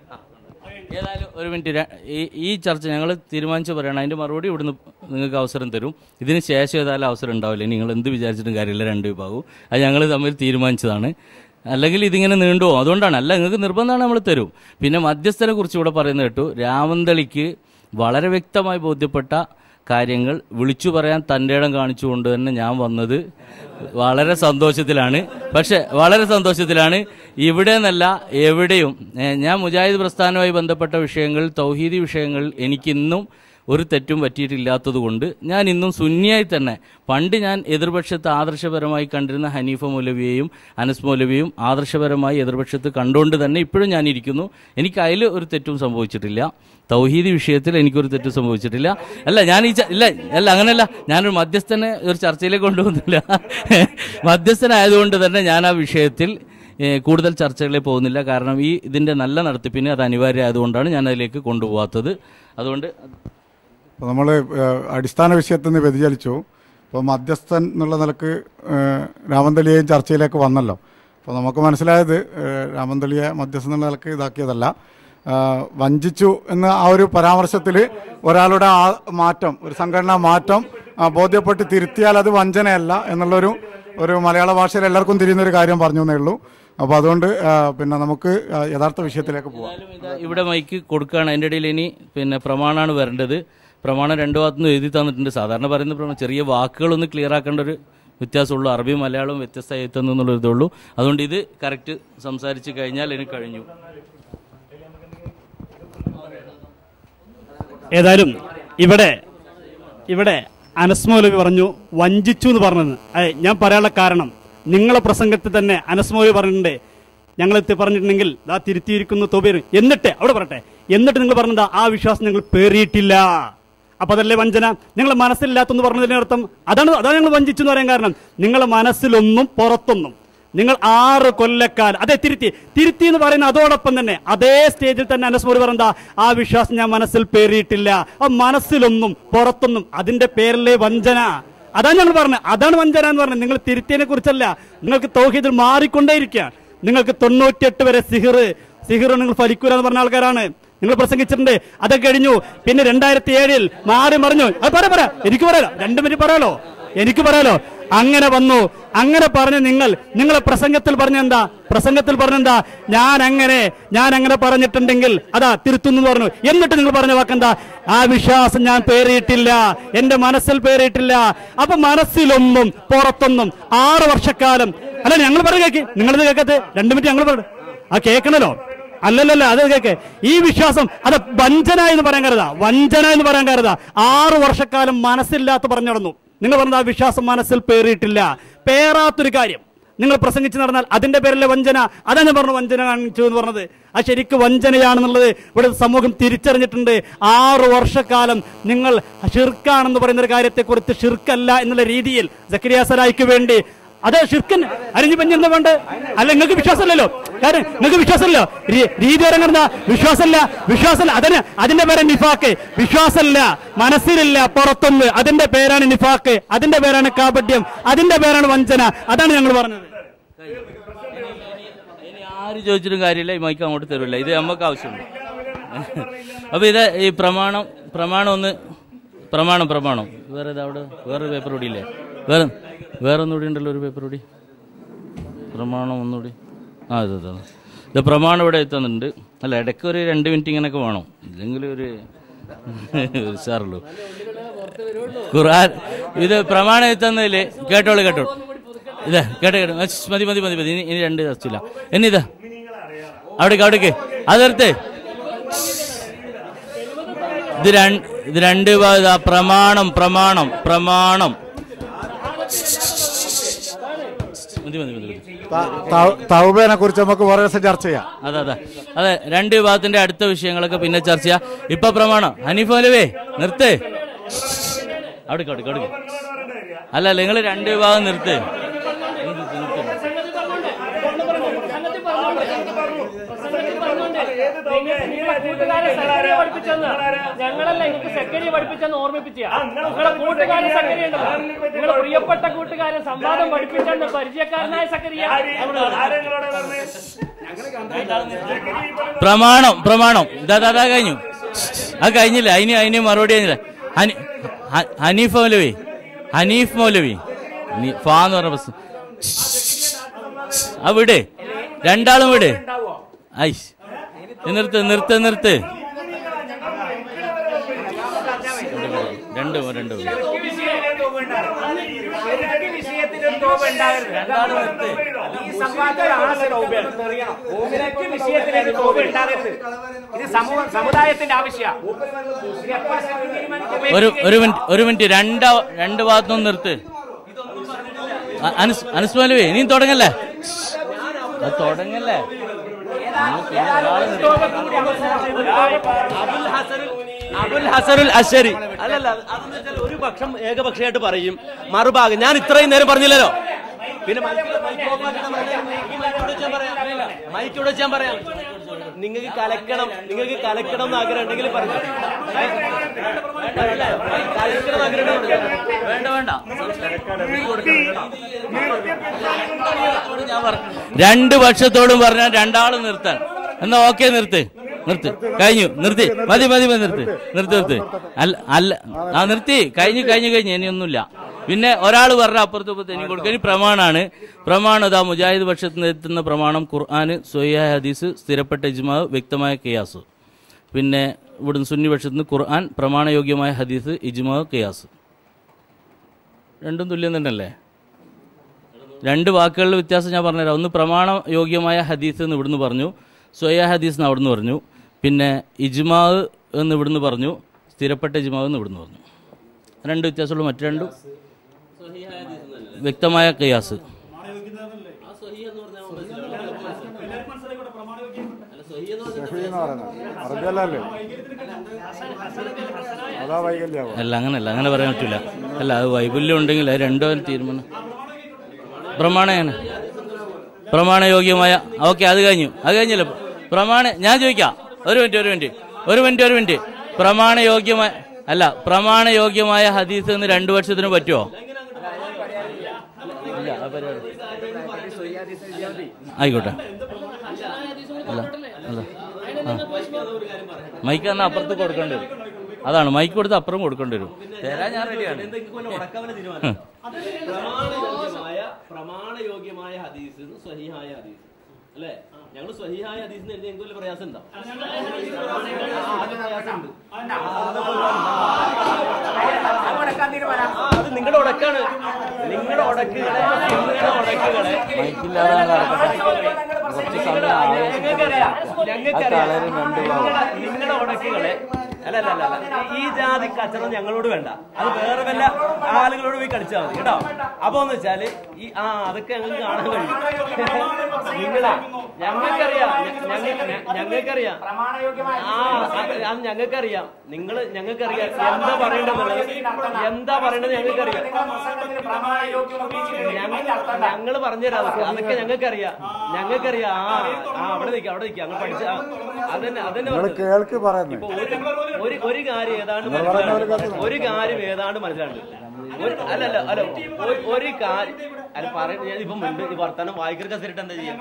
ഏതായാലും ഒരു മിനിറ്റ് ര- ഈ ഈ ചർച്ച ഞങ്ങൾ തീരുമാനിച്ച് പറയണം അതിന്റെ മറുപടി ഇവിടുന്ന് നിങ്ങൾക്ക് അവസരം തരും ഇതിന് ശേഷം ഏതായാലും അവസരം ഉണ്ടാവില്ല നിങ്ങൾ എന്ത് വിചാരിച്ചിട്ടും കാര്യമില്ല രണ്ട് വിഭാഗവും അത് ഞങ്ങൾ തമ്മിൽ തീരുമാനിച്ചതാണ് അല്ലെങ്കിൽ ഇതിങ്ങനെ നീണ്ടുപോകും അതുകൊണ്ടാണ് അല്ല നിങ്ങൾക്ക് നിർബന്ധമാണ് നമ്മൾ തരും പിന്നെ മധ്യസ്ഥനെ കുറിച്ച് ഇവിടെ പറയുന്നത് കേട്ടു രാമന്തളിക്ക് വളരെ വ്യക്തമായി ബോധ്യപ്പെട്ട കാര്യങ്ങൾ വിളിച്ചു പറയാൻ തൻ്റെ ഇടം കാണിച്ചുകൊണ്ട് തന്നെ ഞാൻ വന്നത് വളരെ സന്തോഷത്തിലാണ് പക്ഷെ വളരെ സന്തോഷത്തിലാണ് ഇവിടെ നിന്നല്ല എവിടെയും ഏ, ഞാൻ മുജാഹിദ് പ്രസ്ഥാനവുമായി ബന്ധപ്പെട്ട വിഷയങ്ങൾ തൗഹീദി വിഷയങ്ങൾ എനിക്കിന്നും ഒരു തെറ്റും പറ്റിയിട്ടില്ലാത്തത് കൊണ്ട് ഞാൻ ഇന്നും സുന്നിയായി തന്നെ പണ്ട് ഞാൻ എതിർപക്ഷത്ത് ആദർശപരമായി കണ്ടിരുന്ന ഹനീഫ മൗലവിയെയും അനസ് മൗലവിയും ആദർശപരമായി എതിർപക്ഷത്ത് കണ്ടുകൊണ്ട് തന്നെ ഇപ്പോഴും ഞാൻ ഇരിക്കുന്നു എനിക്ക് അതിൽ ഒരു തെറ്റും സംഭവിച്ചിട്ടില്ല തൗഹീദി വിഷയത്തിൽ എനിക്കൊരു തെറ്റും സംഭവിച്ചിട്ടില്ല അല്ല ഞാൻ ഈ ച- ഇല്ല അല്ല അങ്ങനെയല്ല ഞാനൊരു മധ്യസ്ഥനെ ഒരു ചർച്ചയിലേക്ക് കൊണ്ടുപോകുന്നില്ല മധ്യസ്ഥനായതുകൊണ്ട് തന്നെ ഞാൻ ആ വിഷയത്തിൽ ഏ, കൂടുതൽ ചർച്ചകളിലേക്ക് പോകുന്നില്ല കാരണം ഈ ഇതിന്റെ നല്ല നടത്തിപ്പിന് അത് അനിവാര്യമായതുകൊണ്ടാണ് ഞാൻ അതിലേക്ക് കൊണ്ടുപോകാത്തത് അതുകൊണ്ട് അപ്പോൾ നമ്മൾ അടിസ്ഥാന വിഷയത്തിൽ നിന്ന് വ്യതിചലിച്ചു അപ്പോൾ മധ്യസ്ഥൻ എന്നുള്ള നിലക്ക് ഏഹ്, രാമന്തളിയെയും ചർച്ചയിലേക്ക് വന്നല്ലോ അപ്പോൾ നമുക്ക് മനസ്സിലായത് ഏഹ്, രാമന്തളിയെ മധ്യസ്ഥൻ എന്നുള്ള നിലക്ക് ഇതാക്കിയതല്ല ഏഹ്, വഞ്ചിച്ചു എന്ന ആ ഒരു പരാമർശത്തിൽ ഒരാളുടെ ആ മാറ്റം ഒരു സംഘടനാ മാറ്റം ആ, ബോധ്യപ്പെട്ട് തിരുത്തിയാൽ അത് വഞ്ചനയല്ല എന്നുള്ളൊരു ഒരു മലയാള ഭാഷയിൽ എല്ലാവർക്കും തിരിയുന്ന ഒരു കാര്യം പറഞ്ഞു എന്നേ ഉള്ളൂ അപ്പോൾ അതുകൊണ്ട് ആ, പിന്നെ നമുക്ക് ആ, യഥാർത്ഥ വിഷയത്തിലേക്ക് പോവാം ഇതാ ഇവിടെ മൈക്ക് കൊടുക്കുകയാണ് അതിൻ്റെ ഇടയിൽ ഇനി പിന്നെ പ്രമാണമാണ് വരേണ്ടത് പ്രമാണം രണ്ടു ഭാഗത്തുനിന്ന് എഴുതി തന്നിട്ടുണ്ട് സാധാരണ പറയുന്ന പ്രമാണം ചെറിയ വാക്കുകളൊന്ന് ക്ലിയർ ആക്കേണ്ട ഒരു വ്യത്യാസമുള്ളൂ അറബിയും മലയാളവും വ്യത്യസ്തമായി എത്തുന്നു എന്നുള്ളൊരു ഇതുള്ളൂ അതുകൊണ്ട് ഇത് കറക്റ്റ് സംസാരിച്ച് കഴിഞ്ഞാൽ എനിക്ക് കഴിഞ്ഞു ഏതായാലും ഇവിടെ ഇവിടെ അനസ് മൗലവി പറഞ്ഞു വഞ്ചിച്ചു എന്ന് പറഞ്ഞത് അതെ ഞാൻ പറയാനുള്ള കാരണം നിങ്ങളെ പ്രസംഗത്തിൽ തന്നെ അനസ് മൗലവി പറഞ്ഞിട്ടുണ്ട് ഞങ്ങൾ എത്തി പറഞ്ഞിട്ടുണ്ടെങ്കിൽ ദാ തിരുത്തിയിരിക്കുന്നു തോബേര് എന്നിട്ട് അവിടെ പറയട്ടെ എന്നിട്ട് നിങ്ങൾ പറഞ്ഞതാ ആ വിശ്വാസം ഞങ്ങൾ പേറിയിട്ടില്ല അപ്പൊ അതല്ലേ വഞ്ചന നിങ്ങളെ മനസ്സിലില്ലാത്തെന്ന് പറഞ്ഞതിന്റെ അർത്ഥം അതാണ് അതാണ് ഞങ്ങൾ വഞ്ചിച്ചു എന്ന് പറയാൻ കാരണം നിങ്ങളെ മനസ്സിലൊന്നും പുറത്തൊന്നും നിങ്ങൾ ആറ് കൊല്ലക്കാലം അതെ തിരുത്തി തിരുത്തി എന്ന് പറയുന്ന അതോടൊപ്പം തന്നെ അതേ സ്റ്റേജിൽ തന്നെ അനസ്മോർ പറഞ്ഞ ആ വിശ്വാസം ഞാൻ മനസ്സിൽ പേറിയിട്ടില്ല ആ മനസ്സിലൊന്നും പുറത്തൊന്നും അതിന്റെ പേരിലെ വഞ്ചന അതാണ് ഞങ്ങൾ പറഞ്ഞത് അതാണ് വഞ്ചന എന്ന് പറഞ്ഞത് നിങ്ങൾ തിരുത്തിയതിനെ കുറിച്ചല്ല നിങ്ങൾക്ക് തൗഹീദിൽ മാറിക്കൊണ്ടേയിരിക്കുക നിങ്ങൾക്ക് തൊണ്ണൂറ്റിയെട്ട് വരെ സിഹിർ സിഹിർ നിങ്ങൾ ഫലിക്കൂല എന്ന് പറഞ്ഞ ആൾക്കാരാണ് നിങ്ങൾ പ്രസംഗിച്ചിട്ടുണ്ട് അതൊക്കെ കഴിഞ്ഞു പിന്നെ രണ്ടായിരത്തി ഏഴിൽ മാറി മറിഞ്ഞു അത് പറ പറ എനിക്ക് പറയാലോ രണ്ടു മിനിറ്റ് പറയാലോ എനിക്ക് പറയാലോ അങ്ങനെ വന്നു അങ്ങനെ പറഞ്ഞ് നിങ്ങൾ നിങ്ങളെ പ്രസംഗത്തിൽ പറഞ്ഞെന്താ പ്രസംഗത്തിൽ പറഞ്ഞെന്താ ഞാൻ അങ്ങനെ ഞാൻ അങ്ങനെ പറഞ്ഞിട്ടുണ്ടെങ്കിൽ അതാ തിരുത്തുന്നു എന്ന് പറഞ്ഞു എന്നിട്ട് നിങ്ങൾ പറഞ്ഞ വാക്കെന്താ ആ വിശ്വാസം ഞാൻ പേറിയിട്ടില്ല എന്റെ മനസ്സിൽ പേറിയിട്ടില്ല അപ്പൊ മനസ്സിലൊന്നും പുറത്തൊന്നും ആറ് വർഷക്കാലം അല്ല ഞങ്ങൾ പറഞ്ഞു കേക്ക് നിങ്ങളിത് കേൾക്കത്ത് രണ്ടു മിനിറ്റ് ഞങ്ങൾ പറഞ്ഞു ആ കേൾക്കണല്ലോ അല്ലല്ലല്ല അത് കേക്ക് ഈ വിശ്വാസം അത് വഞ്ചന എന്ന് പറയാൻ കരുതാ വഞ്ചന എന്ന് പറയാൻ കരുതാ ആറു വർഷക്കാലം മനസ്സില്ലാത്ത പറഞ്ഞു നടന്നു നിങ്ങൾ പറഞ്ഞത് ആ വിശ്വാസം മനസ്സിൽ പേറിയിട്ടില്ല പേറാത്തൊരു കാര്യം നിങ്ങൾ പ്രസംഗിച്ച് നടന്നാൽ അതിന്റെ പേരിലെ വഞ്ചന അതാ ഞാൻ പറഞ്ഞു വഞ്ചന കാണിച്ചു എന്ന് പറഞ്ഞത് ആ ശരിക്ക് വഞ്ചനയാണെന്നുള്ളത് ഇവിടെ സമൂഹം തിരിച്ചറിഞ്ഞിട്ടുണ്ട് ആറു വർഷക്കാലം നിങ്ങൾ ഷിർക്കാണെന്ന് പറയുന്ന ഒരു കാര്യത്തെക്കുറിച്ച് ഷിർക്കല്ല എന്നുള്ള രീതിയിൽ സക്കരിയ സലായിക്ക് വേണ്ടി അത് ഷിർക്കൻ അരിഞ്ഞു പഞ്ഞെന്താ വേണ്ട അല്ല നിങ്ങൾക്ക് വിശ്വാസമല്ലല്ലോ കാര്യം നിങ്ങൾക്ക് വിശ്വാസമല്ലോ രീ- രീതി ഇറങ്ങുന്ന വിശ്വാസമല്ല വിശ്വാസമല്ല അതിന് അതിന്റെ പേര് നിഫാക്ക് വിശ്വാസമല്ല മനസ്സിലില്ല പുറത്തൊന്ന് അതിന്റെ പേരാണ് നിഫാക്ക് അതിന്റെ പേരാണ് കാപട്യം അതിന്റെ പേരാണ് വഞ്ചന അതാണ് ഞങ്ങൾ പറഞ്ഞത് ഇനി ആര് ചോദിച്ചിട്ടും കാര്യമില്ല ഈ മൈക്ക് അങ്ങോട്ട് തരില്ല ഇത് നമുക്ക് ആവശ്യമുണ്ട് അപ്പൊ ഇത് ഈ പ്രമാണം പ്രമാണം ഒന്ന് പ്രമാണം പ്രമാണം വേറെ ഇത് അവിടെ വേറെ പേപ്പർ കൂടി ഇല്ലേ വേറെ വേറെ ഒന്നുകൂടി ഉണ്ടല്ലോ ഒരു പേപ്പർ കൂടി പ്രമാണം ഒന്നുകൂടി ആ ഇത് ഇത് ഇത് പ്രമാണം ഇവിടെ എത്തുന്നുണ്ട് അല്ല ഇടയ്ക്ക് ഒരു രണ്ട് മിനിറ്റ് ഇങ്ങനെയൊക്കെ വേണം ഇല്ലെങ്കിൽ ഒരു ഉഷാറുള്ളൂ ഖുർആൻ ഇത് പ്രമാണം എത്തുന്നതിൽ കേട്ടോളൂ കേട്ടോളൂ ഇതാ കേട്ടോ കേട്ടോ അച്ഛ്, മതി മതി മതി മതി ഇനി ഇനി രണ്ട് ദിവസത്തില്ല ഇനി ഇതാ അവിടേക്ക് അവിടേക്ക് അതെടുത്ത് ഇത് രണ്ട് ഇത് രണ്ട് ഭാ- ഇതാ പ്രമാണം പ്രമാണം പ്രമാണം മതി മതി മതി മതി തൗബേനെ കുറിച്ച് നമുക്ക് വേറെ ദിവസം ചർച്ച ചെയ്യാം അതെ അതെ അതെ രണ്ട് വിഭാഗത്തിന്റെ അടുത്ത വിഷയങ്ങളൊക്കെ പിന്നെ ചർച്ച ചെയ്യാം ഇപ്പൊ പ്രമാണം ഹനീഫ് അലവേ നിർത്ത് അവിടേക്ക് അവിടേക്ക് അവിടേക്ക് അല്ല അല്ല നിങ്ങൾ രണ്ട് വിഭാഗം നിർത്ത് നിർത്ത്, നിർത്ത്. ഞങ്ങളല്ല എനിക്ക് സെക്രട്ടറി പഠിപ്പിച്ചെന്ന് ഓർമ്മിപ്പിച്ച നിങ്ങളെ കൂട്ടുകാരൻ സക്കരിയ നിങ്ങളെ പ്രിയപ്പെട്ട കൂട്ടുകാരൻ സംവാദം പഠിപ്പിച്ചെന്ന് പരിചയക്കാരനായ സക്കരിയ പ്രമാണം പ്രമാണം ഇതാ ഇതാ, ഇതാ കഴിഞ്ഞു അത് കഴിഞ്ഞില്ല അതിന് അതിന് മറുപടി കഴിഞ്ഞില്ല ഹനി- ഹ- ഹനീഫ് മൗലവി ഹനീഫ് മൗലവി നീ- ഫാ എന്ന് പറഞ്ഞ ബസ് ആ വിട് രണ്ടാളും വിട് ഐസ് നിർത്ത് നിർത്ത് നിർത്ത് രണ്ട് രണ്ട് രണ്ടാളും നിർത്ത് സമുദായത്തിന്റെ ആവശ്യ ഒരു ഒരു മിനിറ്റ് ഒരു മിനിറ്റ് രണ്ട് രണ്ട് ഭാഗത്തുനിന്ന് നിർത്ത് അ- അനസ് അനസ് മൗലവി ഇനിയും തുടങ്ങല്ലേ അത് തുടങ്ങല്ലേ നമുക്ക് ഇനി ഒരാള് അബുൽ ഹസനുൽ അശരി അല്ലല്ല അതെന്ന് വെച്ചാൽ ഒരു പക്ഷം ഏകപക്ഷമായിട്ട് പറയും മറുഭാഗം ഞാൻ ഇത്രയും നേരം പറഞ്ഞില്ലല്ലോ പിന്നെ മൈക്ക് മൈക്ക് ഓഫ് ആക്കണം എന്ന് പറഞ്ഞാൽ ഈ മൈക്ക് ഇവിടെ വെച്ച് ഞാൻ പറയാം മൈക്ക് ഇവിടെ വെച്ച് ഞാൻ പറയാം നിങ്ങൾക്ക് കലക്കണം നിങ്ങൾക്ക് കലക്കണം എന്ന് ആഗ്രഹം ഉണ്ടെങ്കിൽ പറഞ്ഞു കലക്കണം എന്ന് ആഗ്രഹം ഉണ്ടെങ്കിൽ പറഞ്ഞോ. വേണ്ട വേണ്ട ഞാൻ പറ- രണ്ട് പക്ഷത്തോടും പറഞ്ഞാൽ രണ്ടാളും നിർത്താൻ എന്നാ ഓക്കെ നിർത്ത് നിർത്ത് കഴിഞ്ഞു നിർത്തി മതി മതി മതി നിർത്ത് നിർത്ത് നിർത്ത് അല്ല അല്ല ആ നിർത്തി കഴിഞ്ഞു കഴിഞ്ഞു കഴിഞ്ഞു ഇനിയൊന്നുമില്ല പിന്നെ ഒരാൾ പറഞ്ഞ അപ്പുറത്ത് ഇപ്പുറത്ത് ഇനി കൊടുക്കുക ഇനി പ്രമാണാണ് പ്രമാണം ഇതാ മുജാഹിദ് പക്ഷത്ത് നിന്ന് എത്തുന്ന പ്രമാണം ഖുർആന് സൊയ്യായ ഹദീസ് സ്ഥിരപ്പെട്ട ഇജ്മാവ് വ്യക്തമായ കിയാസ് പിന്നെ ഇവിടുന്ന് സുന്നി പക്ഷത്ത് നിന്ന് ഖുർആൻ പ്രമാണയോഗ്യമായ ഹദീസ് ഇജ്മാവ് കിയാസ് രണ്ടും തുല്യം തന്നെയല്ലേ രണ്ട് വാക്കുകളുടെ വ്യത്യാസം ഞാൻ പറഞ്ഞുതരാം ഒന്ന് പ്രമാണ യോഗ്യമായ ഹദീസ് എന്ന് ഇവിടുന്ന് പറഞ്ഞു സ്വയ ഹദീസ് എന്ന് അവിടുന്ന് പറഞ്ഞു പിന്നെ ഇജ്മാവ് എന്ന് ഇവിടുന്ന് പറഞ്ഞു സ്ഥിരപ്പെട്ട ഇജ്മാവ് എന്ന് ഇവിടുന്ന് പറഞ്ഞു രണ്ട് വ്യത്യാസമുള്ളൂ മറ്റു രണ്ടും വ്യക്തമായ കയാസ് അറബിയല്ലേ അതാ വൈകല്യാവും അല്ല അങ്ങനല്ല അങ്ങനെ പറയാൻ പറ്റില്ല അല്ല അത് വൈകല്യം ഉണ്ടെങ്കിൽ അത് രണ്ടോ തീരുമാനം പ്രമാണയാണ് പ്രമാണയോഗ്യമായ ഓക്കെ അത് കഴിഞ്ഞു അത് കഴിഞ്ഞല്ലോ പ്രമാണ ഞാൻ ചോദിക്കാം ഒരു മിനിറ്റ് ഒരു മിനിറ്റ് ഒരു മിനിറ്റ് ഒരു മിനിറ്റ് പ്രമാണയോഗ്യമായ അല്ല പ്രമാണയോഗ്യമായ ഹദീസ് എന്ന് രണ്ടു വർഷത്തിന് പറ്റുമോ ഇല്ല, ആ പരിപാടി. ആയിക്കോട്ടെ അല്ല അല്ല ആ മൈക്ക് എന്നാൽ അപ്പുറത്ത് കൊടുക്കേണ്ടി വരും അതാണ് മൈക്ക് കൊടുത്ത് അപ്പുറം കൊടുക്കേണ്ടി വരും തരാൻ ഞാൻ റെഡിയാണ് ഹും. പ്രമാണയോഗ്യമായ പ്രമാണയോഗ്യമായ ഹദീസ് സ്വഹിഹായ ഹദീസ് അല്ലേ ഞങ്ങൾ സ്വഹിഹായ ഹദീസിന് എഴുതി ഞങ്ങൾക്ക് വല്ല പ്രയാസം ഉണ്ടോ അത് നിങ്ങളുടെ ഉടക്കാണ് നിങ്ങളുടെ ഉടക്കുകളെ നിങ്ങളുടെ ഉടക്കുകളെ മൈക്കില്ലാതെ നടക്കട്ടെ കുറച്ച് സമയം ഞങ്ങൾക്കറിയാം ഞങ്ങൾക്കറിയാം കളറ് രണ്ട് ഭാഗം. നിങ്ങളുടെ ഉടക്കുകളെ അല്ല അല്ല അല്ല അല്ല. ഈ ജാതി കച്ചറ ഞങ്ങളോട് വേണ്ട അത് വേറെ വല്ല ആളുകളോട് പോയി കളിച്ചാൽ മതി കേട്ടോ അപ്പൊ എന്ന് വെച്ചാല് ഈ ആ അതൊക്കെ ഞങ്ങൾക്ക് കാണാൻ കഴിയും നിങ്ങളാ ഞങ്ങൾക്കറിയാം ഞങ്ങൾക്ക് ഞങ്ങൾക്കറിയാം ആ അത് അത് ഞങ്ങൾക്കറിയാം നിങ്ങൾ ഞങ്ങൾക്കറിയാം എന്താ പറയേണ്ടതെന്നുള്ളത് എന്താ പറയേണ്ടത് ഞങ്ങൾക്കറിയാം ഞങ്ങൾ പറഞ്ഞുതരാം അതൊക്കെ അതൊക്കെ ഞങ്ങൾക്കറിയാം ഞങ്ങൾക്കറിയാം ആ ആ അവിടെ നിൽക്കാം അവിടെ നിൽക്കാം അങ്ങ് പഠിച്ച ആ, അതന്നെ അതന്നെ പറഞ്ഞത്. കേൾക്ക് പറയുന്നത് ഇപ്പൊ ഒരു ഒരു ഒരു കാര്യം ഏതാണ്ട് മനസ്സിലാകും ഒരു കാര്യം ഏതാണ്ട് മനസ്സിലാകും ഒരു അല്ല അല്ല അല്ല ഒരു- ഒരു കാര്യം അല്ല പറയുന്നത് ഞാൻ ഇപ്പൊ മുൻപ് ഈ വർത്തമാനം വായിക്കൽ കസരിട്ട് എന്താ ചെയ്യാം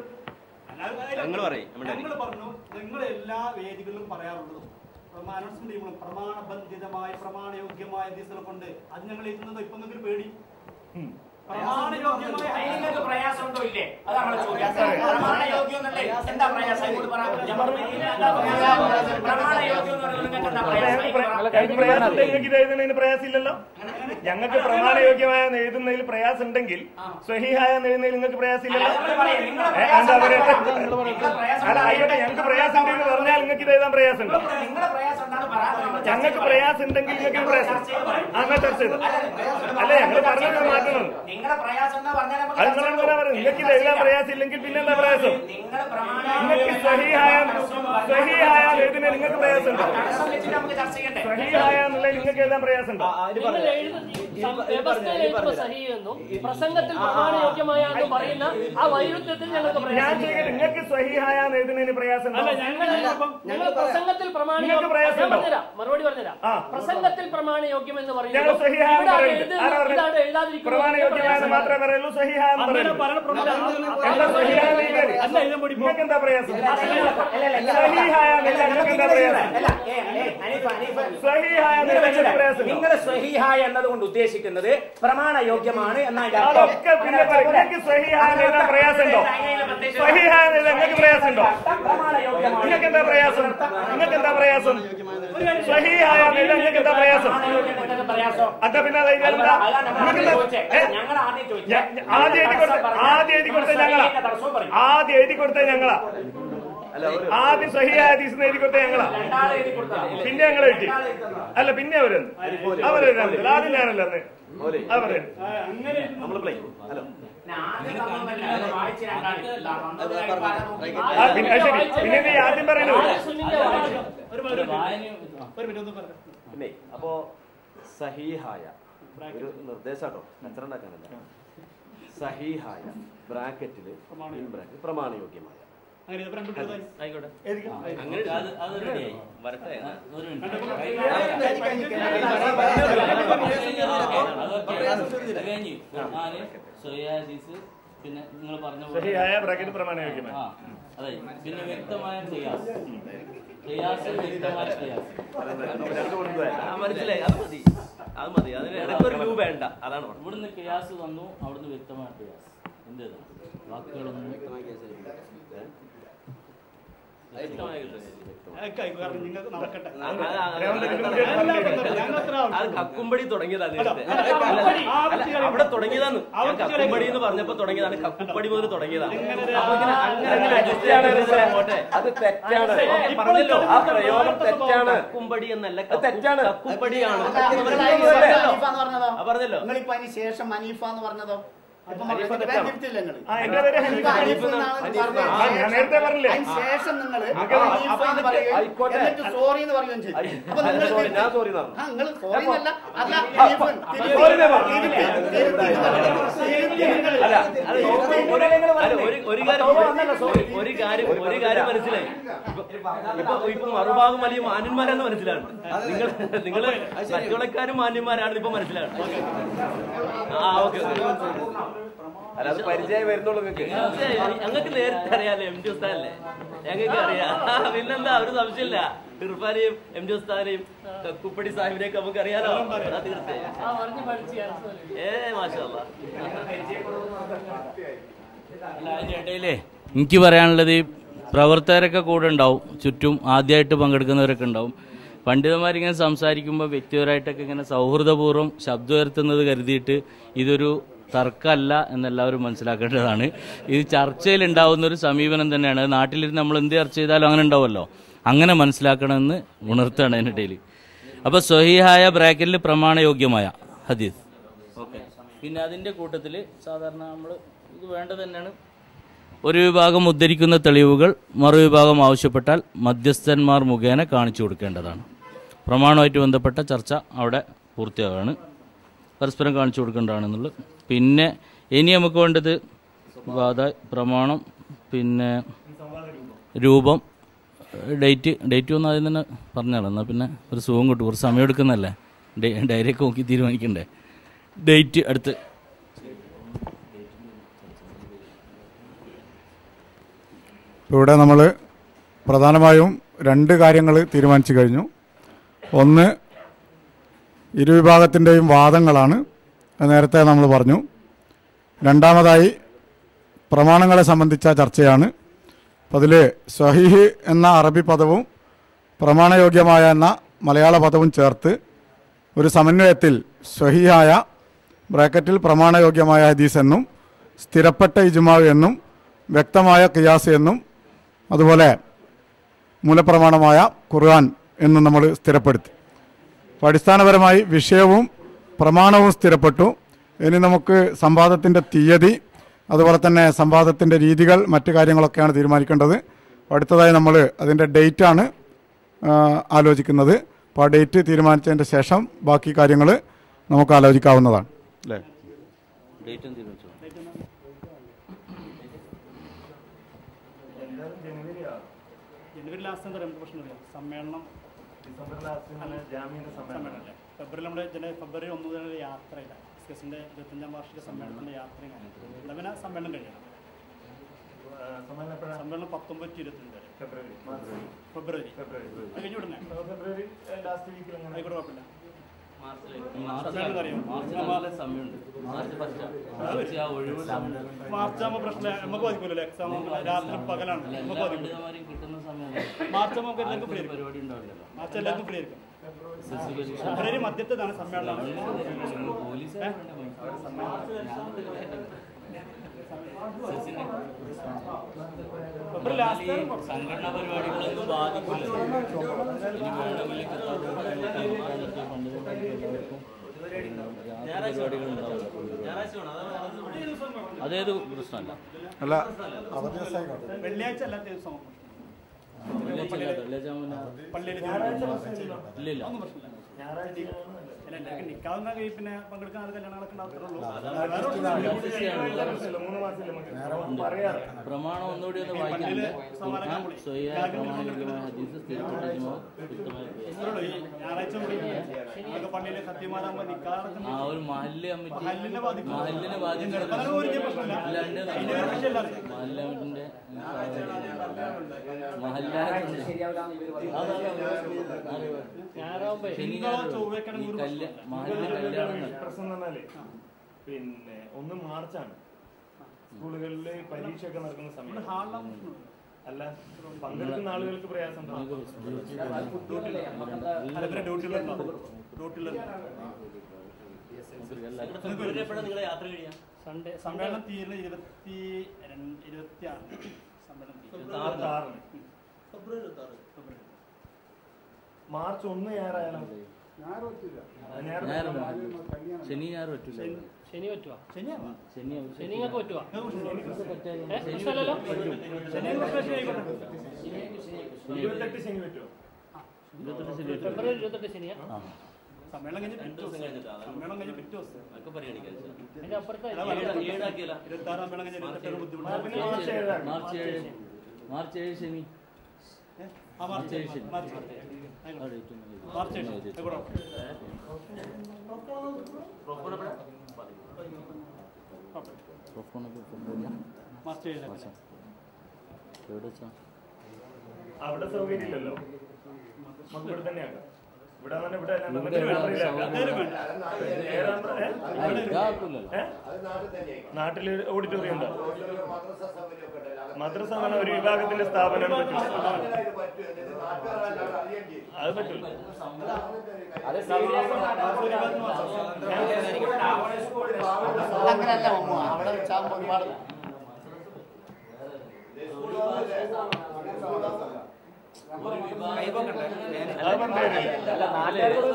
നിങ്ങൾ പറയും നമ്മുടെ ഞങ്ങൾ പറഞ്ഞു നിങ്ങൾ എല്ലാ വേദികളിലും പറയാറുള്ളതും പ്രമാണോത്സവം ടീമുകളും പ്രമാണബന്ധിതമായ പ്രമാണയോഗ്യമായ ഹദീസുകൾ കൊണ്ട് അത് ഞങ്ങൾ എഴുതുന്നത് ഇപ്പൊ നിങ്ങൾക്ക് പേടി പ്രമാണയോഗ്യമായ നിങ്ങൾക്ക് പ്രയാസമുണ്ടോ ഇല്ലേ അതാണ് ചോദ്യം പ്രമാണയോഗ്യം എന്നല്ലേ എന്താ പ്രയാസം ഇങ്ങോട്ട് പറ ഞാൻ പറഞ്ഞു എന്താ പ്രയാസം പ്രമാണയോഗ്യം എന്ന് പറയുന്നത് നിങ്ങൾക്ക് എന്താ പ്രയാസം ഞങ്ങൾക്ക് പ്രയാസം നിങ്ങൾക്ക് ഇത് എഴുതുന്നതിന് പ്രയാസമില്ലല്ലോ ഞങ്ങൾക്ക് പ്രമാണയോഗ്യമായ എഴുതുന്നതിൽ പ്രയാസം ഉണ്ടെങ്കിൽ സ്വഹീഹായ എഴുതുന്നതിൽ നിങ്ങൾക്ക് പ്രയാസമില്ലല്ലോ ഏ, എന്താ പറയട്ടെ അല്ല ആയിക്കോട്ടെ ഞങ്ങൾക്ക് പ്രയാസം ഉണ്ടെന്ന് പറഞ്ഞാൽ നിങ്ങൾക്ക് ഇത് എഴുതാൻ പ്രയാസമുണ്ടോ നിങ്ങളുടെ പ്രയാസം എന്താണ് പറയാൻ ഞങ്ങൾക്ക് പ്രയാസം ഉണ്ടെങ്കിൽ നിങ്ങൾക്ക് ഇത് പ്രയാസം അങ്ങനെ ചർച്ച ചെയ്തു അല്ല ഞങ്ങൾ പറഞ്ഞത് മാറ്റണം നിങ്ങളുടെ പ്രയാസം എന്താ പറഞ്ഞാൽ നമുക്ക് അത് നിങ്ങളോട് പറയാൻ പറഞ്ഞു നിങ്ങൾക്ക് ഇത് എഴുതാൻ പ്രയാസം ഇല്ലെങ്കിൽ പിന്നെ എന്താ പ്രയാസം നിങ്ങളുടെ പ്രമാണ നിങ്ങൾക്ക് സ്വഹീഹായ സ്വഹീഹായ എഴുതുന്നതിൽ നിങ്ങൾക്ക് പ്രയാസം ഉണ്ടോ തടസ്സം വെച്ചിട്ട് നമുക്ക് ചർച്ച ചെയ്യണ്ടേ സ്വഹീഹായ എന്നുള്ളതിൽ നിങ്ങൾക്ക് എഴുതാൻ പ്രയാസം ഉണ്ടോ നിങ്ങൾ എഴുതി- സം- വ്യവസ്ഥയിൽ എഴുതുമ്പോൾ സഹിയെന്നും പ്രസംഗത്തിൽ പ്രമാണയോഗ്യമായ എന്നും പറയുന്ന ആ വൈരുദ്ധ്യത്തിൽ ഞങ്ങൾക്ക് ഞാൻ പ്രയാസം ചോദിക്കട്ടെ നിങ്ങൾക്ക് സ്വഹീഹായ എഴുതുന്നതിന് പ്രയാസം ഉണ്ടോ ഞങ്ങൾ ഞങ്ങൾ പ്രസംഗത്തിൽ നിങ്ങൾക്ക് പ്രയാസം ഞാൻ ഉണ്ടോ? പറഞ്ഞുതരാം മറുപടി പറഞ്ഞുതരാം ആ. പ്രസംഗത്തിൽ പ്രമാണയോഗ്യം എന്ന് ഞങ്ങൾ പറയുന്നത് സ്വഹീഹായ ഇവിടെ പറയുന്നത് എഴുതുന്ന- ആരാ ഇതാണ് പറയുന്നത് എഴുതാതിരിക്കുന്നത് പ്രമാണയോഗ്യമായെന്ന് മാത്രമേ പറയുള്ളൂ സ്വഹീഹായ എന്ന് പറയുള്ളൂ എന്താ സ്വഹീഹായ നിങ്ങൾക്ക് എന്താ പ്രയാസം സ്വഹീഹായ നിങ്ങൾക്ക് എന്താ പ്രയാസം അല്ല ഏ, ഏ, അനീഫ, അനീഫ, സ്വഹീഹായ നിങ്ങൾക്ക് പ്രയാസം ഉണ്ടോ? നിങ്ങൾ സ്വഹീഹായ എന്നതുകൊണ്ട് ഉദ്ദേശിക്കുന്നത് പ്രമാണയോഗ്യമാണ് എന്നതിന്റെ അർത്ഥം അതൊക്കെ പിന്നെ പറയും നിങ്ങൾക്ക് സ്വഹീഹായ എഴുതാൻ പ്രയാസമുണ്ടോ സ്വഹീഹായ എഴുതാൻ നിങ്ങൾക്ക് പ്രയാസമുണ്ടോ പ്രമാണയോഗ്യമാണ് നിങ്ങൾക്ക് എന്താ പ്രയാസം നിങ്ങൾക്ക് എന്താ പ്രയാസം സ്വഹീഹായ എഴുതാൻ നിങ്ങൾക്ക് എന്താ പ്രയാസം നിങ്ങൾക്ക് പ്രയാസം അതാ പിന്നെ അത് എഴുതാൻ എന്താ? അതാണ് നമ്മൾ നിങ്ങൾക്ക് ആദ്യം എന്താ? ചോദിച്ചത് ഏ? ഞങ്ങൾ ആദ്യം ചോദിച്ചത് ഞ- ഞ- ആദ്യം എഴുതി കൊടുത്ത ആദ്യം എഴുതി കൊടുത്തത് ഞങ്ങളാ തടസ്സവും പറയും ആദ്യം എഴുതി കൊടുത്തത് ഞങ്ങളാ ആദ്യം സഹിയായ ഹദീസ് എഴുതി കൊടുത്തത് ഞങ്ങളാ രണ്ടാളെ എഴുതി കൊടുത്താൽ പിന്നെ ഞങ്ങൾ എഴുതി അല്ല പിന്നെ അവരെന്ന് അവരെഴുതാൻ പറ്റില്ല. ആദ്യം ഞാനല്ല അന്ന് അവര് നമ്മൾ പ്ലേ ഹലോ ആദ്യം തന്നതല്ല, അത് വായിച്ച് ഞാൻ കാണിച്ചില്ല. തന്നതായി പല നോക്കി. ആ, പിന്നെ അത് ശരി പിന്നെ നീ ആദ്യം പറയുന്നു സുന്നിന്റെ വായിച്ചു പിന്നെ അപ്പോ സഹീഹായ ഒരു നിർദ്ദേശാട്ടോ കച്ചറുണ്ടാക്കാനല്ല സഹീഹായ ബ്രാക്കറ്റില് ഇൻ ബ്രാക്കറ്റ് പ്രമാണയോഗ്യമായ ആയിക്കോട്ടെ അങ്ങനെ അത് അത് റെഡിയായി വരട്ടെ ഒരു മിനിറ്റ് സൊയാദീസ് പിന്നെ നിങ്ങൾ പറഞ്ഞ പോലെ സഹിയായ ബ്രാക്കറ്റ് പ്രമാണയോഗ്യമായ ആ അതെ പിന്നെ വ്യക്തമായ ക്രിയാസ് ക്രിയാസ് വ്യക്തമായ ക്രിയാസ് ആ, മനസ്സിലായി അത് മതി അത് മതി അതിന് ഇടയ്ക്ക് ഒരു രൂപ വേണ്ട അതാണ് പറഞ്ഞത്. ഇവിടുന്ന് ക്രിയാസ് വന്നു അവിടുന്ന് വ്യക്തമായ ക്രിയാസ് എന്ത് വാക്കുകളൊന്നും വ്യക്തമായ കിട്ടും. നിങ്ങൾക്ക് നടക്കട്ടെ ആ, ആ, ആ, ഞങ്ങൾ അത് കക്കുംപടി തുടങ്ങിയതാണ് നേരത്തെ. അല്ല, അല്ല, കക്കുംപടി, ആ അല്ല, വൃത്തികളെ- അവിടെ തുടങ്ങിയതാണ് ആ ഞാൻ വൃത്തികളെ- കക്കുംപടി എന്ന് പറഞ്ഞപ്പോ തുടങ്ങിയതാണ് കക്കുംപടി മുതൽ തുടങ്ങിയതാണ് അപ്പൊ ഇങ്ങനെ അങ്ങനെ തെറ്റാണ് റിസെ. അത് തെറ്റാണ് പറഞ്ഞല്ലോ ആ പ്രയോഗം തെറ്റാണ് കുമ്പടി എന്നല്ല അത് തെറ്റാണ് കുമ്പടിയാണ് പറഞ്ഞല്ലോ നിങ്ങളിപ്പോ അതിന് ശേഷം ഹനീഫ എന്ന് പറഞ്ഞതോ ഇപ്പൊ ഹനീഫ മക്കളുടെ തെറ്റാണ്. പേര് തിരുത്തില്ല നിങ്ങള്. ആ, എന്റെ പേര് ഹനീഫ. ഇപ്പൊ ഹനീഫ് എന്നാണ് ഹനീഫ് പറഞ്ഞത്. ആ, ഞാൻ നേരത്തെ പറഞ്ഞില്ലേ? അതിന് ശേഷം നിങ്ങൾ ആ, ഹനീഫ അപ്പൊ എന്ന് ഇത് പറയുകയും ആയിക്കോട്ടെ. എന്നിട്ട് സോറി എന്ന് പറയുകയും ചെയ്തു ആയി- അപ്പൊ നിങ്ങൾ sorry, ഞാൻ sorry എന്ന് പറഞ്ഞു. ആ നിങ്ങൾ സോറി എന്നല്ല അല്ല ആ, ഹനീഫ് ആ, തിരുത്തി- sorry എന്നേ പറഞ്ഞു. തിരുത്തി- തിരുത്തി എന്ന് പറഞ്ഞു. തിരുത്തി നിങ്ങൾ- അല്ല അത് ഒരു- അല്ല, ഒരു- ഒരു കാര്യം ഒരു കാര്യം ഒരു കാര്യം മനസ്സിലായി ഇപ്പൊ- ഇപ്പൊ ഇപ്പൊ മറുഭാഗം വലിയ മാന്യന്മാരാന്ന് മനസ്സിലാണ് നിങ്ങൾ നിങ്ങൾ കച്ചവടക്കാരും മാന്യന്മാരാണെന്ന് ഇപ്പൊ മനസ്സിലാണ് ആ ഓക്കെ അല്ല അത് പരിചയം വരുന്നുള്ളൂ നിങ്ങൾക്ക് ഞങ്ങൾക്ക് നേരത്തെ അറിയാലോ എം ടി ഉസ്താദല്ലേ ഞങ്ങൾക്ക് അറിയാം ആ, പിന്നെന്താ ഒരു സംശയമില്ല ഇർഫാനെയും എം ടി ഉസ്താദിനെയും കുപ്പടി സാഹിബിനെയൊക്കെ നമുക്ക് അറിയാലോ ആ, തീർച്ചയായും ഏ മാഷാ അല്ലാ. അല്ല, അതിന്റെ ഇടയിലേ എനിക്ക് പറയാനുള്ളത് ഈ പ്രവർത്തകരൊക്കെ കൂടെ ഉണ്ടാവും ചുറ്റും ആദ്യമായിട്ട് പങ്കെടുക്കുന്നവരൊക്കെ ഉണ്ടാവും പണ്ഡിതന്മാരിങ്ങനെ സംസാരിക്കുമ്പോൾ വ്യക്തിപരമായിട്ടൊക്കെ ഇങ്ങനെ സൗഹൃദപൂർവ്വം ശബ്ദം ഉയർത്തുന്നത് കരുതിയിട്ട് ഇതൊരു തർക്കമല്ല എന്നെല്ലാവരും മനസ്സിലാക്കേണ്ടതാണ് ഇത് ചർച്ചയിൽ ഉണ്ടാവുന്ന ഒരു സമീപനം തന്നെയാണ് അത് നാട്ടിലിരുന്ന് നമ്മൾ എന്ത് ചർച്ച ചെയ്താലും അങ്ങനെ ഉണ്ടാവുമല്ലോ അങ്ങനെ മനസ്സിലാക്കണമെന്ന് ഉണർത്തുകയാണ് അതിനിടയിൽ അപ്പോൾ സ്വഹീഹായ ബ്രാക്കറ്റിൽ പ്രമാണയോഗ്യമായ ഹദീസ് ഓക്കെ പിന്നെ അതിൻ്റെ കൂട്ടത്തിൽ സാധാരണ നമ്മൾ ഇത് വേണ്ടത് തന്നെയാണ് ഒരു വിഭാഗം ഉദ്ധരിക്കുന്ന തെളിവുകൾ മറുവിഭാഗം ആവശ്യപ്പെട്ടാൽ മധ്യസ്ഥന്മാർ മുഖേന കാണിച്ചു കൊടുക്കേണ്ടതാണ് പ്രമാണവുമായിട്ട് ബന്ധപ്പെട്ട ചർച്ച അവിടെ പൂർത്തിയാകാണ് പരസ്പരം കാണിച്ചു കൊടുക്കേണ്ടതാണെന്നുള്ളത് പിന്നെ ഇനി നമുക്ക് വേണ്ടത് വാദ പ്രമാണം പിന്നെ രൂപം ഡേറ്റ് ഡേറ്റ് ഒന്നും ആദ്യം തന്നെ പറഞ്ഞാലോ എന്നാൽ പിന്നെ ഒരു സുഖം കിട്ടും കുറച്ച് സമയം എടുക്കുന്നല്ലേ ഡയറിയൊക്കെ നോക്കി തീരുമാനിക്കണ്ടേ ഡേറ്റ് അടുത്ത് ഇവിടെ നമ്മൾ പ്രധാനമായും രണ്ട് കാര്യങ്ങൾ തീരുമാനിച്ചു കഴിഞ്ഞു ഒന്ന് ഇരുവിഭാഗത്തിൻ്റെയും വാദങ്ങളാണ് അത് നേരത്തെ നമ്മൾ പറഞ്ഞു രണ്ടാമതായി പ്രമാണങ്ങളെ സംബന്ധിച്ച ചർച്ചയാണ് അപ്പോൾ അതിൽ സ്വഹീഹ് എന്ന അറബി പദവും പ്രമാണയോഗ്യമായ എന്ന മലയാള പദവും ചേർത്ത് ഒരു സമന്വയത്തിൽ സ്വഹീഹായ ബ്രാക്കറ്റിൽ പ്രമാണയോഗ്യമായ ഹദീസ് എന്നും സ്ഥിരപ്പെട്ട ഇജുമാവ് എന്നും വ്യക്തമായ കിയാസ് എന്നും അതുപോലെ മൂലപ്രമാണമായ ഖുർആൻ എന്നും നമ്മൾ സ്ഥിരപ്പെടുത്തി അപ്പോൾ അടിസ്ഥാനപരമായി വിഷയവും പ്രമാണവും സ്ഥിരപ്പെട്ടു ഇനി നമുക്ക് സംവാദത്തിൻ്റെ തീയതി അതുപോലെ തന്നെ സംവാദത്തിൻ്റെ രീതികൾ മറ്റു കാര്യങ്ങളൊക്കെയാണ് തീരുമാനിക്കേണ്ടത് അപ്പോൾ അടുത്തതായി നമ്മൾ അതിൻ്റെ ഡേറ്റാണ് ആലോചിക്കുന്നത് അപ്പോൾ ആ ഡേറ്റ് തീരുമാനിച്ചതിൻ്റെ ശേഷം ബാക്കി കാര്യങ്ങൾ നമുക്ക് ആലോചിക്കാവുന്നതാണ് അല്ലേ ഡേറ്റ് തീരുമാനിച്ചു ജനുവരി ലാസ്റ്റ് എന്താ പറയുക പ്രശ്നം അറിയാം സമ്മേളനം സമ്മേളനമല്ലേ ഫെബ്രുവരി നമ്മുടെ ജന ഫെബ്രുവരി ഒന്ന് മുതൽ യാത്രയില്ല എക്സ്കസിന്റെ ഇരുപത്തഞ്ചാം വാർഷിക സമ്മേളനത്തിന്റെ യാത്രയും എന്നാ പിന്നെ സമ്മേളനം കഴിയണം സമ്മേളനം പത്തൊമ്പത് ടു ഇരുപത്തിരണ്ട് വരെ ഫെബ്രുവരി അത് കഴിഞ്ഞ് വിടണേ ആയിക്കോട്ടെ കുഴപ്പമില്ല സമ്മേളനം അറിയാം മാർച്ചിലെ സമയമുണ്ട് മാർച്ച് ഫസ്റ്റ് ആ ഒഴിവ് സമയം മാർച്ച് ആകുമ്പോൾ പ്രശ്നം നമുക്ക് ബാധിക്കില്ലല്ലോ എക്സാം രാത്രി പകലാണ് നമുക്ക് ബാധിക്കില്ല പണ്ഡിതന്മാരെയും കിട്ടുന്ന സമയം മാർച്ച് ആകുമ്പോൾ എല്ലാവർക്കും ഫ്രീ ആയിരിക്കും പരിപാടി ഉണ്ടാവില്ലല്ലോ മാർച്ച് എല്ലാവർക്കും ഫ്രീ ആയിരിക്കും എസ് പരീക്ഷ ഫെബ്രുവരി മധ്യത്തേതാണ് സമ്മേളനം പോലീസ് ഫെബ്രുവരി ലാസ്റ്റ് സംഘടനാ പരിപാടികളൊന്നും ബാധിക്കില്ല ഇനി വേണമെങ്കിൽ പരിപാടികൾ അതേത് പ്രശ്നമല്ല അല്ല വെള്ളിയാഴ്ച അല്ലാത്ത ദിവസം വെള്ളിയാഴ്ച ഇല്ല, വെള്ളിയാഴ്ച ആവുമ്പോ പിന്നെ പള്ളിയിൽ ഇല്ല ഇല്ല ഒന്നും പ്രശ്നമില്ല അല്ല എല്ലാവർക്കും നിൽക്കാവുന്ന പിന്നെ പങ്കെടുക്കാൻ ആൾ കല്യാണങ്ങളൊക്കെ ഉണ്ടാവത്തുള്ളൂ പ്രമാണം ഒന്നുകൂടി ഒന്ന് വായിക്കാനുണ്ട് ഖുർആൻ, സ്വയ്യ, പ്രമാണയോഗ്യമായ ഹദീസ്, സ്ഥിരപ്പെട്ട ഇജ്മാ, വ്യക്തമായ ഖിയാസ്. ഞായറാഴ്ച കൂടി അതൊക്കെ പള്ളിയിലെ സത്യമാരാകുമ്പോൾ നിൽക്കാറൊക്കെ ആ ഒരു മഹല്ല് കമ്മിറ്റി മഹല്ലിനെ ബാധിക്കും. മഹല്ലിനെ ബാധിക്കും അതാണ് ഒരു വലിയ പ്രശ്നമില്ല. അല്ലാണ്ട് അതിന്റെ ഒരു വിഷയമല്ല അത്. മഹല്ല് കമ്മിറ്റിന്റെ മഹല്ല ശനി ഞായർ ഈ കല്യ മഹല്ല് കല്യാണം നടക്കും. പ്രശ്നം എന്ന് പറഞ്ഞാലേ പിന്നെ ഒന്ന് മാർച്ചാണ് സ്കൂളുകളിൽ പരീക്ഷയൊക്കെ നടക്കുന്ന സമയം അല്ല പങ്കെടുക്കുന്ന ആളുകൾക്ക് പ്രയാസം ഉണ്ടാവും. അല്ല ഡ്യൂട്ടിയിലുണ്ടാവും ഡ്യൂട്ടിയിലുണ്ടാവും എപ്പോഴാണ് നിങ്ങളെ യാത്ര കഴിയാം സൺഡേ സമ്മേളനം തീരുന്ന ഇരുപത്തി രണ്ട് ഇരുപത്തി ആറ് സമ്മേളനം മാർച്ച് ഒന്ന് ഞായറായാലോ ശനി ഞായർ പറ്റില്ല ശനി പറ്റുവാ ശനി ശനി നിങ്ങൾക്ക് പറ്റുവാ ഏ? പ്രശ്നമില്ലല്ലോ ഇരുപത്തെട്ട് ശനി പറ്റുമോ ഫെബ്രുവരി ഇരുപത്തെട്ട് ശനിയാ സമ്മേളനം കഴിഞ്ഞ് പിറ്റേ ദിവസം സമ്മേളനം കഴിഞ്ഞ് പിറ്റേ ദിവസം അതിന്റെ അപ്പുറത്തെ ഇരുപത്തി ആറ് സമ്മേളനം കഴിഞ്ഞ് ഇരുപത്തെട്ട് ബുദ്ധിമുട്ട് മാർച്ച് ഏഴ് മാർച്ച് ഏഴ് ശനി ആ മാർച്ച് ഏഴ് ശരി. മാർച്ച് ഏഴ്. മാർച്ച് ഏഴ് ആയിക്കോട്ടെ. മാർച്ച് ഏഴ് എവിടെ വെച്ചാ അവിടെ സൗകര്യം ഇല്ലല്ലോ നമുക്ക് ഇവിടെ തന്നെയാണ് ഇവിടെ വന്ന് ഇവിടെ എല്ലാം ഇവിടെ നമുക്ക് എല്ലാം രാത്രിയിലാക്കാം. സൗകര്യം ഏറാമ്പ്ര, ഏ? ആ, ഇതാക്കൂലല്ലോ. ഏ? നാട്ടില് ഓഡിറ്റോറിയം ഉണ്ടോ മദ്രസ എന്ന് പറഞ്ഞ ഒരു വിഭാഗത്തിന്റെ സ്ഥാപനം പറ്റില്ല അത് പറ്റില്ല അങ്ങനെയല്ല മമ്മു അവിടെ വെച്ചാകുമ്പോൾ ഒരുപാട് അത് പണ്ടേ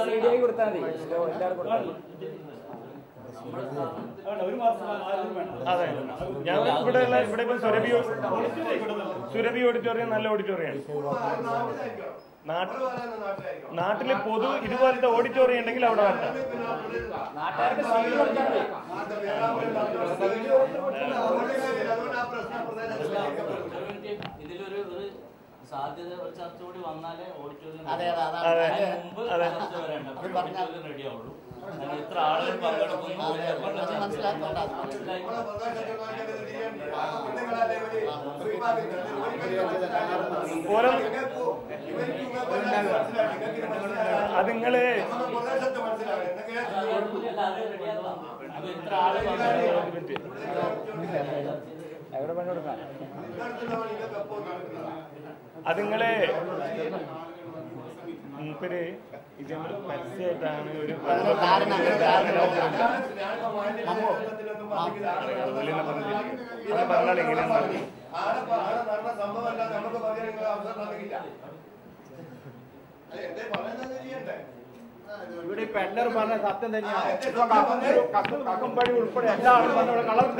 ഒരു മാസം ആരും വേണ്ട അതെ ഞങ്ങൾ ഇവിടെ ഉള്ള ഇവിടെ ഇപ്പൊ സുരഭി സുരഭി ഓഡിറ്റോറിയം നല്ല ഓഡിറ്റോറിയം നാട്ടില് പൊതു ഇതുപോലത്തെ ഓഡിറ്റോറിയം ഉണ്ടെങ്കിൽ അവിടെ വരണം ഇതിലൊരു ഒരു സാധ്യത ഒരു ചർച്ച കൂടി വന്നാലേ ഓഡിറ്റോറിയം അതെ, അതെ, അതാണ്. അതെ. അതിന് മുമ്പ് അതെ. ചർച്ച വരേണ്ട അത് പറഞ്ഞാൽ- ഓഡിറ്റോറിയം റെഡി ആവുള്ളൂ കാരണം ഇത്ര ആളുകൾ പങ്കെടുക്കുന്നു അതെ, അതെ. അത് മനസ്സിലാക്കേണ്ട ഓരോ അത് നിങ്ങള് അത് ഇത്ര ആളുകൾ പങ്കെടുക്കുന്നു അത് നിങ്ങള് മൂപ്പര് ഇത് നമ്മള് പരസ്യമായിട്ടാണ് ഒരു ധാരണ ധാരണ ഉള്ളിൽ നിന്ന് പറഞ്ഞിരിക്കുന്നത്. അത് പറഞ്ഞാൽ എങ്ങനെയാണെന്ന് ഇവിടെ ഇപ്പൊ എല്ലാവരും പറഞ്ഞ സത്യം തന്നെയാണ് ഇപ്പൊ കക്കും- കക്കും- കക്കുംപടി ഉൾപ്പെടെ എല്ലാ ആളും പറഞ്ഞ ഇവിടെ കളർ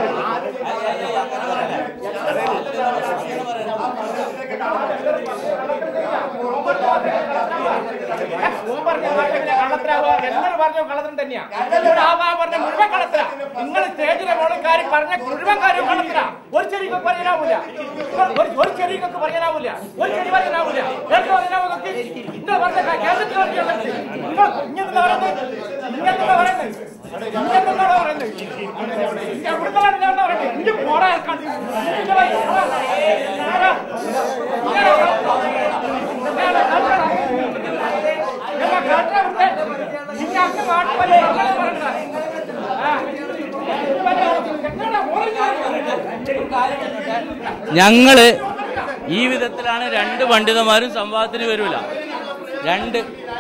എല്ലാവരും പറഞ്ഞ കള്ളത്തരം തന്നെയാ ഇവിടെ ആ ഭാഗം പറഞ്ഞ മുഴുവൻ കള്ളത്തര നിങ്ങൾ സ്റ്റേജിലെ മോളിക്കാരി പറഞ്ഞ മുഴുവൻ കാര്യം കള്ളത്തര ഒരു ചെറിയൊക്കെ പറയാനാവൂല ഒരു- ഒരു ചെറിയൊക്കെ പറയാനാവൂല ഒരു ചെറി പറയാനാവൂല എന്ത് പറയാനാവൂല നിങ്ങൾ പറഞ്ഞ കേരളത്തിൽ പറഞ്ഞ നിങ്ങൾ ഇങ്ങനെന്താ പറയുന്നത് ഇങ്ങനെന്താ പറയുന്നത് ഇങ്ങനെന്താ പറയുന്നത് ഇങ്ങ എവിടുന്നാണ് ഞാൻ പറയുന്നത് ഇഞ്ചി പോടാ കണ്ടു ഞങ്ങള് ഈ വിധത്തിലാണ് രണ്ട് പണ്ഡിതന്മാരും സംവാദത്തിന് വരൂല രണ്ട്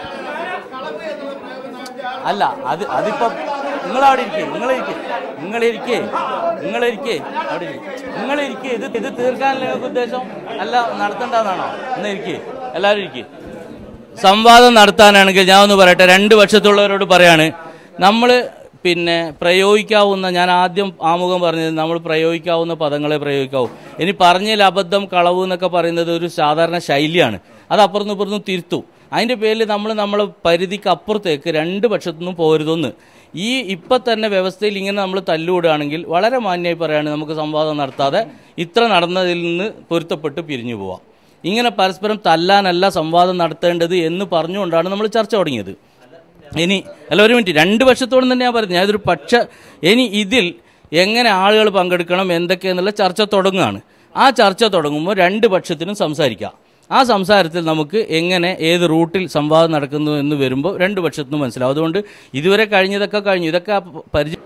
അല്ല അത് അതിപ്പോ നിങ്ങളവിടെ ഇരിക്കേ നിങ്ങളിരിക്കേ നിങ്ങളിരിക്കേ നിങ്ങളിരിക്കേ അവിടെ നിങ്ങളിരിക്കേ ഇത് ഇത് തീർക്കാനല്ലേ നിങ്ങൾക്ക് ഉദ്ദേശം അല്ല നടത്തണ്ടെന്നാണോ എന്നാ ഇരിക്കേ എല്ലാവരും ഇരിക്കേ സംവാദം നടത്താനാണെങ്കിൽ ഞാൻ ഒന്ന് പറയട്ടെ രണ്ട് പക്ഷത്തുള്ളവരോട് പറയാണ് നമ്മൾ പിന്നെ പ്രയോഗിക്കാവുന്ന ഞാൻ ആദ്യം ആമുഖം പറഞ്ഞത് നമ്മൾ പ്രയോഗിക്കാവുന്ന പദങ്ങളെ പ്രയോഗിക്കാവൂ ഇനി പറഞ്ഞതിൽ അബദ്ധം കളവ് എന്നൊക്കെ പറയുന്നത് ഒരു സാധാരണ ശൈലിയാണ് അത് അപ്പുറത്തും ഇപ്പുറത്തും തിരുത്തും അതിൻ്റെ പേരിൽ നമ്മൾ നമ്മളെ പരിധിക്ക് അപ്പുറത്തേക്ക് രണ്ട് പക്ഷത്തുനിന്നും പോരുതൊന്ന് ഈ ഇപ്പം തന്നെ വ്യവസ്ഥയിൽ ഇങ്ങനെ നമ്മൾ തല്ലുകൂടുകയാണെങ്കിൽ വളരെ മാന്യമായി പറയാണ് നമുക്ക് സംവാദം നടത്താതെ ഇത്ര നടന്നതിൽ നിന്ന് പൊരുത്തപ്പെട്ട് പിരിഞ്ഞു പോവാം ഇങ്ങനെ പരസ്പരം തല്ലാനല്ല സംവാദം നടത്തേണ്ടത് എന്ന് പറഞ്ഞുകൊണ്ടാണ് നമ്മൾ ചർച്ച തുടങ്ങിയത് ഇനി അല്ല ഒരു മിനിറ്റ് രണ്ട് പക്ഷത്തോടും തന്നെ ഞാൻ പറയുന്നത് ഞാനതൊരു പക്ഷ ഇനി ഇതിൽ എങ്ങനെ ആളുകൾ പങ്കെടുക്കണം എന്തൊക്കെയെന്നുള്ള ചർച്ച തുടങ്ങുകയാണ് ആ ചർച്ച തുടങ്ങുമ്പോൾ രണ്ട് പക്ഷത്തിനും സംസാരിക്കാം ആ സംസാരത്തിൽ നമുക്ക് എങ്ങനെ ഏത് റൂട്ടിൽ സംവാദം നടക്കുന്നു എന്ന് വരുമ്പോൾ രണ്ട് പക്ഷത്തിനും മനസ്സിലാവും അതുകൊണ്ട് ഇതുവരെ കഴിഞ്ഞതൊക്കെ കഴിഞ്ഞു ഇതൊക്കെ പരിചയം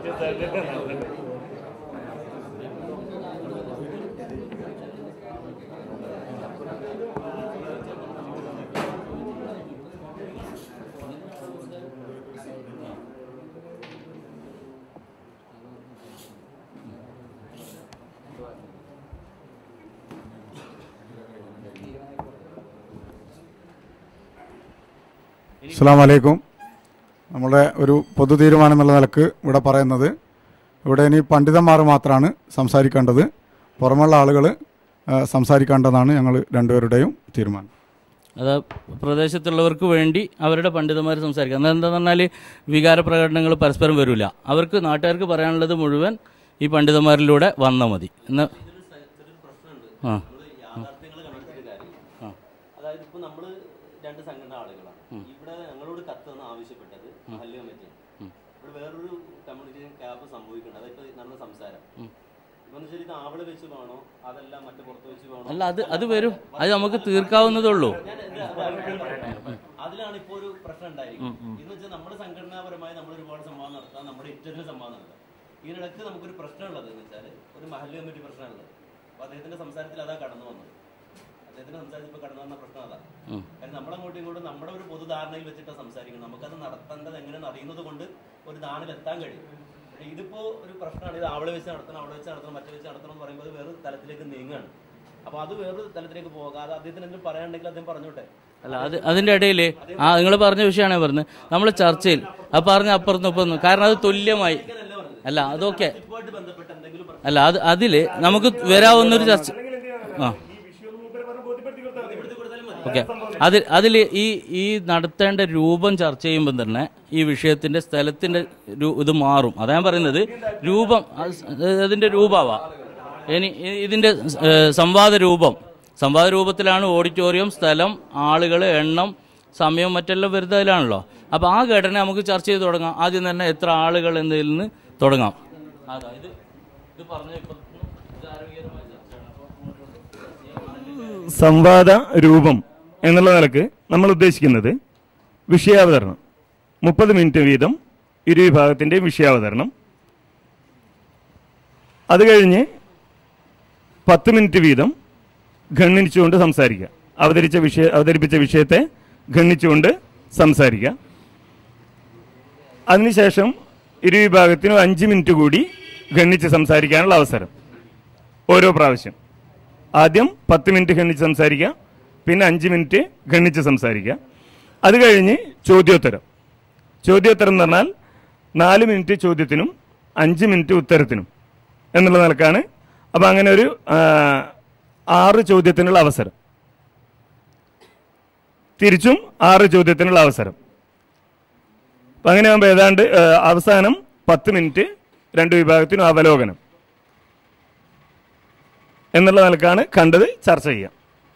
അസ്സാം വലൈക്കും നമ്മുടെ ഒരു പൊതു തീരുമാനം എന്നുള്ള നിലക്ക് ഇവിടെ പറയുന്നത് ഇവിടെ ഇനി പണ്ഡിതന്മാർ മാത്രമാണ് സംസാരിക്കേണ്ടത് പുറമുള്ള ആളുകൾ സംസാരിക്കേണ്ടതാണ് ഞങ്ങൾ രണ്ടുപേരുടെയും തീരുമാനം അത് പ്രദേശത്തുള്ളവർക്ക് വേണ്ടി അവരുടെ പണ്ഡിതന്മാർ സംസാരിക്കുക അതെന്താന്ന് പറഞ്ഞാൽ വികാര പ്രകടനങ്ങൾ പരസ്പരം വരില്ല അവർക്ക് നാട്ടുകാർക്ക് പറയാനുള്ളത് മുഴുവൻ ഈ പണ്ഡിതന്മാരിലൂടെ വന്നാൽ മതി എന്നാ ആ യാഥാർത്ഥ്യങ്ങൾ കണ്ടെടുത്തിട്ട് കാര്യം അതായത് ഇപ്പൊ നമ്മള് രണ്ട് സംഘടന ആളുകളാണ് ഇവിടെ ഞങ്ങളോട് കത്ത് തന്ന് ആവശ്യപ്പെട്ടത് മഹല്ല് കമ്മിറ്റിയാണ് ഇവിടെ വേറൊരു കമ്മ്യൂണിറ്റി ക്യാബ് സംഭവിക്കുന്നുണ്ട് അതിപ്പോ നടന്ന സംസാരം ഇപ്പൊ ശരി ഇത് ആവള് വെച്ച് വേണോ അതല്ല മറ്റു പുറത്ത് വെച്ച് വേണോ അല്ല അത് അത് വരും അത് നമുക്ക് തീർക്കാവുന്നതേ ഉള്ളൂ ഞാൻ ഇത് അത് അതിലാണ് ഇപ്പോ ഒരു പ്രശ്നം ഉണ്ടായിരിക്കും എന്ന് വെച്ചാൽ നമ്മുടെ സംഘടനാപരമായി നമ്മൾ ഒരുപാട് സംവാദം നടത്താം നമ്മുടെ ഇറ്റലിന് സംവാദം നടത്താം ഇതിനിടയ്ക്ക് നമുക്കൊരു പ്രശ്നമുള്ളത് എന്ന് വെച്ചാൽ ഒരു മഹല്ല് കമ്മിറ്റി പ്രശ്നമുള്ളത് അപ്പൊ അദ്ദേഹത്തിന്റെ സംസാരത്തിൽ അതാ കടന്നു വന്നത് അദ്ദേഹത്തിന്റെ സംസാരത്തിൽ ഇപ്പൊ കടന്നു വന്ന പ്രശ്നം അതാ കാരണം നമ്മളങ്ങോട്ടും ഇങ്ങോട്ടും നമ്മുടെ ഒരു പൊതുധാരണയിൽ വെച്ചിട്ടാണ് സംസാരിക്കുന്നത് നമുക്കത് നടത്തേണ്ടത് എങ്ങനെയെന്ന് അറിയുന്നത് കൊണ്ട് ഒരു ധാരണയിലെത്താൻ കഴിയും പക്ഷേ ഇതിപ്പോ ഒരു പ്രശ്നമാണ് ഇത് അവിടെ വെച്ച് നടത്തണം അവിടെ വെച്ച് നടത്തണം മറ്റേ വെച്ച് നടത്തണം എന്ന് പറയുമ്പോൾ അത് വേറെ തലത്തിലേക്ക് നീങ്ങുകയാണ് അപ്പൊ അത് വേറൊരു തലത്തിലേക്ക് പോകാതെ അദ്ദേഹത്തിന് എന്തെങ്കിലും പറയാനുണ്ടെങ്കിൽ അദ്ദേഹം പറഞ്ഞോട്ടെ അല്ല അത് അതിൻ്റെ ഇടയിൽ ആ നിങ്ങൾ പറഞ്ഞ വിഷയമാണ് പറഞ്ഞത് നമ്മൾ ചർച്ചയിൽ അത് പറഞ്ഞ അപ്പുറത്തും ഇപ്പുറത്തും കാരണം അത് തുല്യമായി അല്ല അതൊക്കെ ഇതുമായിട്ട് ബന്ധപ്പെട്ട് എന്തെങ്കിലും അല്ല അത് അതിൽ നമുക്ക് വരാവുന്നൊരു ചർച്ച ആ ഓക്കെ അതിൽ അതിൽ ഈ ഈ നടത്തേണ്ട രൂപം ചർച്ച ചെയ്യുമ്പോൾ തന്നെ ഈ വിഷയത്തിന്റെ സ്ഥലത്തിന്റെ രു- ഇത് മാറും അതാ ഞാൻ പറയുന്നത് രൂപം അത് അതിന്റെ രൂപമാവാം ഇനി ഇ- ഇതിന്റെ ഏ, സംവാദ രൂപം സംവാദ രൂപത്തിലാണ് ഓഡിറ്റോറിയം സ്ഥലം ആളുകൾ എണ്ണം സമയം മറ്റെല്ലാം വരുന്നതിലാണല്ലോ അപ്പോൾ ആ ഘടന നമുക്ക് ചർച്ച ചെയ്ത് തുടങ്ങാം ആദ്യം തന്നെ എത്ര ആളുകൾ എന്നതിൽ നിന്ന് തുടങ്ങാം അതാ ഇത് ഇത് പറഞ്ഞ ഇപ്പം ഇത് ആരോഗ്യകരമായ ചർച്ചയാണ് അപ്പോൾ സംവാദ രൂപം എന്നുള്ള നിലക്ക് നമ്മൾ ഉദ്ദേശിക്കുന്നത് വിഷയാവതരണം മുപ്പത് മിനിറ്റ് വീതം ഇരു വിഭാഗത്തിൻ്റെയും വിഷയാവതരണം അത് കഴിഞ്ഞ് പത്ത് മിനിറ്റ് വീതം ഖണ്ഡിച്ചുകൊണ്ട് സംസാരിക്കുക അവതരിച്ച വിഷയ അവതരിപ്പിച്ച വിഷയത്തെ ഖണ്ഡിച്ചുകൊണ്ട് സംസാരിക്കുക അതിനുശേഷം ഇരു വിഭാഗത്തിനും അഞ്ച് മിനിറ്റ് കൂടി ഖണ്ഡിച്ച് സംസാരിക്കാനുള്ള അവസരം ഓരോ പ്രാവശ്യം ആദ്യം പത്ത് മിനിറ്റ് ഖണ്ഡിച്ച് സംസാരിക്കുക പിന്നെ അഞ്ച് മിനിറ്റ് ഖണ്ഡിച്ച് സംസാരിക്കുക അത് കഴിഞ്ഞ് ചോദ്യോത്തരം ചോദ്യോത്തരം എന്ന് പറഞ്ഞാൽ നാല് മിനിറ്റ് ചോദ്യത്തിനും അഞ്ച് മിനിറ്റ് ഉത്തരത്തിനും എന്നുള്ള നിലക്കാണ് അപ്പം അങ്ങനെ ഒരു ആ, ആറ് ചോദ്യത്തിനുള്ള അവസരം തിരിച്ചും ആറ് ചോദ്യത്തിനുള്ള അവസരം അപ്പം അങ്ങനെ ആകുമ്പോൾ ഏതാണ്ട് ആ, അവസാനം പത്ത് മിനിറ്റ് രണ്ട് വിഭാഗത്തിനും അവലോകനം എന്നുള്ള നിലക്കാണ് കണ്ടത് ചർച്ച ചെയ്യാം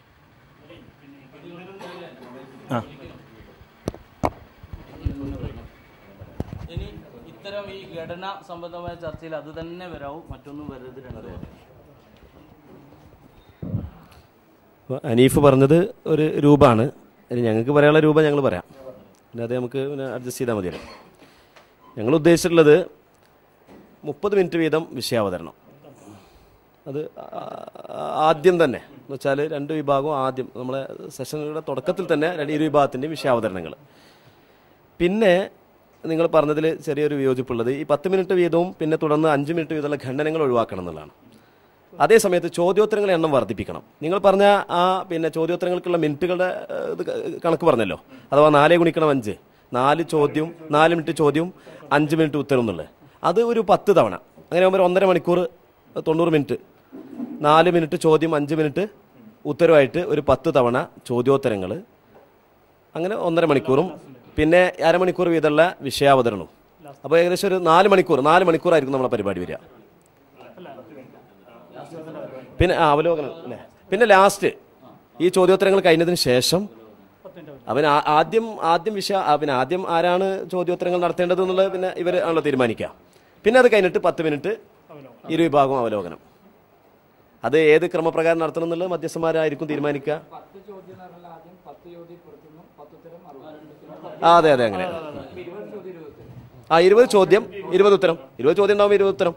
ആ ഇനി ഇത്തരം ഈ ഘടന സംബന്ധമായ ചർച്ചയിൽ അത് തന്നെ വരാവും മറ്റൊന്നും വരരുത് രണ്ടു അപ്പോൾ അനീഫ് പറഞ്ഞത് ഒരു രൂപമാണ് ഇനി ഞങ്ങൾക്ക് പറയാനുള്ള രൂപം ഞങ്ങൾ പറയാം പിന്നെ അത് നമുക്ക് പിന്നെ അഡ്ജസ്റ്റ് ചെയ്താൽ മതിയല്ലോ ഞങ്ങൾ ഉദ്ദേശിച്ചിട്ടുള്ളത് മുപ്പത് മിനിറ്റ് വീതം വിഷയാവതരണം അത് ആ- ആദ്യം തന്നെ എന്ന് വെച്ചാൽ രണ്ട് വിഭാഗവും ആദ്യം നമ്മളെ സെഷനുകളുടെ തുടക്കത്തിൽ തന്നെ രണ്ട് ഇരു വിഭാഗത്തിൻ്റെയും വിഷയാവതരണങ്ങൾ പിന്നെ നിങ്ങൾ പറഞ്ഞതിൽ ചെറിയൊരു വിയോജിപ്പുള്ളത് ഈ പത്ത് മിനിറ്റ് വീതവും പിന്നെ തുടർന്ന് അഞ്ച് മിനിറ്റ് വീതമുള്ള ഖണ്ഡനങ്ങൾ ഒഴിവാക്കണം എന്നുള്ളതാണ് അതേ സമയത്ത് ചോദ്യോത്തരങ്ങളുടെ എണ്ണം വർദ്ധിപ്പിക്കണം നിങ്ങൾ പറഞ്ഞ ആ പിന്നെ ചോദ്യോത്തരങ്ങൾക്കുള്ള മിനിറ്റുകളുടെ ഏഹ്, ഇത് ക- കണക്ക് പറഞ്ഞല്ലോ അഥവാ നാലേ ഗുണിക്കണം അഞ്ച് നാല് ചോദ്യവും നാല് മിനിറ്റ് ചോദ്യവും അഞ്ച് മിനിറ്റ് ഉത്തരം എന്നുള്ളത് അത് ഒരു പത്ത് തവണ അങ്ങനെ ആകുമ്പോൾ ഒരു ഒന്നര മണിക്കൂർ തൊണ്ണൂറ് മിനിറ്റ് നാല് മിനിറ്റ് ചോദ്യം അഞ്ച് മിനിറ്റ് ഉത്തരവായിട്ട് ഒരു പത്ത് തവണ ചോദ്യോത്തരങ്ങൾ അങ്ങനെ ഒന്നര മണിക്കൂറും പിന്നെ അരമണിക്കൂർ വീതമുള്ള വിഷയാവതരണവും അപ്പോൾ ഏകദേശം ഒരു നാല് മണിക്കൂർ നാല് മണിക്കൂറായിരിക്കും നമ്മളെ പരിപാടി വരിക പിന്നെ ആ അവലോകനം അല്ലേ പിന്നെ ലാസ്റ്റ് ഈ ചോദ്യോത്തരങ്ങൾ കഴിഞ്ഞതിന് ശേഷം അവൻ ആ- ആദ്യം ആദ്യം വിഷയ ആ, പിന്നെ ആദ്യം ആരാണ് ചോദ്യോത്തരങ്ങൾ നടത്തേണ്ടത് എന്നുള്ളത് പിന്നെ ഇവർ ആണല്ലോ തീരുമാനിക്കുക പിന്നെ അത് കഴിഞ്ഞിട്ട് പത്ത് മിനിറ്റ് ഇരു വിഭാഗം അവലോകനം അത് ഏത് ക്രമപ്രകാരം നടത്തണം എന്നുള്ളത് മധ്യസ്ഥന്മാരായിരിക്കും തീരുമാനിക്കുക ആ അതെ അതെ അങ്ങനെ ആ ഇരുപത് ചോദ്യം ഇരുപത് ഉത്തരം ഇരുപത് ചോദ്യം ഉണ്ടാവും ഇരുപത് ഉത്തരം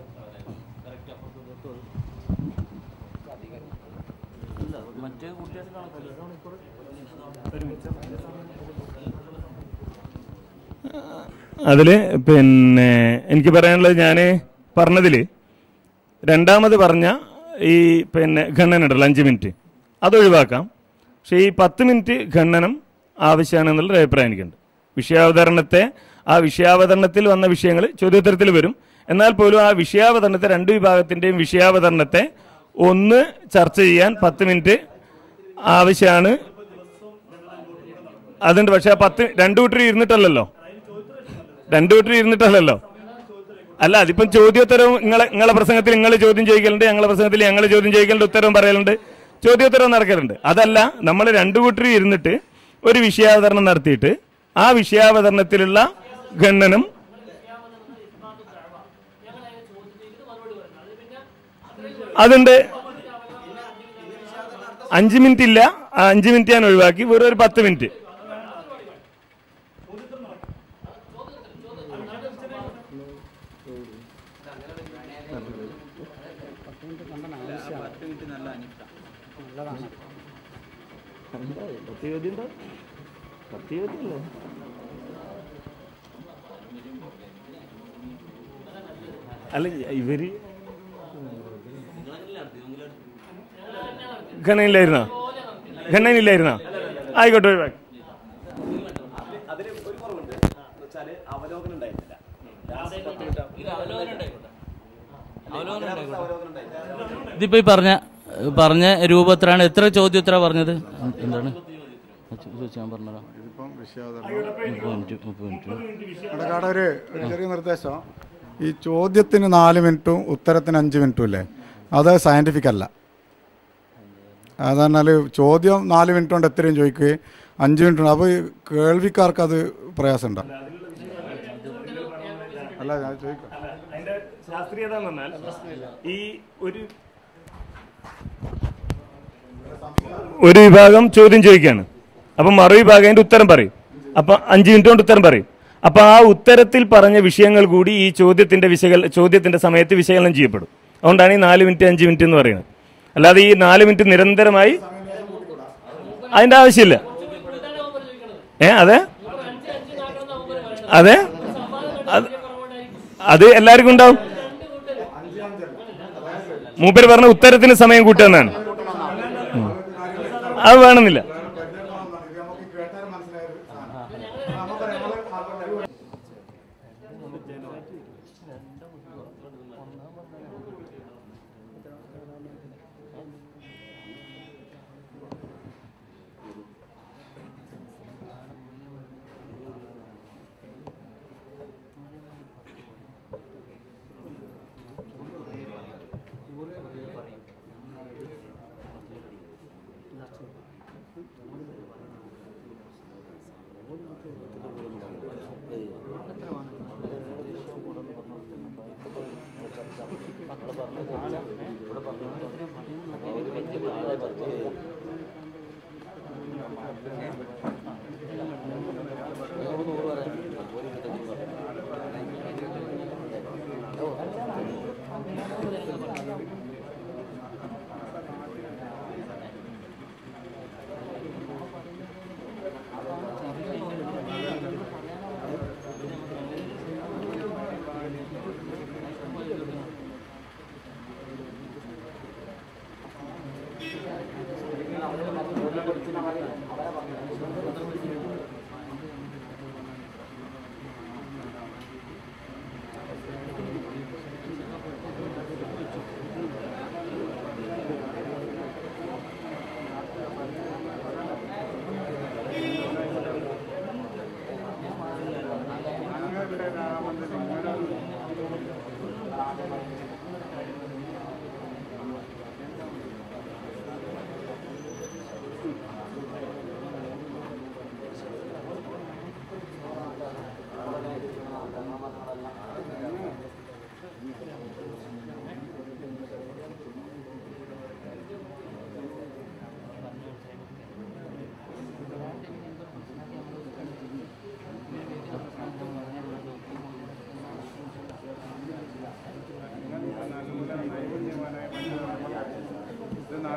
അതിൽ പിന്നെ എനിക്ക് പറയാനുള്ളത് ഞാൻ പറഞ്ഞതിൽ രണ്ടാമത് പറഞ്ഞ ഈ പിന്നെ ഖണ്ഡനം ഉണ്ടല്ലോ അഞ്ച് മിനിറ്റ് അത് ഒഴിവാക്കാം പക്ഷേ ഈ പത്ത് മിനിറ്റ് ഖണ്ഡനം ആവശ്യമാണ് എന്നുള്ളൊരു അഭിപ്രായം എനിക്കുണ്ട് വിഷയാവതരണത്തെ ആ വിഷയാവതരണത്തിൽ വന്ന വിഷയങ്ങൾ ചോദ്യോത്തരത്തിൽ വരും എന്നാൽ പോലും ആ വിഷയാവതരണത്തെ രണ്ട് വിഭാഗത്തിൻ്റെയും വിഷയാവതരണത്തെ ഒന്ന് ചർച്ച ചെയ്യാൻ പത്ത് മിനിറ്റ് ആവശ്യമാണ് അതുണ്ട് പക്ഷേ ആ പത്ത് രണ്ടു കൂട്ടർ ഇരുന്നിട്ടല്ലല്ലോ രണ്ടു കൂട്ടർ ഇരുന്നിട്ടല്ലല്ലോ അല്ല അതിപ്പം ചോദ്യോത്തരവും നിങ്ങളെ നിങ്ങളെ പ്രസംഗത്തിൽ നിങ്ങൾ ചോദ്യം ചോദിക്കലുണ്ട് ഞങ്ങളെ പ്രസംഗത്തിൽ ഞങ്ങൾ ചോദ്യം ചോദിക്കലുണ്ട് ഉത്തരവും പറയലുണ്ട് ചോദ്യോത്തരവും നടക്കലുണ്ട് അതല്ല നമ്മൾ രണ്ടു കൂട്ടർ ഇരുന്നിട്ട് ഒരു വിഷയാവതരണം നടത്തിയിട്ട് ആ വിഷയാവതരണത്തിലുള്ള ഖണ്ഡനം അതുണ്ട് അഞ്ച് മിനിറ്റ് ഇല്ല ആ അഞ്ച് മിനിറ്റ് ഞാൻ ഒഴിവാക്കി വെറും ഒരു പത്ത് മിനിറ്റ് അല്ല ഇവര് ഘടനയില്ലായിരുന്നോ ഘടനയില്ലായിരുന്നോ ആയിക്കോട്ടെ ഒഴിവാക്കി അതിന് ഒരു കുറവുണ്ട് വെച്ചാല് അവലോകനം ഉണ്ടായിട്ടില്ല ഇതിപ്പോ ഈ പറഞ്ഞ പറഞ്ഞ രൂപത്തിലാണ് എത്ര ചോദ്യോത്തര പറഞ്ഞത് എന്താണ് ചോദിച്ചു ഞാൻ പറഞ്ഞതാ ഇതിപ്പം മുപ്പത് മിനിറ്റ് മുപ്പത് മിനിറ്റ് ഇടക്കാട് ഒരു ഒരു ചെറിയ നിർദ്ദേശം ഈ ചോദ്യത്തിന് നാല് മിനിറ്റും ഉത്തരത്തിന് അഞ്ച് മിനിറ്റും ഇല്ലേ അത് സയൻറ്റിഫിക് അല്ല അതെന്നാൽ ചോദ്യം നാല് മിനിറ്റ് കൊണ്ട് എത്രയും ചോദിക്കുകയും അഞ്ച് മിനിറ്റ് കൊണ്ട് അപ്പോൾ കേൾവിക്കാർക്ക് അത് പ്രയാസമുണ്ടോ അല്ല ഞാൻ ചോദിക്കാം അതിന്റെ ശാസ്ത്രീയത എന്ന് പറഞ്ഞാൽ ഈ ഒരു ഒരു വിഭാഗം ചോദ്യം ചോദിക്കുകയാണ് അപ്പൊ മറുവിഭാഗം അതിന്റെ ഉത്തരം പറയും അപ്പൊ അഞ്ച് മിനിറ്റ് കൊണ്ട് ഉത്തരം പറയും അപ്പൊ ആ ഉത്തരത്തിൽ പറഞ്ഞ വിഷയങ്ങൾ കൂടി ഈ ചോദ്യത്തിന്റെ വിശകല ചോദ്യത്തിന്റെ സമയത്ത് വിശകലനം ചെയ്യപ്പെടും അതുകൊണ്ടാണ് ഈ നാല് മിനിറ്റ് അഞ്ച് മിനിറ്റ് എന്ന് പറയുന്നത് അല്ലാതെ ഈ നാല് മിനിറ്റ് നിരന്തരമായി അതിന്റെ ആവശ്യമില്ല ഏ അതെ അതെ അത് അത് എല്ലാവർക്കും ഉണ്ടാവും മൂപ്പര് പറഞ്ഞ ഉത്തരത്തിന് സമയം കൂട്ടുമെന്നാണ് ഉം. അത് വേണമെന്നില്ല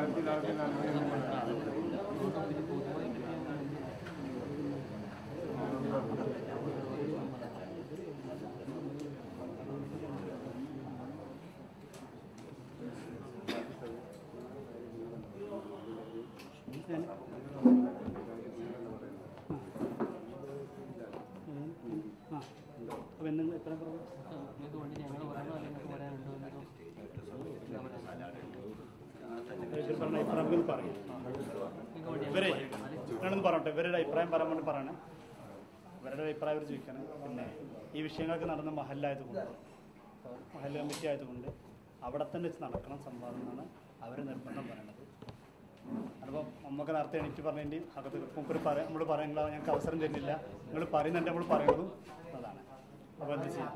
ആ അപ്പോൾ എന്തെങ്കിലും എത്ര കുറവ് ഇവർ പറഞ്ഞ അഭിപ്രായം ഒന്ന് പറയും ഇവരെ ഞാനൊന്ന് പറയട്ടെ ഇവരുടെ അഭിപ്രായം പറയാൻ വേണ്ടി പറയണേ ഇവരുടെ അഭിപ്രായം ഇവർ ചോദിക്കണം പിന്നെ ഈ വിഷയങ്ങൾക്ക് നടന്ന മഹലായതുകൊണ്ട് മഹൽ കമ്മിറ്റി ആയതുകൊണ്ട് അവിടെ തന്നെ വെച്ച് നടക്കണം സംവാദം എന്നാണ് അവർ നിർബന്ധം പറയണത് അപ്പോൾ നമുക്ക് നേരത്തെ എണീറ്റ് പറഞ്ഞതിൻ്റെ അകത്ത് മുമ്പ് പറയാം നമ്മൾ പറയാൻ ഞങ്ങൾക്ക് അവസരം തരുന്നില്ല നിങ്ങൾ പറയുന്നുണ്ട് നമ്മൾ പറയുന്നതും അതാണ് അപ്പോൾ എന്ത് ചെയ്യും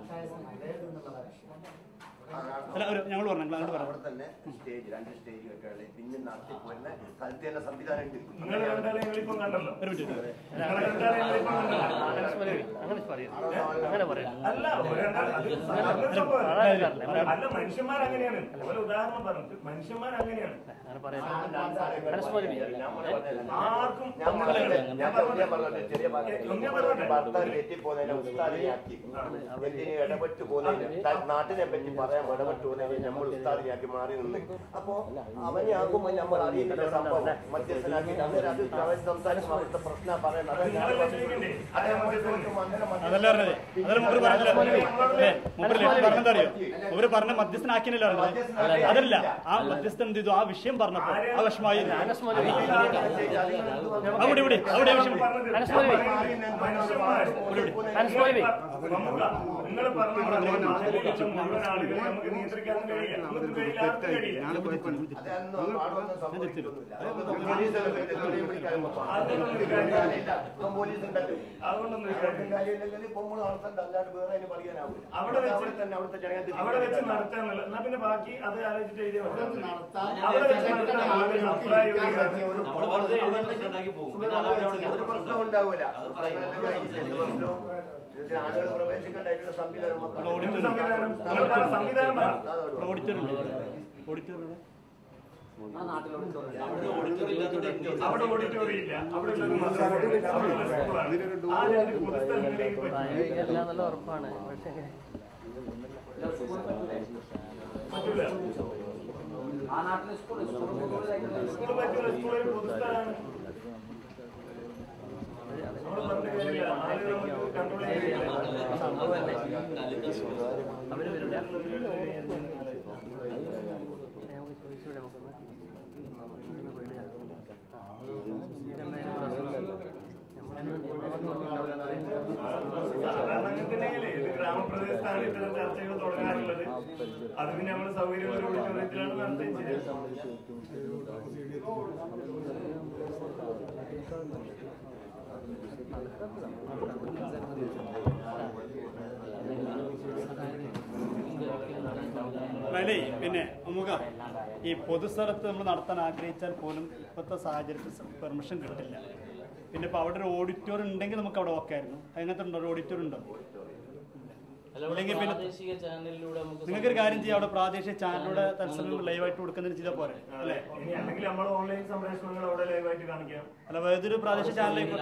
അല്ല ഒരു ഞങ്ങൾ പറഞ്ഞു ഞങ്ങൾ അങ്ങോട്ട് അവിടെ പറയാം തന്നെ സ്റ്റേജ് രണ്ട് സ്റ്റേജ് കെട്ടുകളിൽ പിന്നെ നടത്തി പോരുന്ന സ്ഥലത്ത് തന്നെ സംവിധാനം ഉണ്ട് നിങ്ങൾ രണ്ടാളെ ഞങ്ങളിപ്പം കണ്ടല്ലോ ഒരു മിനിറ്റ് നിങ്ങൾ രണ്ടാളെ ഞങ്ങളിപ്പം കണ്ടല്ലോ അങ്ങനെ പറയാം അല്ല ഒരെണ്ണം അത് സാധാരണ സംഭവമല്ല. അല്ല മനുഷ്യന്മാർ അങ്ങനെയാണ് ഒരു ഉദാഹരണം പറഞ്ഞിട്ട് മനുഷ്യന്മാർ അങ്ങനെയാണ് ആർക്കും ഞാൻ പറഞ്ഞത് ഞാൻ പറഞ്ഞത് ഞാൻ പറഞ്ഞത് ചെറിയ ഭാഗത്ത് ഭർത്താവ് തെറ്റിപ്പോന്നതിനെ ഉസ്താദിനെയാക്കി എന്തിന് ഇടപെട്ട് പോകുന്നതിന് നാട്ടിനെ പറ്റി പറയാൻ ഇടപെട്ട് പോകുന്നതിന് നമ്മൾ ഉസ്താദിനെയാക്കി മാറി നിന്ന് അപ്പോ അവനെ ആകുമ്പോൾ നമ്മൾ അറിയുന്നില്ല സംഭവം മധ്യസ്ഥനാക്കി അന്നേരം അത് അവൻ സംസാരിക്കുമ്പോൾ അവിടുത്തെ പ്രശ്നം പറയുന്നത് അതാ ഞാൻ പറഞ്ഞത്. അത് നമ്മൾ ചോദിക്കുമ്പോൾ അങ്ങനെ അതല്ല പറഞ്ഞത് അതല്ല മുമ്പ് പറഞ്ഞില്ല മുമ്പ് പറഞ്ഞത് അറിയോ മുമ്പ് പറഞ്ഞ മധ്യസ്ഥനാക്കിയല്ലോ പറഞ്ഞത് അതല്ല ആ മധ്യസ്ഥൻ എന്ത് ചെയ്തു ആ വിഷയം പറഞ്ഞപ്പോ ആ വിഷമായി അവിടെ ഇവിടെ അവിടെ വിഷയം നിങ്ങൾ പറഞ്ഞ മുഴുവൻ ആളുകളെ നമുക്ക് നിയന്ത്രിക്കാൻ കഴിയില്ല നമുക്ക് കഴിയില്ല ആർക്കും കഴിയില്ല അതൊന്നും പാടൊന്നും സംഭവിക്കുന്നില്ല അതൊന്നും പോലീസുകാരെ തെറ്റുകളെയും പിടിക്കാനും കാര്യമില്ല. ഇപ്പം പോലീസ് ഉണ്ടല്ലോ അതുകൊണ്ടൊന്നും അവർക്കും കാര്യമില്ലെങ്കിൽ ഇപ്പം നമ്മൾ നടത്തണ്ട അല്ലാണ്ട് വേറെ അതിന് പറയാനാവില്ല അവിടെ വെച്ച് അവിടെ തന്നെ അവിടുത്തെ ജനങ്ങൾ അവിടെ വെച്ച് നടത്താന്നുള്ള എന്നാ പിന്നെ ബാക്കി അത് ആലോചിച്ചിട്ട് എഴുതിയാൽ മതി. അവിടെ വെച്ച് നടത്താൻ ആളുകൾ അഭിപ്രായം ഒരു പ്രശ്നം ഉണ്ടാവൂല ആളുകൾ പ്രവേശിക്കേണ്ട സംവിധാനം സംവിധാനം നിങ്ങൾ പറഞ്ഞ സംവിധാനം പറ. ഓഡിറ്റോറിയം ഓഡിറ്റോറിയം അവിടെ ഓഡിറ്റോറിയം ഇല്ല അവിടെ ഉള്ളത് മദ്രസ, അവിടെ ഉള്ളത് സ്കൂളാണ്. ആ രണ്ട് പൊതുസ്ഥലങ്ങളിലേക്ക് പറ്റില്ല. എല്ലാം നല്ല ഉറപ്പാണ് പക്ഷേ പറ്റൂല. സ്കൂള് പറ്റൂല സ്കൂൾ ഒരു പൊതുസ്ഥലമാണ് നമ്മൾ പറഞ്ഞ കാര്യമില്ല ആളുകൾ നമുക്ക് കൺട്രോൾ ചെയ്യാൻ സംഭവമല്ലേ അവര് വരില്ല നമുക്ക് ചോദിച്ചൂടെ നമുക്കൊന്ന് സാധാരണ അങ്ങനെ തന്നെയല്ലേ ഇത് ഗ്രാമപ്രദേശത്താണ് ഇത്തരം ചർച്ചകൾ തുടങ്ങാറുള്ളത് അത് പിന്നെ നമ്മൾ സൗകര്യമുള്ള ഓഡിറ്റോറിയത്തിലാണ് നടത്തുകയും ചെയ്യുന്നത് അല്ലേ പിന്നെ നമുക്ക് ഈ പൊതുസ്ഥലത്ത് നമ്മൾ നടത്താൻ ആഗ്രഹിച്ചാൽ പോലും ഇപ്പോഴത്തെ സാഹചര്യത്തിൽ പെർമിഷൻ കിട്ടില്ല പിന്നെ ഇപ്പോൾ അവിടെ ഒരു ഓഡിറ്റോറിയം ഉണ്ടെങ്കിൽ നമുക്ക് അവിടെ ഓക്കെ ആയിരുന്നു അങ്ങനത്തെ ഉണ്ടോ ഒരു ഓഡിറ്റോറിയം ഉണ്ടോ ഇല്ലെങ്കിൽ പിന്നെ പ്രാദേശിക ചാനലിലൂടെ നമുക്ക് നിങ്ങൾക്ക് ഒരു കാര്യം ചെയ്യാം അവിടെ പ്രാദേശിക ചാനലിലൂടെ തത്സമയം ലൈവായിട്ട് കൊടുക്കുന്നതിന് ചെയ്താൽ പോരെ അല്ലേ ഇനി അല്ലെങ്കിൽ നമ്മൾ ഓൺലൈൻ സംപ്രേഷണങ്ങൾ അവിടെ ലൈവായിട്ട് കാണിക്കാം അല്ല ഏതൊരു പ്രാദേശിക ചാനലിലേക്ക്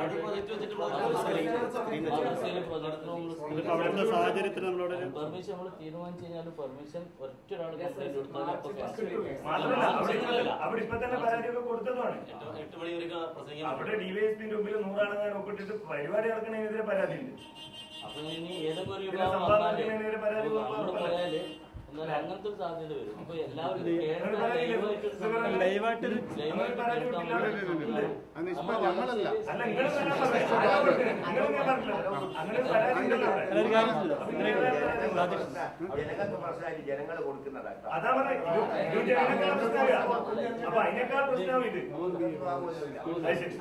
ഇതിപ്പോ അവിടുത്തെ സാഹചര്യത്തിൽ നമ്മളോട് ഒരു- പെർമിഷൻ നമ്മൾ തീരുമാനിച്ചു കഴിഞ്ഞാൽ പെർമിഷൻ ഒറ്റ ഒരാൾ കംപ്ലൈന്റ് കൊടുത്താൽ അപ്പൊ മാത്രമല്ല അവിടെ ഇപ്പൊ തന്നെ- അവിടെ ഇപ്പൊ തന്നെ പരാതിയൊക്കെ കൊടുത്തതാണ് എട്ട് മണി വരെ അവിടെ ഡിവൈഎസ്പിന്റെ മുമ്പിൽ നൂറാണെന്ന് ഒപ്പിട്ടിട്ട് പരിപാടി നടക്കുന്നതിനെതിരെ പരാതിയുണ്ട് അപ്പൊ ഇനി ഏതൊക്കെ ഒരു ഇതിനെ വിഭാഗം സമ്പാദിക്കുന്നതിനെതിരെ വന്നാല് പരാതി നമ്മള് കൊടുക്കാൻ പോയാല് എന്നാൽ അങ്ങനത്തെ ഒരു സാധ്യത വരും അപ്പൊ എല്ലാവരും ഇത് നിങ്ങൾ കേൾക്കാൻ പറയില്ലേ, ലൈവായിട്ട് ഒരു സുഖം സംഭവം- ലൈവായിട്ടൊരു ലൈവായിട്ട് പരാതി കേൾക്കാൻ കൊടുക്കില്ല. പറ്റും. ഇല്ല. അല്ല നിങ്ങൾ തന്നെ പറഞ്ഞു. ആരാ പറഞ്ഞത്? നിങ്ങൾ ഞാൻ പറഞ്ഞില്ല അങ്ങനെ ഒരു പരാതി ഉണ്ടല്ലോ അവിടെ. അല്ല, ഒരു കാര്യം ചെയ്തോ? അപ്പൊ നിങ്ങൾ വേറെ പരാതി കൊടുത്തോ? ജനങ്ങൾക്ക് പ്രശ്നമായിട്ട് ജനങ്ങൾ കൊടുക്കുന്നതാട്ടോ അതാ പറഞ്ഞത് ഇത് ഇത് ജനങ്ങളെക്കാൾ പ്രശ്നമില്ല അപ്പൊ അതിനേക്കാൾ പ്രശ്നവും ഇത് അത് ശരി.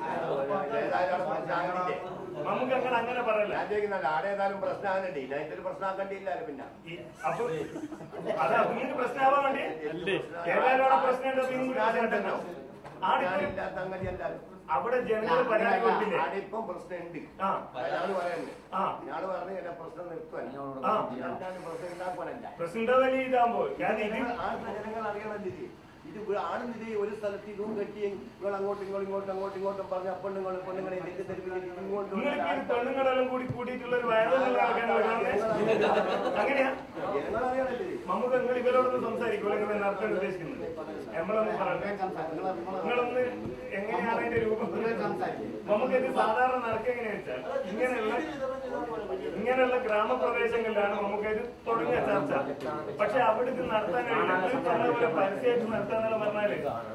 നമുക്ക് അങ്ങനെ അങ്ങനെ പറയല്ല ഞാൻ ചോദിക്കുന്നില്ല ആടേതായാലും പ്രശ്നമാകണ്ടേ ഇതിനകത്തൊരു പ്രശ്നമാക്കേണ്ടിയില്ലാലും പിന്നെ ഈ- അപ്പൊ അതാ നിങ്ങൾക്ക് പ്രശ്നമാവാൻ വേണ്ടി കേരളത്തിലുള്ള പ്രശ്നം ഉണ്ടോ നിങ്ങൾക്ക് പ്രശ്നം ഉണ്ടോ ആടിപ്പോ ഞാനില്ലാത്ത സംഗതി എന്തായാലും അവിടെ ജനങ്ങൾ പരാതി കൊടുത്തില്ലേ ആടിപ്പം പ്രശ്നമുണ്ട് ആ ഞാള് പറയുന്നത് ആ ഞാള് പറഞ്ഞു എന്നെ പ്രശ്നം നിർത്തുവാൻ ആ. ഞാൻ പ്രശ്നം ഉണ്ടാക്കുവാനല്ല പ്രസിഡന്റ് വലിയ ഇതാകുമ്പോ ഞാൻ ഇത് ആ ജനങ്ങൾ അറിയണം ഇത് ഇത് ഇവിടെ ആണെന്നിത് ഒരു സ്ഥലത്ത് ഇതും കെട്ടി നിങ്ങൾ അങ്ങോട്ടും ഇങ്ങോട്ടും ഇങ്ങോട്ടും അങ്ങോട്ടും ഇങ്ങോട്ടും പറഞ്ഞ പെണ്ണുങ്ങൾ പെണ്ണുങ്ങളെ ഇതിന്റെ തെരുവിൽ ഇങ്ങോട്ടും നിങ്ങൾക്ക് ഈ പെണ്ണുങ്ങളെല്ലാം കൂടി കൂട്ടിയിട്ടുള്ള ഒരു വയറുള്ള അങ്ങനെയാ നമുക്ക് നിങ്ങൾ ഇവരോടൊന്ന് സംസാരിക്കും നിങ്ങൾ നടത്താൻ ഉദ്ദേശിക്കുന്നത് നമ്മളൊന്ന് പറയട്ടെ നിങ്ങളൊന്ന് എങ്ങനെയാണ് അതിന്റെ രൂപം നമുക്ക് ഇത് സാധാരണ നടക്കുക എങ്ങനെയാ വെച്ചാൽ ഇങ്ങനെയുള്ള ഇങ്ങനെയുള്ള ഗ്രാമപ്രദേശങ്ങളിലാണ് നമുക്കിത് തുടങ്ങിയ ചർച്ച പക്ഷെ അവിടെ ഇത് നടത്താൻ കഴിയില്ല ഇത് പറഞ്ഞ പോലെ പരസ്യമായിട്ട് നടത്താന്നുള്ള പറഞ്ഞാല്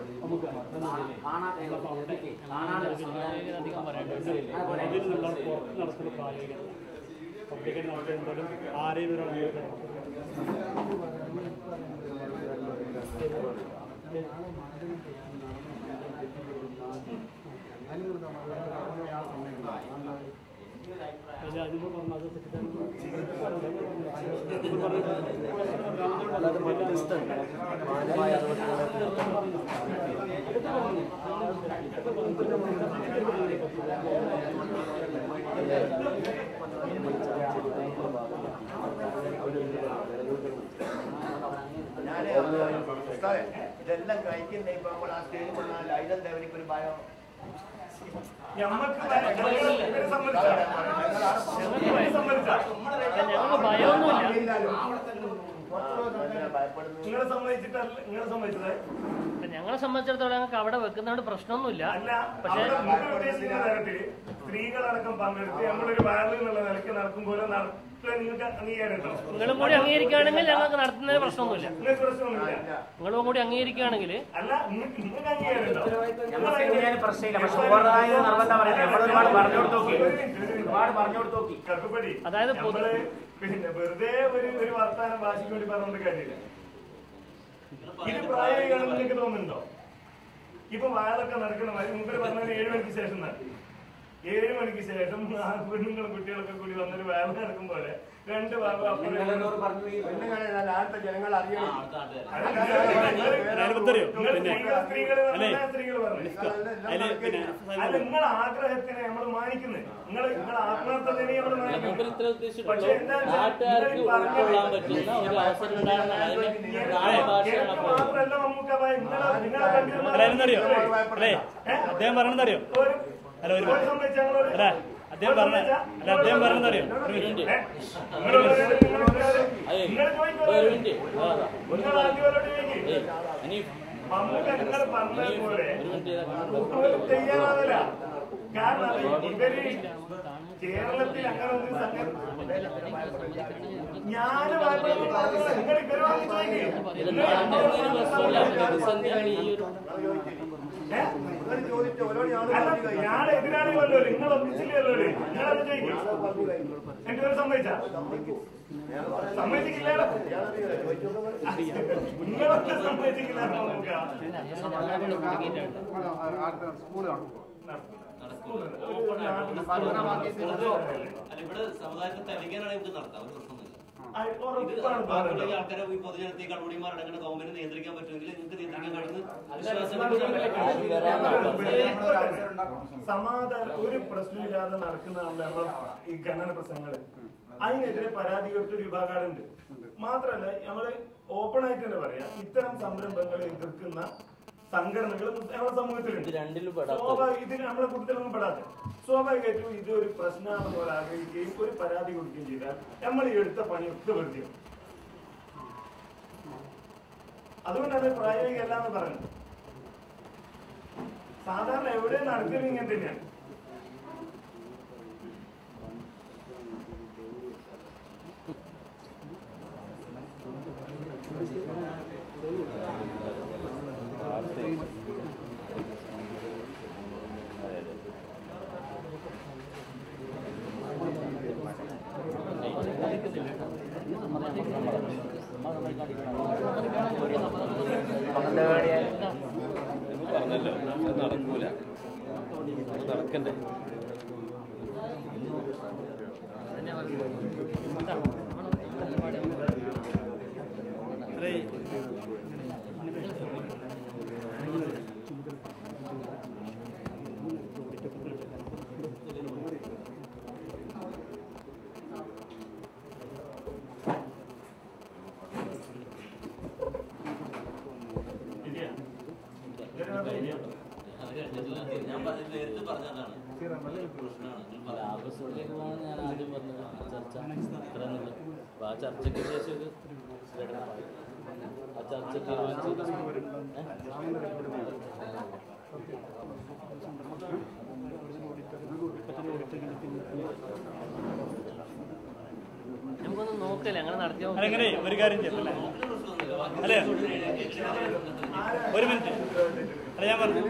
ആരെയും ഒരാൾ ഞാന് ഉസ്താദേ, ഇതെല്ലാം കഴിക്കുന്ന ഇപ്പൊ നമ്മൾ ആ സ്റ്റേജിൽ വന്നാൽ ഇതെന്താ ഇവർക്ക് ഒരു ഭയം ഞമ്മക്ക് ഇവരെ സംബന്ധിച്ചാ ഇവരെ സംബന്ധിച്ചാ നിങ്ങളെ സംബന്ധിച്ചിട്ടല്ല നിങ്ങളെ സംബന്ധിച്ചത് ഞങ്ങളെ സംബന്ധിച്ചിടത്തോളം ഞങ്ങൾക്ക് അവിടെ വെക്കുന്നതുകൊണ്ട് പ്രശ്നമൊന്നുമില്ല അല്ല പക്ഷേ അവിടെ നിങ്ങൾ ഉദ്ദേശിക്കുന്ന തരത്തിൽ സ്ത്രീകളടക്കം പങ്കെടുത്ത് നമ്മളൊരു വയറിൽ എന്നുള്ള നിലയ്ക്ക് നടക്കുമ്പോൾ നടത്താൻ നിങ്ങൾക്ക് അംഗീകാരം ഉണ്ടോ നിങ്ങളും കൂടി അംഗീകരിക്കുകയാണെങ്കിൽ ഞങ്ങൾക്ക് നടത്തുന്നതിന് പ്രശ്നമൊന്നുമില്ല നിങ്ങൾക്ക് പ്രശ്നമൊന്നുമില്ല നിങ്ങളും കൂടി അംഗീകരിക്കുകയാണെങ്കിൽ അല്ല നിങ്ങൾക്ക് നിങ്ങൾക്ക് അംഗീകാരം ഉണ്ടോ നമുക്ക് എങ്ങനെയാലും പ്രശ്നമില്ല പക്ഷെ ഓവറായ നിർബന്ധം പറയുന്നത് നമ്മൾ ഒരുപാട് പറഞ്ഞു കൊടുത്തു നോക്കി ഒരുപാട് പറഞ്ഞു കൊടുത്തു നോക്കി കറുപ്പടി അതായത് പൊതു- നമ്മള് പിന്നെ വെറുതെ ഒരു ഒരു വർത്താനം ഭാഷയ്ക്ക് വേണ്ടി പറഞ്ഞുകൊണ്ട് കാര്യമില്ല ഇത് പ്രായോഗികമാണെന്ന് നിങ്ങൾക്ക് തോന്നുന്നുണ്ടോ ഇപ്പൊ വാഴൊക്കെ നടക്കുന്ന മാതിരി മുമ്പിൽ പറഞ്ഞത് ഏഴ് മണിക്ക് ശേഷം നടക്കും ഏഴ് മണിക്ക് ശേഷം ആ പെണ്ണുങ്ങളും കുട്ടികളൊക്കെ കൂടി വന്നൊരു വാഴ നടക്കും പോലെ രണ്ട് ഭാഗം അപ്പുറം പെണ്ണുങ്ങളെ നല്ല ആദ്യത്തെ ജനങ്ങൾ അറിയണം അറിയോ? പിന്നെ സ്ത്രീകൾ അല്ലേ? സ്ത്രീകൾ പറഞ്ഞു അതില് പിന്നെ അല്ല നിങ്ങളെ ആഗ്രഹത്തിനെ നമ്മൾ മാനിക്കുന്നത് നിങ്ങൾ നിങ്ങളെ ആത്മാർത്ഥതയെ നമ്മൾ മൂപ്പര് ഇത്ര മാനിക്കുന്നത് ഉദ്ദേശിച്ചിട്ടുള്ളൂ പക്ഷെ എന്താ വെച്ചാൽ നാട്ടുകാർക്ക് നിങ്ങൾ ഈ ഉൾക്കൊള്ളാൻ പറഞ്ഞത് പറ്റുന്ന ഒരു അവസരം ഉണ്ടാകുന്ന അതിന് ഭാഷയാണ് എനിക്ക് അപ്പോൾ മാത്രമല്ല മമ്മൂക്ക ഭായ് നിങ്ങളെ നിങ്ങളെ കണ്ടിരുന്ന അല്ല എന്നറിയോ അല്ലേ അദ്ദേഹം പറഞ്ഞെന്നറിയോ ഒരു- അല്ല ഒരു ഒരു സംബന്ധിച്ച് ഞങ്ങളൊരു- അല്ല അദ്ദേഹം പറഞ്ഞ അല്ല അദ്ദേഹം പറഞ്ഞെന്നറിയോ ഒരു മിനിറ്റ് ഏ? നിങ്ങള് പറയുന്നത് നിങ്ങള് അതെ നിങ്ങള് ചോദിക്കോ ഒരു മിനിറ്റ് ആ, അതാ. ഒരു നിങ്ങൾ ആദ്യം അവരോട് ചോദിക്ക്. ഏയ്, അനീഫ് മമ്മൂക്ക നിങ്ങൾ പറഞ്ഞത് പോലെ ഒരു മിനിറ്റ് ഇതാ. ഒരു തയ്യാറാവില്ല കാരണം അത് ഇവര് കേരളത്തിൽ അങ്ങനെ ഒരു സംഗതി ഞാന് വായ്പൊന്നും പറഞ്ഞില്ല. നിങ്ങൾ ഇവരോട് ചോദിക്കും ഇത് നടത്തുന്നതിന് പ്രശ്നമില്ല പ്രതിസന്ധിയാണ് ഈ ഒരു നിങ്ങൾ ചോദിച്ച ഓരോട് ഞാൻ അല്ല ഞാൻ എതിരാളികളല്ലോ നിങ്ങൾ ഒന്നിച്ചില്ലല്ലോ നിങ്ങളത് ചോദിക്കും രണ്ടുപേരും സമ്മതിച്ച സമ്മതിക്കില്ലല്ലോ നിങ്ങളൊക്കെ സമ്മതിക്കില്ല നമുക്ക് ഇവിടെ സമുദായത്തെ തെളിയിക്കാനാണ് നമുക്ക് നടത്താം ഒരു പ്രശ്നമൊന്നുമില്ല ഇത് ഉറപ്പാണ് ബാക്കിയുള്ള ഈ പറഞ്ഞത്. ആൾക്കാരെ ഈ പൊതുജനത്തെ കള്ളുടിമാർ അടങ്ങുന്ന ഗവൺമെന്റ് നിയന്ത്രിക്കാൻ പറ്റുമെങ്കിൽ നിങ്ങൾക്ക് നിയന്ത്രിക്കാൻ കഴിയുന്ന സമാധാനം ഒരു പ്രശ്നമില്ലാതെ നടക്കുന്നതാണ് നമ്മളെ ഈ ഖനന പ്രശ്നങ്ങള് അതിനെതിരെ പരാതി കൊടുത്തൊരു വിഭാഗമുണ്ട് മാത്രല്ല നമ്മള് ഓപ്പൺ ആയിട്ട് തന്നെ പറയാം ഇത്തരം സംരംഭങ്ങളെ എതിർക്കുന്ന സംഘടനകൾ നമ്മുടെ സമൂഹത്തിലുണ്ട് രണ്ടിലും പെടാത്ത സ്വാഭാവിക ഇതിന് നമ്മളെ കൂട്ടത്തിലൊന്നും പെടാത്ത സ്വാഭാവികമായിട്ടും ഇത് ഒരു പ്രശ്നമാണെന്ന് പോലെ ആഗ്രഹിക്കുകയും ഒരു പരാതി കൊടുക്കുകയും ചെയ്താൽ നമ്മൾ ഈ എടുത്ത പണിയൊക്കെ വെറുതെ ആവും. അതുകൊണ്ടാണ് പ്രായോഗിക അല്ല എന്ന് പറയുന്നത് സാധാരണ എവിടെ നടക്കലും ഇങ്ങനെ തന്നെയാണ് പറഞ്ഞല്ലോ അത് നടക്കൂല അത് നടക്കണ്ടേ ശരിയാ നേരത്തെ പറഞ്ഞതാണ് ലാഭസ്ഥയിലേക്ക് പോകാൻ ഞാൻ ആദ്യം പറഞ്ഞത് ആ ചർച്ച ഇത്ര എന്നുള്ളത് അപ്പോൾ ആ ചർച്ചയ്ക്ക് ശേഷം ഇത് ആ ചർച്ച നമുക്കൊന്ന് നോക്കല്ലേ അങ്ങനെ നടത്തിയോ അങ്ങനെ ഒരു കാര്യം ചെയ്യല്ലേ അല്ലേ ഒരു മിനിറ്റ് അല്ല ഞാൻ പറഞ്ഞു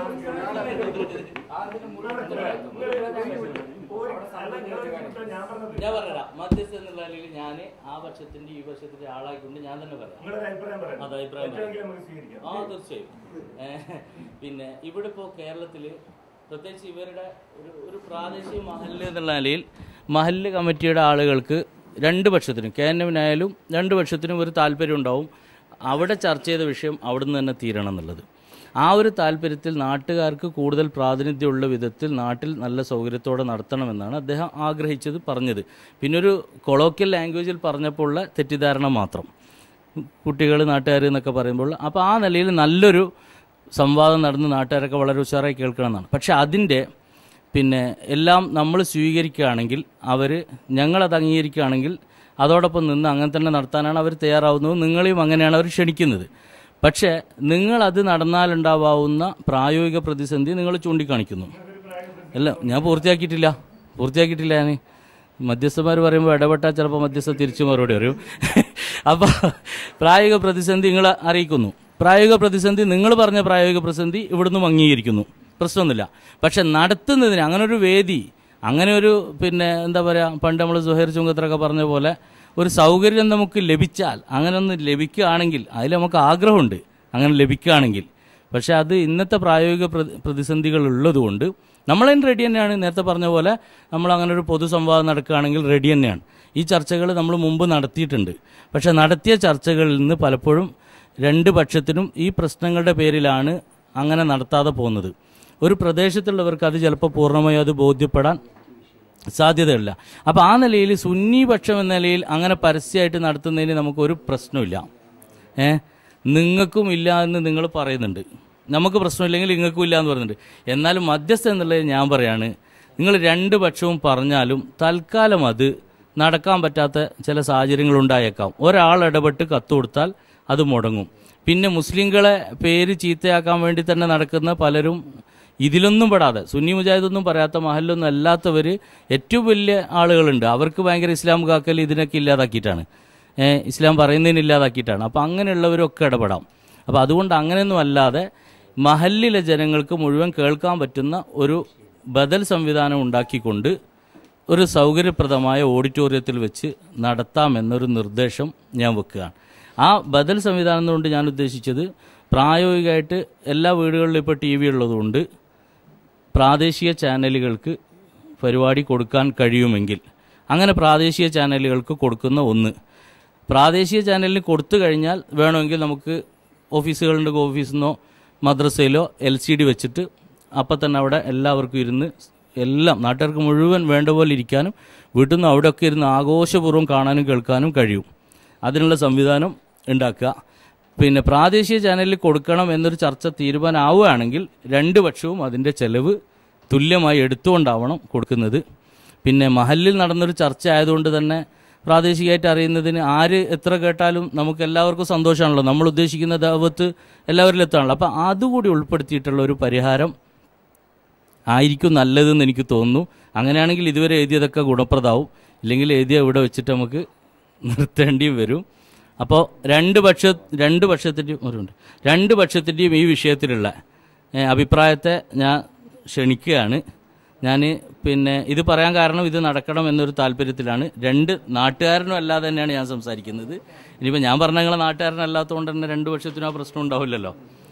ഞാൻ പറഞ്ഞുതരാം മധ്യസ്ഥ എന്നുള്ള നിലയിൽ ഞാൻ ആ പക്ഷത്തിന്റെ ഈ പക്ഷത്തിന്റെ ആളായിക്കൊണ്ട് ഞാൻ തന്നെ പറയാം അത് അഭിപ്രായം പറയാം. ആ തീർച്ചയായും ഏഹ്, പിന്നെ ഇവിടെ ഇപ്പോൾ കേരളത്തിൽ പ്രത്യേകിച്ച് ഇവരുടെ ഒരു ഒരു പ്രാദേശിക മഹല്ല് എന്നുള്ള നിലയിൽ മഹല്ല് കമ്മിറ്റിയുടെ ആളുകൾക്ക് രണ്ട് പക്ഷത്തിനും കെ എൻ എമ്മിനായാലും രണ്ട് പക്ഷത്തിനും ഒരു താല്പര്യം ഉണ്ടാവും അവിടെ ചർച്ച ചെയ്ത വിഷയം അവിടുന്ന് തന്നെ തീരണം എന്നുള്ളത് ആ ഒരു താല്പര്യത്തിൽ നാട്ടുകാർക്ക് കൂടുതൽ പ്രാതിനിധ്യമുള്ള വിധത്തിൽ നാട്ടിൽ നല്ല സൗകര്യത്തോടെ നടത്തണമെന്നാണ് അദ്ദേഹം ആഗ്രഹിച്ചത് പറഞ്ഞത് പിന്നെ ഒരു കൊളോക്കിയൽ ലാംഗ്വേജിൽ പറഞ്ഞപ്പോൾ ഉള്ള തെറ്റിദ്ധാരണ മാത്രം കുട്ടികൾ നാട്ടുകാർ എന്നൊക്കെ പറയുമ്പോൾ അപ്പോൾ ആ നിലയിൽ നല്ലൊരു സംവാദം നടന്ന് നാട്ടുകാരൊക്കെ വളരെ ഉഷാറായി കേൾക്കണമെന്നാണ് പക്ഷെ അതിൻ്റെ പിന്നെ എല്ലാം നമ്മൾ സ്വീകരിക്കുകയാണെങ്കിൽ അവർ ഞങ്ങളത് അംഗീകരിക്കുകയാണെങ്കിൽ അതോടൊപ്പം നിന്ന് അങ്ങനെ തന്നെ നടത്താനാണ് അവർ തയ്യാറാവുന്നത് നിങ്ങളെയും അങ്ങനെയാണ് അവർ ക്ഷണിക്കുന്നത് പക്ഷേ നിങ്ങളത് നടന്നാലുണ്ടാവാവുന്ന പ്രായോഗിക പ്രതിസന്ധി നിങ്ങൾ ചൂണ്ടിക്കാണിക്കുന്നു അല്ല ഞാൻ പൂർത്തിയാക്കിയിട്ടില്ല പൂർത്തിയാക്കിയിട്ടില്ല ഞാൻ മധ്യസ്ഥന്മാർ പറയുമ്പോൾ ഇടപെട്ടാൽ ചിലപ്പോൾ മധ്യസ്ഥ തിരിച്ചു മറുപടി വരും അപ്പോൾ പ്രായോഗിക പ്രതിസന്ധി നിങ്ങൾ അറിയിക്കുന്നു പ്രായോഗിക പ്രതിസന്ധി നിങ്ങൾ പറഞ്ഞ പ്രായോഗിക പ്രതിസന്ധി ഇവിടുന്ന് അംഗീകരിക്കുന്നു പ്രശ്നമൊന്നുമില്ല പക്ഷെ നടത്തുന്നതിന് അങ്ങനെ ഒരു വേദി അങ്ങനെ ഒരു പിന്നെ എന്താ പറയുക പണ്ട് നമ്മൾ സുഹൈർ ചുങ്കത്രൊക്കെ പറഞ്ഞ പോലെ ഒരു സൗകര്യം നമുക്ക് ലഭിച്ചാൽ അങ്ങനെ ഒന്ന് ലഭിക്കുകയാണെങ്കിൽ അതിൽ നമുക്ക് ആഗ്രഹമുണ്ട് അങ്ങനെ ലഭിക്കുകയാണെങ്കിൽ പക്ഷെ അത് ഇന്നത്തെ പ്രായോഗിക പ്രതി- പ്രതിസന്ധികൾ ഉള്ളതുകൊണ്ട് നമ്മളതിന് റെഡി തന്നെയാണ് നേരത്തെ പറഞ്ഞ പോലെ നമ്മൾ അങ്ങനെ ഒരു പൊതുസംവാദം നടക്കുകയാണെങ്കിൽ റെഡി തന്നെയാണ് ഈ ചർച്ചകൾ നമ്മൾ മുമ്പ് നടത്തിയിട്ടുണ്ട് പക്ഷെ നടത്തിയ ചർച്ചകളിൽ നിന്ന് പലപ്പോഴും രണ്ട് പക്ഷത്തിനും ഈ പ്രശ്നങ്ങളുടെ പേരിലാണ് അങ്ങനെ നടത്താതെ പോകുന്നത് ഒരു പ്രദേശത്തുള്ളവർക്ക് അത് ചിലപ്പോൾ പൂർണ്ണമായും അത് ബോധ്യപ്പെടാൻ സാധ്യതയില്ല അപ്പോൾ ആ നിലയിൽ സുന്നി പക്ഷം എന്ന നിലയിൽ അങ്ങനെ പരസ്യമായിട്ട് നടത്തുന്നതിന് നമുക്കൊരു പ്രശ്നമില്ല ഏ നിങ്ങൾക്കും ഇല്ല എന്ന് നിങ്ങൾ പറയുന്നുണ്ട് നമുക്ക് പ്രശ്നമില്ലെങ്കിൽ നിങ്ങൾക്കും ഇല്ല എന്ന് പറയുന്നുണ്ട് എന്നാലും മധ്യസ്ഥ എന്നുള്ളത് ഞാൻ പറയാണ് നിങ്ങൾ രണ്ട് പക്ഷവും പറഞ്ഞാലും തൽക്കാലം അത് നടക്കാൻ പറ്റാത്ത ചില സാഹചര്യങ്ങൾ ഉണ്ടായേക്കാം ഒരാൾ ഇടപെട്ട് കത്ത് കൊടുത്താൽ അത് മുടങ്ങും പിന്നെ മുസ്ലിങ്ങളെ പേര് ചീത്തയാക്കാൻ വേണ്ടി തന്നെ നടക്കുന്ന പലരും ഇതിലൊന്നും പെടാതെ സുന്നി മുജാഹിദൊന്നും പറയാത്ത മഹല്ലൊന്നും അല്ലാത്തവർ ഏറ്റവും വലിയ ആളുകളുണ്ട് അവർക്ക് ഭയങ്കര ഇസ്ലാം കാക്കൽ ഇതിനൊക്കെ ഇല്ലാതാക്കിയിട്ടാണ് ഏഹ് ഇസ്ലാം പറയുന്നതിന് ഇല്ലാതാക്കിയിട്ടാണ് അപ്പോൾ അങ്ങനെയുള്ളവരൊക്കെ ഇടപെടാം അപ്പോൾ അതുകൊണ്ട് അങ്ങനെയൊന്നും അല്ലാതെ മഹല്ലിലെ ജനങ്ങൾക്ക് മുഴുവൻ കേൾക്കാൻ പറ്റുന്ന ഒരു ബദൽ സംവിധാനം ഉണ്ടാക്കിക്കൊണ്ട് ഒരു സൗകര്യപ്രദമായ ഓഡിറ്റോറിയത്തിൽ വെച്ച് നടത്താമെന്നൊരു നിർദ്ദേശം ഞാൻ വെക്കുകയാണ് ആ ബദൽ സംവിധാനം കൊണ്ട് ഞാൻ ഉദ്ദേശിച്ചത് പ്രായോഗികമായിട്ട് എല്ലാ വീടുകളിലും ഇപ്പോൾ ടി വി ഉള്ളതുകൊണ്ട് പ്രാദേശിക ചാനലുകൾക്ക് പരിപാടി കൊടുക്കാൻ കഴിയുമെങ്കിൽ അങ്ങനെ പ്രാദേശിക ചാനലുകൾക്ക് കൊടുക്കുന്ന ഒന്ന് പ്രാദേശിക ചാനലിന് കൊടുത്തു കഴിഞ്ഞാൽ വേണമെങ്കിൽ നമുക്ക് ഓഫീസുകളുണ്ട് ഓഫീസിൽ നിന്നോ മദ്രസയിലോ എൽ സി ഡി വെച്ചിട്ട് അപ്പം തന്നെ അവിടെ എല്ലാവർക്കും ഇരുന്ന് എല്ലാം നാട്ടുകാർക്ക് മുഴുവൻ വേണ്ട പോലെ ഇരിക്കാനും വീട്ടിൽ നിന്ന് അവിടെയൊക്കെ ഇരുന്ന് ആഘോഷപൂർവ്വം കാണാനും കേൾക്കാനും കഴിയും അതിനുള്ള സംവിധാനം ഉണ്ടാക്കുക പിന്നെ പ്രാദേശിക ചാനലിൽ കൊടുക്കണം എന്നൊരു ചർച്ച തീരുമാനമാവുകയാണെങ്കിൽ രണ്ട് പക്ഷവും അതിൻ്റെ ചെലവ് തുല്യമായി എടുത്തുകൊണ്ടാവണം കൊടുക്കുന്നത് പിന്നെ മഹലിൽ നടന്നൊരു ചർച്ച ആയതുകൊണ്ട് തന്നെ പ്രാദേശികമായിട്ട് അറിയുന്നതിന് ആര് എത്ര കേട്ടാലും നമുക്ക് എല്ലാവർക്കും സന്തോഷമാണല്ലോ നമ്മൾ ഉദ്ദേശിക്കുന്ന ദാവത്ത് എല്ലാവരിലും എത്താണല്ലോ അപ്പം അതുകൂടി ഉൾപ്പെടുത്തിയിട്ടുള്ള ഒരു പരിഹാരം ആയിരിക്കും നല്ലതെന്ന് എനിക്ക് തോന്നുന്നു അങ്ങനെയാണെങ്കിൽ ഇതുവരെ എഴുതിയതൊക്കെ ഗുണപ്രദമാവും ഇല്ലെങ്കിൽ എഴുതിയ ഇവിടെ വെച്ചിട്ട് നമുക്ക് നിർത്തേണ്ടിയും വരും അപ്പോൾ രണ്ട് പക്ഷ രണ്ട് പക്ഷത്തിൻ്റെയും ഒരുണ്ട് രണ്ട് പക്ഷത്തിൻ്റെയും ഈ വിഷയത്തിലുള്ള ഏ, അഭിപ്രായത്തെ ഞാൻ ക്ഷണിക്കുകയാണ് ഞാൻ പിന്നെ ഇത് പറയാൻ കാരണം ഇത് നടക്കണം എന്നൊരു താല്പര്യത്തിലാണ് രണ്ട് നാട്ടുകാരനും അല്ലാതെ തന്നെയാണ് ഞാൻ സംസാരിക്കുന്നത് ഇനിയിപ്പോൾ ഞാൻ പറഞ്ഞ നിങ്ങളെ നാട്ടുകാരനല്ലാത്തതുകൊണ്ട് തന്നെ രണ്ട് പക്ഷത്തിനും ആ പ്രശ്നം ഉണ്ടാവില്ലല്ലോ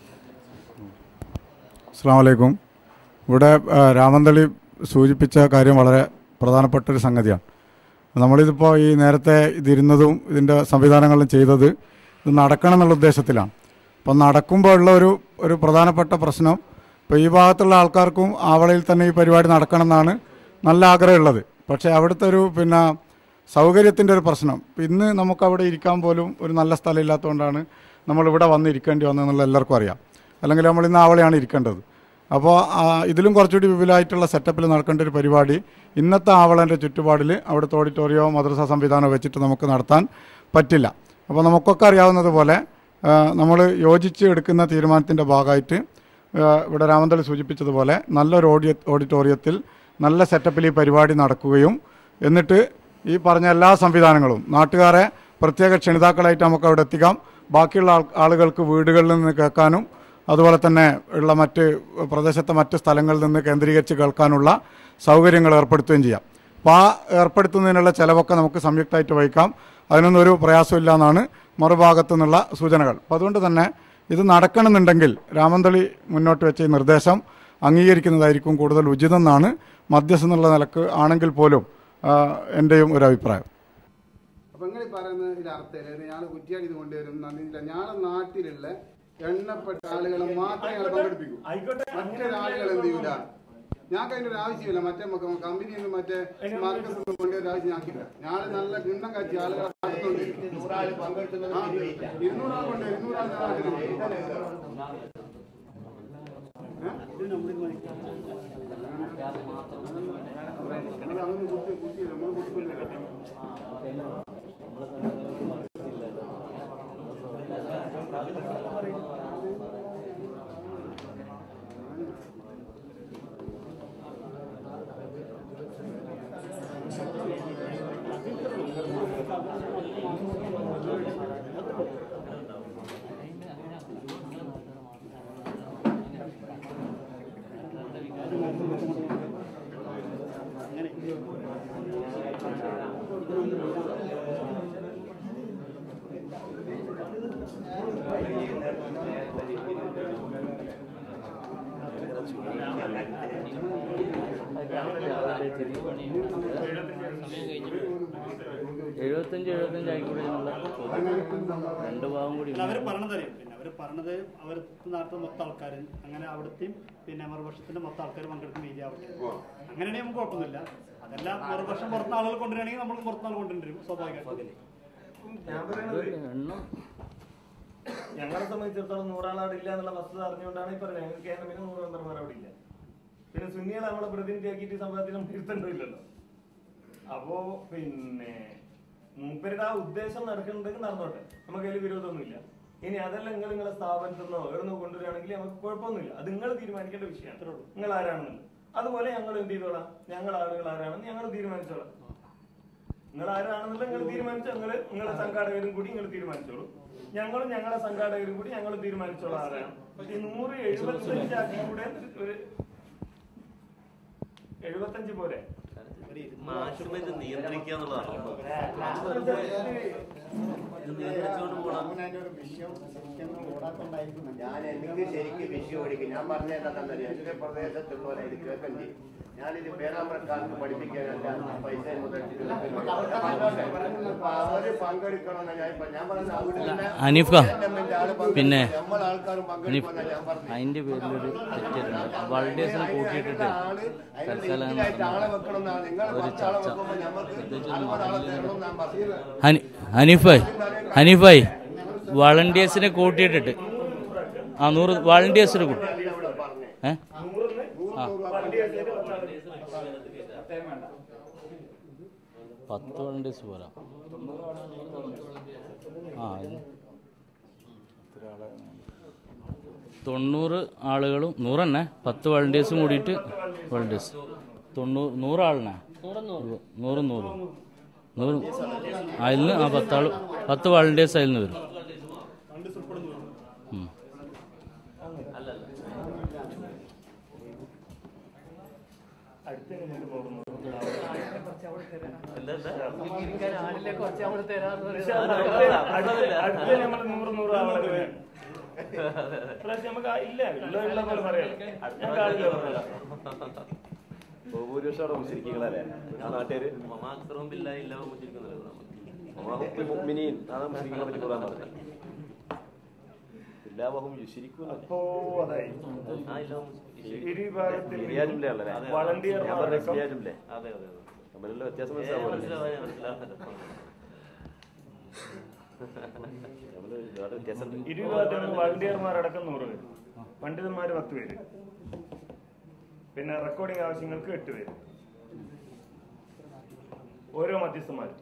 അസ്സാം വലൈക്കും ഇവിടെ ആ, രാമന്തളി സൂചിപ്പിച്ച കാര്യം വളരെ പ്രധാനപ്പെട്ട ഒരു സംഗതിയാണ് നമ്മളിതിപ്പോൾ ഈ നേരത്തെ ഇതിരുന്നതും ഇതിൻ്റെ സംവിധാനങ്ങളും ചെയ്തത് ഇത് നടക്കണം എന്നുള്ള ഉദ്ദേശത്തിലാണ് അപ്പം നടക്കുമ്പോൾ ഉള്ള ഒരു ഒരു പ്രധാനപ്പെട്ട പ്രശ്നം ഇപ്പോൾ ഈ ഭാഗത്തുള്ള ആൾക്കാർക്കും ആവളയിൽ തന്നെ ഈ പരിപാടി നടക്കണം എന്നാണ് നല്ല ആഗ്രഹമുള്ളത് പക്ഷേ അവിടുത്തെ ഒരു പിന്നെ സൗകര്യത്തിൻ്റെ ഒരു പ്രശ്നം ഇപ്പം ഇന്ന് നമുക്ക് അവിടെ ഇരിക്കാൻ പോലും ഒരു നല്ല സ്ഥലം ഇല്ലാത്തതുകൊണ്ടാണ് നമ്മളിവിടെ വന്ന് ഇരിക്കേണ്ടി വന്നതെന്നുള്ള എല്ലാവർക്കും അറിയാം അല്ലെങ്കിൽ നമ്മൾ ഇന്ന് ആവളെയാണ് ഇരിക്കേണ്ടത് അപ്പോൾ ഇതിലും കുറച്ചുകൂടി വിപുലമായിട്ടുള്ള സെറ്റപ്പിൽ നടക്കേണ്ട ഒരു പരിപാടി ഇന്നത്തെ ആവളൻ്റെ ചുറ്റുപാടിൽ അവിടുത്തെ ഓഡിറ്റോറിയോ മദ്രസ സംവിധാനമോ വെച്ചിട്ട് നമുക്ക് നടത്താൻ പറ്റില്ല അപ്പോൾ നമുക്കൊക്കെ അറിയാവുന്നതുപോലെ നമ്മൾ യോജിച്ച് എടുക്കുന്ന തീരുമാനത്തിൻ്റെ ഭാഗമായിട്ട് ആ, ഇവിടെ രാമന്തളി സൂചിപ്പിച്ചതുപോലെ നല്ലൊരു ഓഡിയ ഓഡിറ്റോറിയത്തിൽ നല്ല സെറ്റപ്പിൽ ഈ പരിപാടി നടക്കുകയും എന്നിട്ട് ഈ പറഞ്ഞ എല്ലാ സംവിധാനങ്ങളും നാട്ടുകാരെ പ്രത്യേക ക്ഷണിതാക്കളായിട്ട് നമുക്ക് അവിടെ എത്തിക്കാം ബാക്കിയുള്ള ആൾ ആളുകൾക്ക് വീടുകളിൽ നിന്ന് കേൾക്കാനും അതുപോലെ തന്നെ ഉള്ള മറ്റ് പ്രദേശത്തെ മറ്റ് സ്ഥലങ്ങളിൽ നിന്ന് കേന്ദ്രീകരിച്ച് കേൾക്കാനുള്ള സൗകര്യങ്ങൾ ഏർപ്പെടുത്തുകയും ചെയ്യാം അപ്പോൾ ആ ഏർപ്പെടുത്തുന്നതിനുള്ള ചിലവൊക്കെ നമുക്ക് സംയുക്തമായിട്ട് വഹിക്കാം അതിനൊന്നും ഒരു പ്രയാസമില്ല എന്നാണ് മറുഭാഗത്തു നിന്നുള്ള സൂചനകൾ അപ്പോൾ അതുകൊണ്ട് തന്നെ ഇത് നടക്കണമെന്നുണ്ടെങ്കിൽ രാമന്തളി മുന്നോട്ട് വെച്ച ഈ നിർദ്ദേശം അംഗീകരിക്കുന്നതായിരിക്കും കൂടുതൽ ഉചിതം എന്നാണ് മധ്യസ്ഥ എന്നുള്ള നിലക്ക് ആണെങ്കിൽ പോലും ആ, എൻ്റെയും ഒരു അഭിപ്രായം അപ്പൊ നിങ്ങൾ പറയുന്നത് ഇതിന്റെ അർത്ഥം ഞാൻ കുറ്റിയാടി ഇത് കൊണ്ടുവരും നന്ദിയില്ല ഞങ്ങളുടെ നാട്ടിലുള്ള എണ്ണപ്പെട്ട ആളുകളെ മാത്രമേ ഞങ്ങൾ പങ്കെടുപ്പിക്കൂ മറ്റൊരാളുകൾ എന്ത് ചെയ്യൂല ഞങ്ങൾക്ക് അതിന്റെ ഒരു ആവശ്യമില്ല മറ്റേ കമ്പനിയിൽ നിന്ന് മറ്റേ മാർക്കറ്റ് കൊണ്ടുവരുന്ന ഒരു ആവശ്യം ഞങ്ങൾക്കില്ല ഞാൻ നല്ല ഗുണം കാച്ചി ആളുകളെ നടത്തുന്നുണ്ട് നൂറാള് പങ്കെടുക്കുന്നത് ആ, ഇരുന്നൂറാൾ കൊണ്ട് ഇരുന്നൂറാൾ നാട്ടിലുണ്ട് അതൊന്നും കുത്തി കുത്തിയില്ല നമ്മൾ കുത്തിക്കൊണ്ടില്ല എഴുപത്തഞ്ച് എഴുപത്തഞ്ച് ആയിക്കൂടെ എന്നുള്ള രണ്ട് ഭാഗം കൂടി അല്ല, അവര് പറഞ്ഞത് അറിയാം പിന്നെ അവര് പറഞ്ഞത് അവർ നാട്ടിലെ മൊത്തം ആൾക്കാർ അങ്ങനെ അവിടുത്തെയും പിന്നെ മറുപക്ഷത്തിന്റെ മൊത്തം ആൾക്കാർ പങ്കെടുക്കുന്ന രീതി ആവട്ടെ അങ്ങനെയാണെങ്കിൽ നമുക്ക് കുഴപ്പമൊന്നുമില്ല അതല്ല മറുപക്ഷം പുറത്തുനിന്ന് ആളുകൾ കൊണ്ടുവരികയാണെങ്കിൽ നമ്മൾ പുറത്തുനിന്ന് ആൾ കൊണ്ടുവരും സ്വാഭാവികമായിട്ടും ഞാൻ പറയുന്നത് എണ്ണം ഞങ്ങളെ സംബന്ധിച്ചിടത്തോളം നൂറാളാടില്ല എന്നുള്ള വസ്തുത അറിഞ്ഞുകൊണ്ടാണ് ഈ പറയുന്നത് ഞങ്ങൾക്ക് കേരളത്തിന് നൂറ് മെമ്പർമാർ അവിടെ ഇല്ല പിന്നെ സുന്നികളെ നമ്മളെ പ്രതിനിധിയാക്കിയിട്ട് സംഭവത്തിൽ നമുക്ക് ഇരുത്തണ്ടല്ലോ അപ്പോ പിന്നെ മൂപ്പരുടെ ആ ഉദ്ദേശം നടക്കുന്നുണ്ടെങ്കിൽ നടന്നോട്ടെ നമുക്ക് അതിൽ വിരോധമൊന്നുമില്ല ഇനി അതല്ല നിങ്ങൾ നിങ്ങളെ സ്ഥാപനത്തിൽ നിന്നോ എവിടെ നിന്ന് കൊണ്ടുവരികയാണെങ്കിൽ നമുക്ക് കുഴപ്പമൊന്നുമില്ല അത് നിങ്ങൾ തീരുമാനിക്കേണ്ട വിഷയമാണ് നിങ്ങൾ ആരാണെന്നുള്ളത് അതുപോലെ ഞങ്ങൾ എന്ത് ചെയ്തോളാം ഞങ്ങൾ ആളുകൾ ആരാണെന്ന് ഞങ്ങൾ തീരുമാനിച്ചോളാം നിങ്ങൾ ആരാണെന്നുള്ള നിങ്ങൾ തീരുമാനിച്ചു നിങ്ങൾ നിങ്ങളെ സംഘാടകരും കൂടി നിങ്ങൾ തീരുമാനിച്ചോളൂ ഞങ്ങളും ഞങ്ങളെ സംഘാടകരും കൂടി ഞങ്ങൾ തീരുമാനിച്ചോളാം ആരാണ് ഈ നൂറ് എഴുപത്തഞ്ച് ആക്കി കൂടെ ഒരു എഴുപത്തഞ്ച് പോലെ മാക്സിമം ഇത് നിയന്ത്രിക്കുക എന്നുള്ളതാണ് ഞാൻ എനിക്ക് ശരിക്കും വിഷയം ഓടിക്കും ഞാൻ പറഞ്ഞത് എന്താണെന്നറിയാം എന്റെ പ്രദേശത്തുള്ളവരെ ഇത് കേൾക്കണ്ടേ ഞാനിത് പേരാമ്പ്രക്കാർക്ക് പഠിപ്പിക്കാനല്ല പൈസ മുതൽ അപ്പൊ അവര് പങ്കെടുക്കണമെന്ന് ഞാൻ ഇപ്പൊ ഞാൻ പറഞ്ഞ അവിടെ ഹനീഫ പിന്നെ നമ്മളെ ആൾക്കാരും ഹനീഫ് പങ്കെടുക്കുമെന്നാണ് ഞാൻ പറഞ്ഞത് അതിന്റെ പേരിലൊരു തെറ്റുണ്ട് വൾഡേഴ്സിനെ കൂട്ടിയിട്ടിട്ട് തൽക്കാലം ആളെ വെക്കണം എന്നാണ് നിങ്ങൾ ഒരു പത്ത് ആളെ ചർച്ച വെക്കുമ്പോൾ നമുക്ക് അറുപത് ആളെ തരണം ഞാൻ പറഞ്ഞത് ഹനി ഹനീഫായി ഹനീഫായി വളണ്ടിയേഴ്സിനെ കൂട്ടിയിട്ടിട്ട് ആ നൂറ് വളണ്ടിയേഴ്സിനെ കൂട്ടി ഏ ആ പത്ത് വളണ്ടിയേഴ്സ് പോരാ ആ ഇത് തൊണ്ണൂറ് ആളുകളും നൂറെണ്ണേ പത്ത് വളണ്ടിയേഴ്സും കൂടിയിട്ട് വളണ്ടിയേഴ്സ് തൊണ്ണൂറ് നൂറാളിനെ നൂറ് നൂറ് നൂറ് അതിൽ നിന്ന് ആ പത്താൾ പത്ത് വളണ്ടിയേഴ്സ് അതിൽ നിന്ന് വരും ഉം. അടുത്ത നമ്മൾ നൂറ് നൂറ് ആളെ വേണം. ഇപ്രാവശ്യം നമുക്ക് ആ- ഇല്ല ഉള്ള ഉള്ള പോലെ പറയാം ഞങ്ങൾക്ക് ആളില്ല പറയാം ഭൂരിപക്ഷം അവിടെ മുസ്ലിങ്ങളല്ലേ ആ നാട്ടുകാര് മമാക്സറും ബില്ലാഹി ഇല്ലാഹു മുശ്രിക്കുന്നില്ല മമാഹുൽ മുഅ്മിനീൻ അതാണ് മുസ്ലിങ്ങളെ പറ്റി ഖുർആൻ പറഞ്ഞത് ഇല്ലാവഹും യുശ്രിക്കൂൻ അപ്പോ അതായി ആ ഇല്ലാഹു ഇരു വിഭാഗത്തിൽ ഇസ്മിയാജുംലെ അല്ലേ വളണ്ടിയർ ഞാൻ പറഞ്ഞ ഇസ്മിയാജുംലെ അതെ അതെ അതെ തമ്മിലുള്ള വ്യത്യാസം ഏ, മനസ്സിലാവുമല്ലോ മനസ്സിലായി മനസ്സിലായി തമ്മിൽ ഒരുപാട് വ്യത്യാസമുണ്ട് ഇരു വിഭാഗത്തിൽ വളണ്ടിയർമാരടക്കം നൂറ് പേര് പണ്ഡിതന്മാര് പത്ത് പേര് പിന്നെ റെക്കോർഡിംഗ് ആവശ്യങ്ങൾക്ക് എട്ട് പേര് ഓരോ മധ്യസ്ഥന്മാരും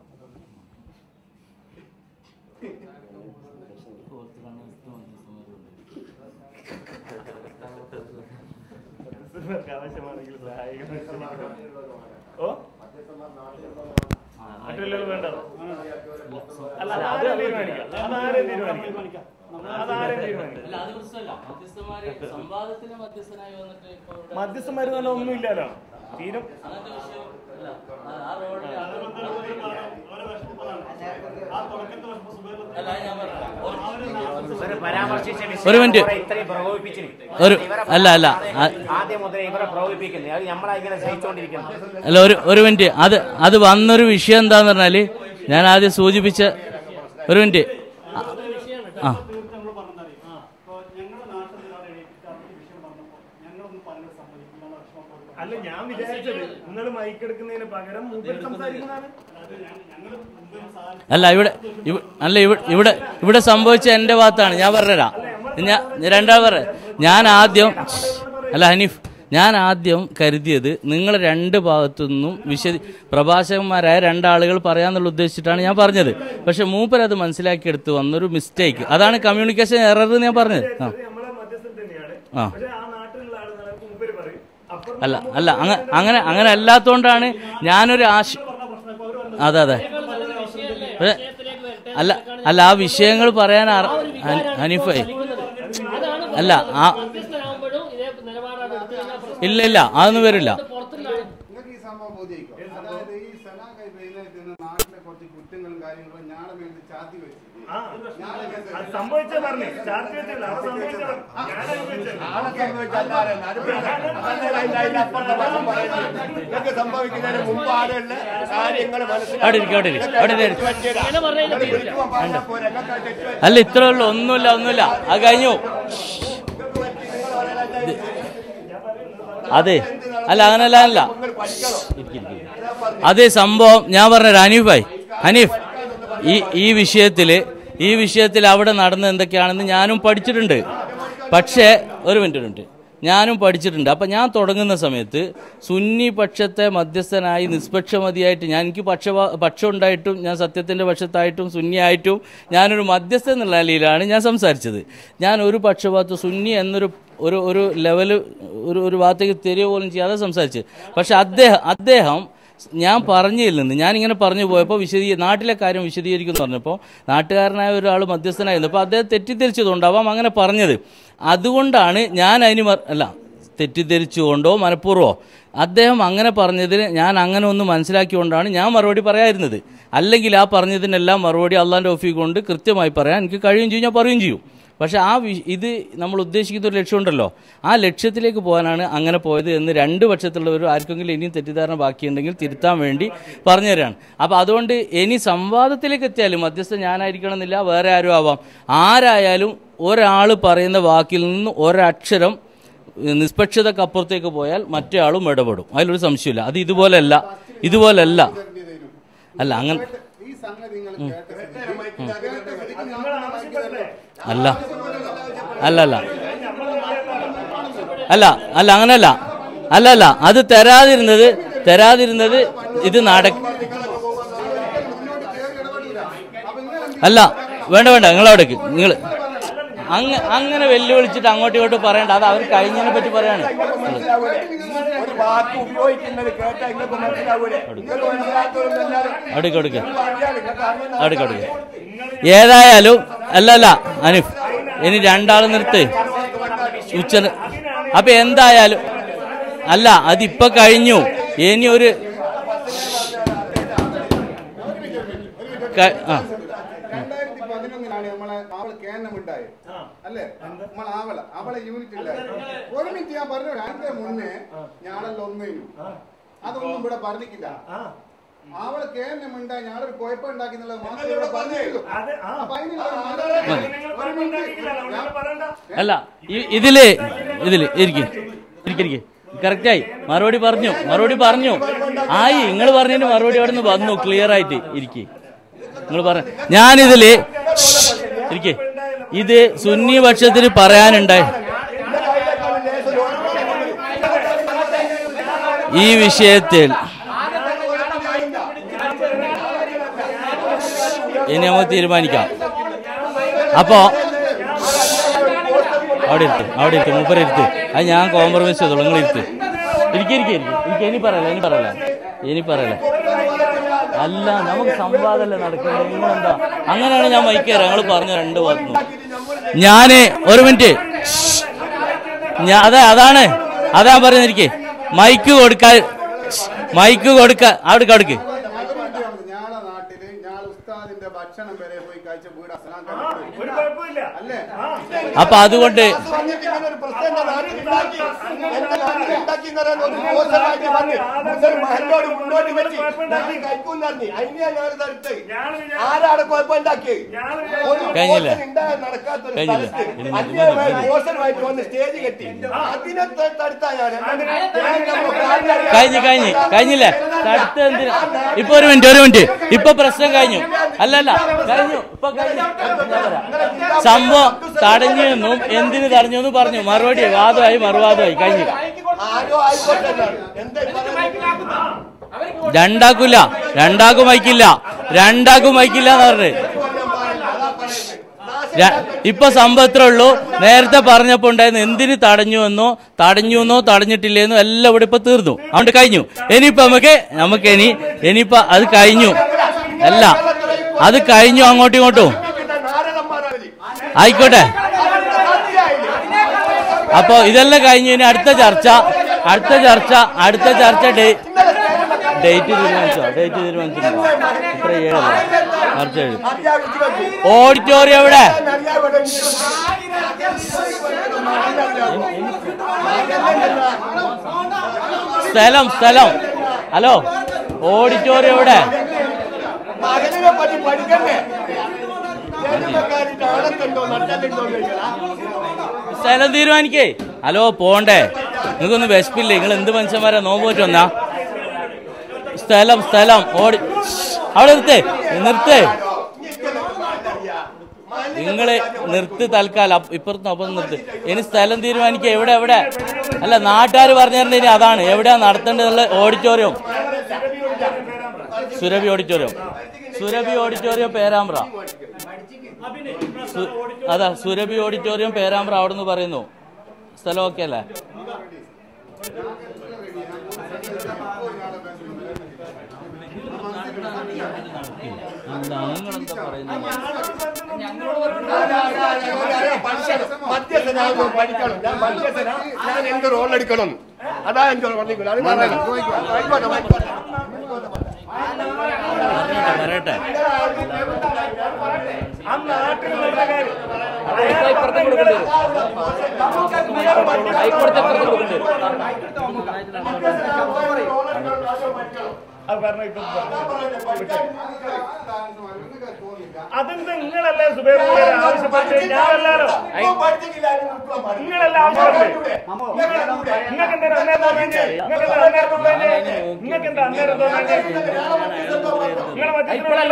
മധ്യസ്ഥന്മാർക്ക് ആവശ്യമാണെങ്കിൽ സഹായിക്കണം ഓ മറ്റുള്ളവർ വേണ്ടതോ അല്ല അതാരും തീരുമാനിക്കാം അതാരും തീരുമാനിക്കാം അതാരും തീരുമാനിക്കാം മധ്യസ്ഥന്മാര് നല്ല ഒന്നുമില്ലല്ലോ തീരും പരാമർശിച്ച ഒരു മിനിറ്റ്. വിഷയം ഇത്രയും പ്രകോപിപ്പിച്ചിന് ഒരു- ഇവരെ അല്ല, അല്ല. ആ- ആദ്യം മുതലേ ഇവരെ പ്രകോപിപ്പിക്കുന്നത് അത് നമ്മളെ ഇങ്ങനെ സഹിച്ചുകൊണ്ടിരിക്കുന്നത് അല്ല ഒരു ഒരു മിനിറ്റ് അത് അത് വന്നൊരു വിഷയം എന്താന്ന് പറഞ്ഞാല് ഞാൻ ആദ്യം സൂചിപ്പിച്ച ഒരു മിനിറ്റ് ആ അല്ല ഞാൻ വിചാരിച്ചത് നിങ്ങൾ മൈക്ക് എടുക്കുന്നതിന് പകരം മൂപ്പര് സംസാരിക്കുന്നതാണ് അല്ല ഇവിടെ ഇവ- അല്ല ഇവിടെ ഇവിടെ ഇവിടെ സംഭവിച്ച എൻ്റെ ഭാഗത്താണ് ഞാൻ പറഞ്ഞുതരാം ഞാൻ രണ്ടാൾ പറ ഞാൻ ആദ്യം അല്ല ഹനീഫ് ഞാൻ ആദ്യം കരുതിയത് നിങ്ങൾ രണ്ട് ഭാഗത്തു നിന്നും വിശദ പ്രഭാഷകന്മാരായ രണ്ടാളുകൾ പറയാന്നുള്ള ഉദ്ദേശിച്ചിട്ടാണ് ഞാൻ പറഞ്ഞത് പക്ഷെ മൂപ്പർ അത് മനസ്സിലാക്കിയെടുത്ത് വന്നൊരു മിസ്റ്റേക്ക് അതാണ് കമ്മ്യൂണിക്കേഷൻ എറർ എന്ന് ഞാൻ പറഞ്ഞത് ആ നമ്മളെ മധ്യസ്ഥൻ തന്നെയാണ് ആ പക്ഷെ ആ നാട്ടിലുള്ള ആളുകളെ മൂപ്പര് പറയും അപ്പുറം അല്ല അല്ല അങ്ങ- അങ്ങനെ അങ്ങനെ അല്ലാത്തോണ്ടാണ് ഞാനൊരു ആശ അതെ അതെ പക്ഷേ, അല്ല അല്ല ആ വിഷയങ്ങൾ പറയാൻ അറ- ഹനി- ഹനീഫായി അല്ല ആ ഇല്ല ഇല്ല അതൊന്നും വരില്ല നിങ്ങൾക്ക് ഈ സംഭവം ബോധ്യമായിക്കോ അതായത് ഈ സലാ കൈബയിലേക്ക് നാട്ടിലെ കുറച്ച് കുറ്റങ്ങളും കാര്യങ്ങളും ഞാളെ മേലിൽ ചാത്തി വെച്ചു ആ, അത് സംഭവിച്ചത് പറഞ്ഞു ചാർജ് വെച്ചില്ല അത് സംഭവിച്ചത് നിങ്ങൾക്ക് സംഭവിക്കുന്നതിന് മുമ്പ് ആടെയുള്ള കാര്യങ്ങൾ അവിടെ ഇരിക്ക്, അവിടെ ഇരിക്ക്, അവിടെ ഇരിക്ക്. മനസ്സിലാക്കി അല്ല ഇത്രേ ഉള്ളൂ ഒന്നുമില്ല ഒന്നുമില്ല അത് കഴിഞ്ഞു അതെ അല്ല അങ്ങനല്ല അല്ല അതെ സംഭവം ഞാൻ പറഞ്ഞ ഹനീഫ് ഭായ് ഹനീഫ് ഈ ഈ വിഷയത്തിൽ ഈ വിഷയത്തിൽ അവിടെ നടന്ന എന്തൊക്കെയാണെന്ന് ഞാനും പഠിച്ചിട്ടുണ്ട് പക്ഷേ ഒരു മിനിറ്റ് ഒരു മിനിറ്റ് ഞാനും പഠിച്ചിട്ടുണ്ട് അപ്പം ഞാൻ തുടങ്ങുന്ന സമയത്ത് സുന്നി പക്ഷത്തെ മധ്യസ്ഥനായി നിഷ്പക്ഷമതിയായിട്ട് ഞാൻ എനിക്ക് പക്ഷ പക്ഷം ഉണ്ടായിട്ടും ഞാൻ സത്യത്തിൻ്റെ പക്ഷത്തായിട്ടും സുന്നിയായിട്ടും ഞാനൊരു മധ്യസ്ഥ എന്നുള്ള നിലയിലാണ് ഞാൻ സംസാരിച്ചത് ഞാൻ ഒരു പക്ഷപാത്ത് സുന്നി എന്നൊരു ഒരു ഒരു ലെവല് ഒരു ഒരു ഭാഗത്തേക്ക് തരിക പോലും ചെയ്യാതെ സംസാരിച്ചത് പക്ഷെ അദ്ദേഹം അദ്ദേഹം ഞാൻ പറഞ്ഞതിൽ നിന്ന് ഞാനിങ്ങനെ പറഞ്ഞു പോയപ്പോൾ വിശദീ നാട്ടിലെ കാര്യം വിശദീകരിക്കുമെന്ന് പറഞ്ഞപ്പോൾ നാട്ടുകാരനായ ഒരാൾ മധ്യസ്ഥനായിരുന്നു അപ്പോൾ അദ്ദേഹം തെറ്റിദ്ധരിച്ചതുകൊണ്ടാവാം അങ്ങനെ പറഞ്ഞത് അതുകൊണ്ടാണ് ഞാൻ അതിന് മർ- അല്ല തെറ്റിദ്ധരിച്ചുകൊണ്ടോ മനഃപൂർവ്വമോ അദ്ദേഹം അങ്ങനെ പറഞ്ഞതിന് ഞാൻ അങ്ങനെ ഒന്ന് മനസ്സിലാക്കിക്കൊണ്ടാണ് ഞാൻ മറുപടി പറയാതിരുന്നത് അല്ലെങ്കിൽ ആ പറഞ്ഞതിനെല്ലാം മറുപടി അള്ളാൻ്റെ ഓഫീ കൊണ്ട് കൃത്യമായി പറയാൻ എനിക്ക് കഴിയും ചെയ്യും ഞാൻ പറയുകയും ചെയ്യും പക്ഷെ ആ വി ഇത് നമ്മൾ ഉദ്ദേശിക്കുന്ന ഒരു ലക്ഷ്യമുണ്ടല്ലോ ആ ലക്ഷ്യത്തിലേക്ക് പോകാനാണ് അങ്ങനെ പോയത് എന്ന് രണ്ട് പക്ഷത്തുള്ളവർ ആർക്കെങ്കിലും ഇനിയും തെറ്റിദ്ധാരണ ബാക്കിയുണ്ടെങ്കിൽ തിരുത്താൻ വേണ്ടി പറഞ്ഞു തരാണ് അപ്പോൾ അതുകൊണ്ട് ഇനി സംവാദത്തിലേക്ക് എത്തിയാലും മധ്യസ്ഥ ഞാനായിരിക്കണം എന്നില്ല വേറെ ആരും ആവാം ആരായാലും ഒരാൾ പറയുന്ന വാക്കിൽ നിന്ന് ഒരക്ഷരം നിഷ്പക്ഷതക്കപ്പുറത്തേക്ക് പോയാൽ മറ്റേ ആളും ഇടപെടും അതിലൊരു സംശയമില്ല അത് ഇതുപോലല്ല ഇതുപോലല്ല അല്ല അങ്ങനെ ഈ സംഗതി നിങ്ങൾ കേട്ട സ്ഥിതിക്ക് കേട്ട സ്ഥിതിക്ക് നിങ്ങൾ ആവശ്യപ്പെട്ടേ അല്ല അല്ല അല്ല അല്ല അല്ല അങ്ങനല്ല അല്ല അല്ല അത് തരാതിരുന്നത് തരാതിരുന്നത് ഇത് നട അല്ല വേണ്ട വേണ്ട നിങ്ങൾ അവിടേക്ക് നിങ്ങൾ അങ്ങ അങ്ങനെ വെല്ലുവിളിച്ചിട്ട് അങ്ങോട്ടും ഇങ്ങോട്ടും പറയണ്ട അത് അവർ കഴിഞ്ഞതിനെ പറ്റി പറയാണ് ഒരു വാക്ക് ഉപയോഗിക്കുന്നത് കേട്ടാൽ നിങ്ങൾക്ക് മനസ്സിലാവൂലേ നിങ്ങൾക്ക് മനസ്സിലാത്തവരെല്ലാവരും അടുക്ക് അടുക്ക് അടുക്ക് അടുക്ക് ഏതായാലും അല്ല അല്ല അനിഫ് ഇനി രണ്ടാൾ നിർത്ത് ഉച്ച അപ്പൊ എന്തായാലും അല്ല അതിപ്പോ കഴിഞ്ഞു ഇനി ഒരു ക- ആ രണ്ടായിരത്തി പതിനൊന്നിലാണ് നമ്മളെ അവള് കേന്ദ്രം ഉണ്ടായത് അല്ലേ നമ്മൾ അവളെ അവളെ യൂണിറ്റ് ഉണ്ടായത് ഒരു മിനിറ്റ് ഞാൻ പറഞ്ഞു അതിന്റെ മുന്നേ ഞാനല്ല ഒന്നിനും അതൊന്നും ഇവിടെ പറഞ്ഞിട്ടില്ല അവള് കേന്ദ്രം ഉണ്ടായി ഞാനൊരു കുഴപ്പം ഉണ്ടാക്കി എന്നുള്ളത് മാത്രമേ ഇവിടെ പറഞ്ഞിട്ടുള്ളൂ അത് ആ അപ്പൊ അതിനുള്ള മറുപടി നിങ്ങൾ കുഴപ്പമുണ്ടാക്കിയില്ലല്ലോ നിങ്ങൾ പറയണ്ട അല്ല ഇ- ഇതില് ഇതില് ഇരിക്കും ഇരിക്കും കറക്റ്റായി മറുപടി പറഞ്ഞു മറുപടി പറഞ്ഞു ആയി നിങ്ങൾ പറഞ്ഞതിന് മറുപടി അവിടെ നിന്ന് വന്നു ക്ലിയർ ആയിട്ട് ഇരിക്കും നിങ്ങൾ പറഞ്ഞ ഞാനിതില് ഇരിക്കെ ഇത് സുന്നി പക്ഷത്തിന് പറയാനുണ്ടായി ഈ വിഷയത്തിൽ ഇനി നമുക്ക് തീരുമാനിക്കാം അപ്പോ അവിടെ ഇരുത്ത് അവിടെ ഇരുത്ത് മൂപ്പര് ഇരുത്ത് അത് ഞാൻ കോംപ്രമൈസ് ചെയ്തോളൂ നിങ്ങൾ ഇരുത്ത് ഇരിക്കും ഇരിക്കും ഇരിക്കും ഇനി പറയല ഇനി പറയല ഇനി പറയല അല്ല നമുക്ക് സംവാദമല്ലേ നടക്കുന്നത് നിങ്ങളെന്താ അങ്ങനെയാണ് ഞാൻ മൈക്കേറ ഞങ്ങൾ പറഞ്ഞ രണ്ട് ഭാഗത്തും ഞാന് ഒരു മിനിറ്റ് ഞാൻ അതെ അതാണ് അതാ പറയുന്നിരിക്കെ മൈക്ക് കൊടുക്കാൻ മൈക്ക് കൊടുക്ക അവിടെ കൊടുക്ക് ഞാളെ നാട്ടില് ഞാൻ ഉസ്താദിന്റെ ഭക്ഷണം വരെ പോയി കഴിച്ച വീട് അസലാം ഒരു കുഴപ്പമില്ല അല്ലേ അപ്പൊ അതുകൊണ്ട് വന്നിട്ട് ഇങ്ങനെ ഒരു പ്രശ്നം എന്റെ നാട്ടിൽ ഉണ്ടാക്കി. എന്റെ നാട്ടിൽ ഉണ്ടാക്കി എന്ന് പറയാൻ ഒരു മോശമായിട്ട് വന്ന് മുസ്ലിം മഹല്ലോട് മുന്നോട്ട് വെച്ച് ഞാൻ കഴിക്കും പറഞ്ഞു അതിനെയാ ഞാൻ ഇതെടുത്ത് ആരാണ് കുഴപ്പം ഉണ്ടാക്കിയത് ഒരു കഴിഞ്ഞില്ലേ? മോശം ഉണ്ടാകാൻ നടക്കാത്തൊരു കഴിഞ്ഞില്ലേ? സ്ഥലത്ത് ഇല്ല, അന്യായമായി മോശമായിട്ട് വന്ന് സ്റ്റേജ് കെട്ടി അതിനെ ത- തടുത്താ ഞാൻ ഞാൻ നമ്മുടെ പ്രാർത്ഥന- കഴിഞ്ഞു കഴിഞ്ഞു കഴിഞ്ഞില്ലേ തടുത്ത് എന്തിനാ ഇപ്പൊ ഒരു മിനിറ്റ് ഒരു മിനിറ്റ് ഇപ്പൊ പ്രശ്നം കഴിഞ്ഞു അല്ലല്ല കഴിഞ്ഞു ഇപ്പൊ കഴിഞ്ഞു ഞാൻ പറയാം. സംഭവം തടഞ്ഞു എന്നും എന്തിന് തടഞ്ഞു എന്ന് പറഞ്ഞു മറുപടി വാദമായി മറുവാദമായി കഴിഞ്ഞു ആരോ ആയിക്കോട്ടെ എന്നാണ്. എന്താ ഈ പറയുന്നത്? രണ്ടാക്കൂല രണ്ടാക്കും വയ്ക്കില്ല രണ്ടാക്കും വയ്ക്കില്ല എന്ന് പറഞ്ഞു ര- ഇപ്പൊ സംഭവത്രേ ഉള്ളൂ നേരത്തെ പറഞ്ഞപ്പോ ഉണ്ടായിരുന്നു എന്തിന് തടഞ്ഞു എന്നോ തടഞ്ഞു എന്നോ തടഞ്ഞിട്ടില്ലെന്നോ എല്ലാം ഇവിടെ ഇപ്പൊ തീർന്നു അതുകൊണ്ട് കഴിഞ്ഞു ഇനിയിപ്പോ നമുക്ക് നമുക്ക് ഇനി ഇനിയിപ്പോ അത് കഴിഞ്ഞു അല്ല അത് കഴിഞ്ഞു അങ്ങോട്ടും ഇങ്ങോട്ടും ആയിക്കോട്ടെ അപ്പൊ ഇതെല്ലാം കഴിഞ്ഞു ഇനി അടുത്ത ചർച്ച അടുത്ത ചർച്ച അടുത്ത ചർച്ച ഡേ ഡേറ്റ് തീരുമാനിച്ചോ ഡേറ്റ് തീരുമാനിച്ചിട്ടുണ്ടോ ഇത്ര ഏഴല്ല ചർച്ച ഏഴ് ഓഡിറ്റോറിയം എവിടെ സ്ഥലം സ്ഥലം ഹലോ ഓഡിറ്റോറിയം എവിടെ മകനെ പറ്റി പഠിക്കണ്ടേ ജന്മക്കാരിട്ട് ആടത്തുണ്ടോ നട്ടലുണ്ടോ എന്ന് ചോദിച്ചാ സ്ഥലം തീരുമാനിക്കേ ഹലോ പോണ്ടേ നിങ്ങൾക്കൊന്ന് വിശപ്പില്ലേ നിങ്ങൾ എന്ത് മനുഷ്യന്മാരാ നോമ്പ് പോയിട്ട് വന്നാ സ്ഥലം സ്ഥലം ഓടി അവിടെ നിർത്തേ നിർത്തേ നിങ്ങള് നിർത്ത് തൽക്കാലം അപ്പ- ഇപ്പുറത്തും അപ്പുറത്തും നിർത്ത് ഇനി സ്ഥലം തീരുമാനിക്കുക എവിടെ എവിടെ അല്ല നാട്ടുകാർ പറഞ്ഞു തരേണ്ടത് ഇനി അതാണ് എവിടെയാ നടത്തേണ്ടതുള്ള auditorium Surabhi auditorium Surabhi auditorium Perambra സു- അതാ സുരഭി ഓഡിറ്റോറിയം പേരാമ്പ്ര അവിടെ നിന്ന് പറയുന്നു സ്ഥലം ഓക്കെ അല്ലേ മധ്യസ്ഥനാകുമ്പോ പഠിക്കണം ഞാൻ മധ്യസ്ഥന ഞാൻ എന്ത് റോൾ എടുക്കണം അതാ എനിക്ക് പറഞ്ഞില്ല അത് പറയാം ആയിക്കോട്ടെ ആയിക്കോട്ടെ പറയട്ടെ ആ നാട്ടിൽ നടന്ന കാര്യം അത് പറഞ്ഞ ഇപ്പൊ അതെന്ത് നിങ്ങളല്ലേ സുബൈർ ആവശ്യപ്പെട്ട് ഞാനല്ലാലോ നിങ്ങളല്ല ആവശ്യപ്പെട്ടത് നിങ്ങൾക്ക് എന്താ അന്നേരം തോന്നുന്നത് നിങ്ങൾക്ക് എന്താ അന്നേരം തോന്നുന്നത് നിങ്ങൾക്ക് എന്താ അന്നേരം തോന്നുന്നത് നിങ്ങളെ മധ്യത്തിലല്ലേ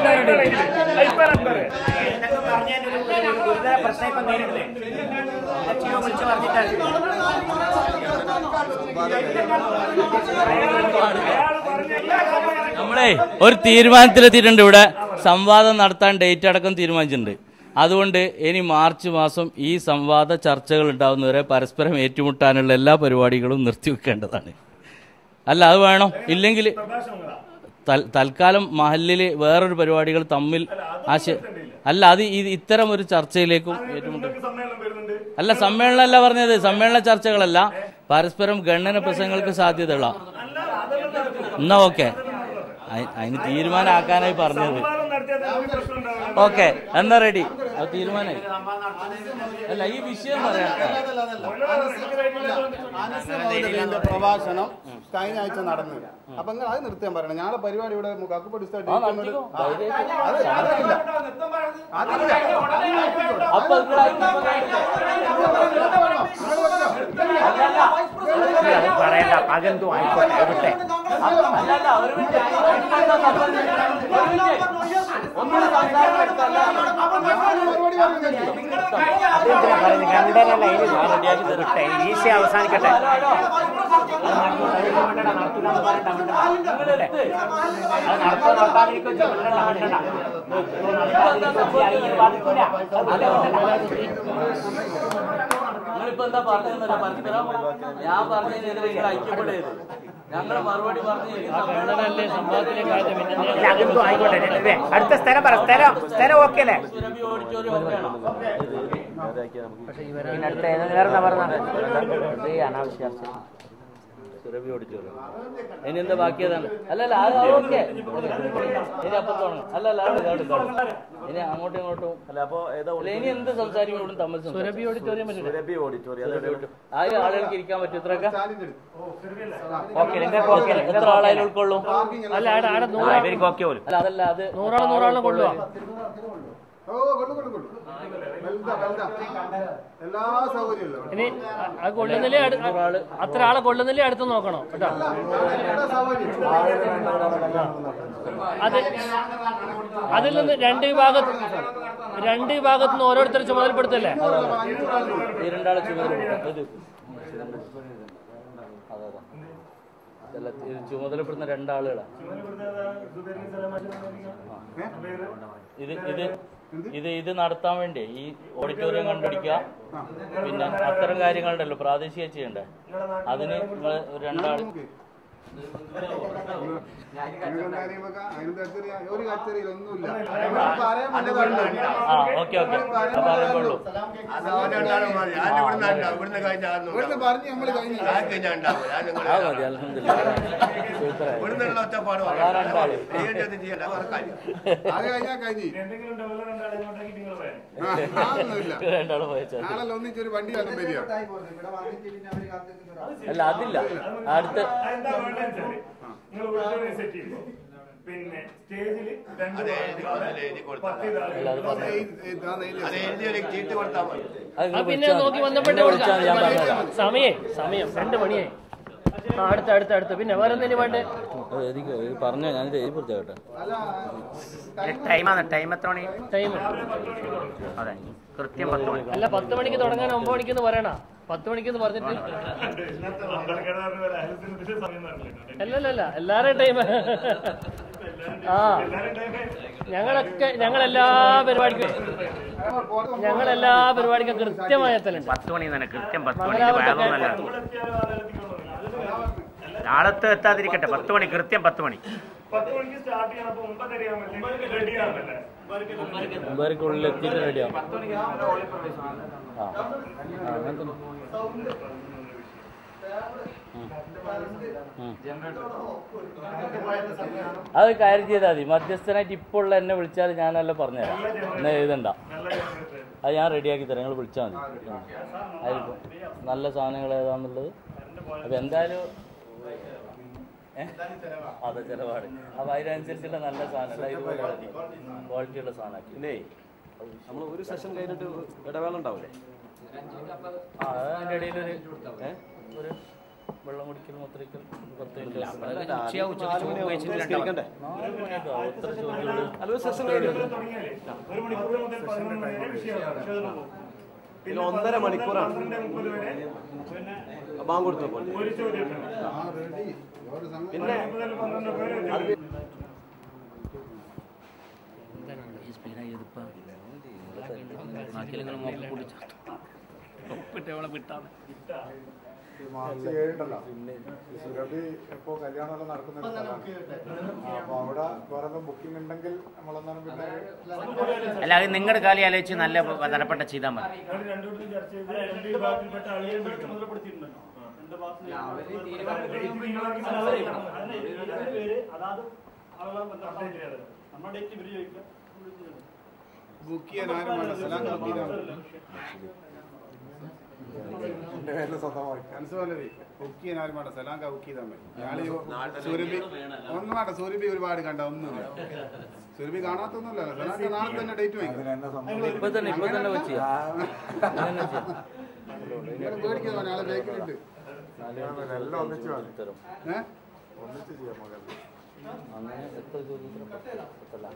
എന്നൊക്കെ പറഞ്ഞതിന്റെ ഒരു ഒരു ഗുരുതര പ്രശ്നം ഇപ്പൊ നേരിട്ടില്ലേ ലക്ഷ്യോ വിളിച്ചു പറഞ്ഞിട്ടാണ് നമ്മളെ ഒരു തീരുമാനത്തിലെത്തിയിട്ടുണ്ട് ഇവിടെ സംവാദം നടത്താൻ ഡേറ്റ് അടക്കം തീരുമാനിച്ചിട്ടുണ്ട് അതുകൊണ്ട് ഇനി മാർച്ച് മാസം ഈ സംവാദ ചർച്ചകൾ ഉണ്ടാവുന്നവരെ പരസ്പരം ഏറ്റുമുട്ടാനുള്ള എല്ലാ പരിപാടികളും നിർത്തിവെക്കേണ്ടതാണ് അല്ല അത് വേണം ഇല്ലെങ്കിൽ തൽ- തൽക്കാലം മഹലിൽ വേറൊരു പരിപാടികൾ തമ്മിൽ ആശയ അല്ല അത് ഇത് ഇത്തരം ഒരു ചർച്ചയിലേക്കും ഏറ്റുമുട്ടും അല്ല സമ്മേളനമല്ല പറഞ്ഞത് സമ്മേളന ചർച്ചകളല്ല പരസ്പരം ഗണ്ണന പ്രസംഗങ്ങൾക്ക് സാധ്യതയുള്ള എന്നാ ഓക്കെ അതിന് തീരുമാനമാക്കാനായി പറഞ്ഞത് ഓക്കെ എന്നാ റെഡി അത് തീരുമാനമായി അല്ല ഈ വിഷയം പറയാം അനസ്മൗലവിന്റെ പ്രഭാഷണം കഴിഞ്ഞ ആഴ്ച നടന്നു അപ്പൊ നിങ്ങൾ അത് നിർത്താൻ പറയണം ഞങ്ങളെ പരിപാടി ഇവിടെ കക്കുപടി സ്ഥലത്ത് ഇരിക്കുന്നത്. ആ, അത് അതില്ല അതില്ല അപ്പൊ പറയണ്ട അതെന്തോ ആയിക്കോട്ടെ വിട്ടെ അതെന്തിനാ പറയുന്നത് രണ്ടരല്ല ഇത് വിട്ടെ ഈസി അവസാനിക്കട്ടെ നിങ്ങളിപ്പോ എന്താ പറഞ്ഞത് പരസ്പരം ഞാൻ പറഞ്ഞതിനെതിരെ നിങ്ങൾ ഐക്യപ്പെടരുത് ഞങ്ങൾ മറുപടി പറഞ്ഞു ഇല്ല, അതെന്തോ ആയിക്കോട്ടെ ഇല്ലേ? അടുത്ത സ്ഥലം പറ സ്ഥലം സ്ഥലം ഓക്കെ അല്ലേ പിന്നെ അടുത്ത ഏത് വേറെ പറഞ്ഞ അനാവശ്യ സുരഭി ഓടിച്ചോളൂ ഇനി എന്താ ബാക്കി അതാണ് അല്ലല്ല അത് ഓക്കെ ഇനി അപ്പത്തോണം അല്ലല്ല അവിടെ അവിടെ അവിടെ. ഇനി അങ്ങോട്ടും ഇങ്ങോട്ടും അല്ല അപ്പോ ഏതാ അല്ല, ഇനി എന്ത് സംസാരിക്കും ഇവിടെ തമ്മിൽ സുരഭി ഓഡിറ്റോറിയം പറ്റില്ല സുരഭി ഓഡിറ്റോറിയം അതെവിടെ? ആയിരം ആളുകൾക്ക് ഇരിക്കാൻ പറ്റും ഇത്രയൊക്കെ ഓക്കെ നിങ്ങൾക്ക് ഓക്കെ അല്ലേ എത്ര ആളായാലും ഉൾക്കൊള്ളും അല്ല ആടെ ആടെ ആ, നൂറാ ഇവർക്ക് ഓക്കെ പോലും അല്ല അതല്ല അത് നൂറാളെ നൂറാളെ കൊള്ളുക ഓ കൊള്ളു കൊള്ളു കൊള്ളു വലുതാ വലുതാ എല്ലാ സൗകര്യവും ഇനി അ- അത് കൊള്ളുന്നില്ലേ അടു- അത്ര ആളെ കൊള്ളുന്നില്ലേ അടുത്ത് നോക്കണം കേട്ടോ എല്ലാ സൗകര്യം അത് അതിൽ നിന്ന് രണ്ട് വിഭാഗത്ത് രണ്ട് വിഭാഗത്തു നിന്ന് ഓരോരുത്തർ ചുമതലപ്പെടുത്തല്ലേ ഈ രണ്ടാളെ ചുമതലപ്പെടുത്തും ഇത് അതെ അതെ അല്ല ഇത് ചുമതലപ്പെടുന്ന രണ്ടാളുകളാണ് ഇത് ഇത് ഇത് ഇത് നടത്താൻ വേണ്ടി ഈ ഓഡിറ്റോറിയം കണ്ടുപിടിക്കുക പിന്നെ അത്തരം കാര്യങ്ങളുണ്ടല്ലോ പ്രാദേശിക ചെയ്യണ്ടേ അതിന് നിങ്ങൾ രണ്ടാൾ അതിന് കച്ചേരി ഒരു കച്ചേരിയിൽ ഒന്നുമില്ല പറയാൻ പറ്റുന്നതല്ല. ആ ഓക്കെ ഓക്കെ പറയുള്ളൂ ഇവിടുന്ന് പറഞ്ഞ് നമ്മള് കഴിഞ്ഞു ആ മതി അലഹമില്ല അത് കഴിഞ്ഞാൽ കഴിഞ്ഞു ആ, അതൊന്നുമില്ല രണ്ടാള് പോയച്ചാൽ നാളെ ഒന്നിച്ചൊരു വണ്ടി വരണം വരിക അല്ല അതില്ല അടുത്ത പിന്നെ സ്റ്റേജിൽ രണ്ട് അല്ല അത് പറഞ്ഞു അത് ആ നിങ്ങൾ പിന്നെ വിളിച്ചാൽ നോക്കി മതി. വന്നപ്പോഴേ എന്നെ വിളിച്ചാൽ ഞാൻ പറഞ്ഞുതരാം സമയേ സമയം രണ്ട് മണിയായി ആ അടുത്ത അടുത്ത അടുത്ത് പിന്നെ വേറെ എന്തെങ്കിലും വേണ്ടേ അത് എനിക്ക് പറഞ്ഞോ ഞാനിത് എഴുതി കൊടുത്തേക്കട്ടെ ടൈമാണ് ടൈം എത്ര മണി ടൈം അതെ കൃത്യം പത്ത് മണി അല്ല പത്ത് മണിക്ക് തുടങ്ങാൻ ഒമ്പത് മണിക്കെന്ന് പറയണ പത്ത് മണിക്കെന്ന് പറഞ്ഞിട്ട് അല്ലല്ല എല്ലാവരുടെയും ടൈം ആ ഞങ്ങളൊക്കെ ഞങ്ങളെല്ലാ പരിപാടിക്കും ഞങ്ങളെല്ലാ പരിപാടിക്കും കൃത്യമായ എത്തലുണ്ട് പത്ത് മണി തന്നെ കൃത്യം പത്ത് മണി ഇത് വേറൊന്നല്ല നാളത്തെ എത്താതിരിക്കട്ടെ പത്ത് മണി കൃത്യം പത്ത് മണി പത്ത് മണിക്ക് സ്റ്റാർട്ട് ചെയ്യണം അപ്പൊ ഒമ്പതരയാകുമ്പോൾ റെഡി ആണല്ലേ ഒമ്പതരക്കുള്ളിൽ എത്തിയിട്ട് റെഡിയാവും ആ ആ, അങ്ങനെ തന്നെ. ഉം. അത് കാര്യം ചെയ്താൽ മതി മധ്യസ്ഥനായിട്ട് ഇപ്പോൾ ഉള്ള എന്നെ വിളിച്ചാൽ ഞാനല്ല പറഞ്ഞുതരാം എന്നാ എഴുതണ്ട അത് ഞാൻ റെഡിയാക്കി തരാം നിങ്ങൾ വിളിച്ചാൽ മതി ഉം. അതിലിപ്പോ നല്ല സാധനങ്ങൾ ഏതാന്നുള്ളത് അപ്പൊ എന്തായാലും ഏ? അതെ ചിലവാട് അപ്പൊ അതിനനുസരിച്ചുള്ള നല്ല സാധനം ഇതുപോലെ ക്വാളിറ്റി ഉള്ള സാധനമാക്കി പിന്നെ നമ്മൾ ഒരു സെഷൻ കഴിഞ്ഞിട്ട് ഇടവേള ഉണ്ടാവില്ലേ ആ അത് അതിൻ്റെ ഇടയിലൊരു ഏ? ഒരു വെള്ളം കുടിക്കൽ മുത്രിക്കൽ പത്ത് മിനിറ്റ് ഉച്ചയാ ഉച്ചയ്ക്ക് ചോറ് കഴിച്ചിട്ട് രണ്ടാമത്. നാല് മണിയൊക്കെ ആവും. എത്ര ചോദ്യങ്ങൾ അല്ല ഒരു സെഷൻ കഴിഞ്ഞിട്ട് ഒരു മണിക്കൂർ മുതൽ പതിനൊന്ന് വരെ വിഷയമാണ് പിന്നെ ഒന്നര മണിക്കൂറാണ് മുപ്പത് വരെ ബാങ്ക് കൊടുത്തപ്പോൾ ഒരു ചോദ്യം പിന്നെ മുതൽ പന്ത്രണ്ട് പേര് മാർച്ച് ഏഴുണ്ടല്ലോ സുരഭി ഇപ്പോ കല്യാണമെല്ലാം നടക്കുന്ന ഒരു സ്ഥലമാണ് അപ്പൊ അവിടെ വേറെ ബുക്കിംഗ് ഉണ്ടെങ്കിൽ നമ്മളൊന്നാലും പിന്നെ അല്ല അത് നിങ്ങളുടെ കാലി ആലോചിച്ച് നല്ല പ്രധാനപ്പെട്ട ചെയ്താൽ മതി രണ്ടുകൂടി ചർച്ച ചെയ്ത് രണ്ട് വിഭാഗത്തിൽപ്പെട്ട ആളുകളെ വിളിക്കണം ബുക്ക് ചെയ്യാൻ ആരും വേണ്ട സ്ഥലം എന്റെ പേരിൽ സ്വന്തമാക്കി മനസ്സിലായി ബുക്ക് ചെയ്യാൻ ആരും വേണ്ട സലാങ്ക ബുക്ക് ചെയ്താൽ മതി ഞാള് സൂരഭി ഒന്നും വേണ്ട സൂരഭി ഒരുപാട് കണ്ട ഒന്നുമില്ല സൂരഭി കാണാത്തൊന്നുമില്ല സലാങ്ക നാളെ തന്നെ ഡേറ്റ് വാങ്ങിക്കും ഇപ്പൊ തന്നെ ഇപ്പൊ തന്നെ വെച്ച് നിങ്ങൾ പേടിക്കുന്ന നാളെ ബേക്കിലുണ്ട് എല്ലാം ഒന്നിച്ച് മതി ഉത്തരം ഏഹ് ഒന്നിച്ച് ചെയ്യാം മകൾ അങ്ങനെ എത്ര ചോദ്യത്തിന് പത്തല്ല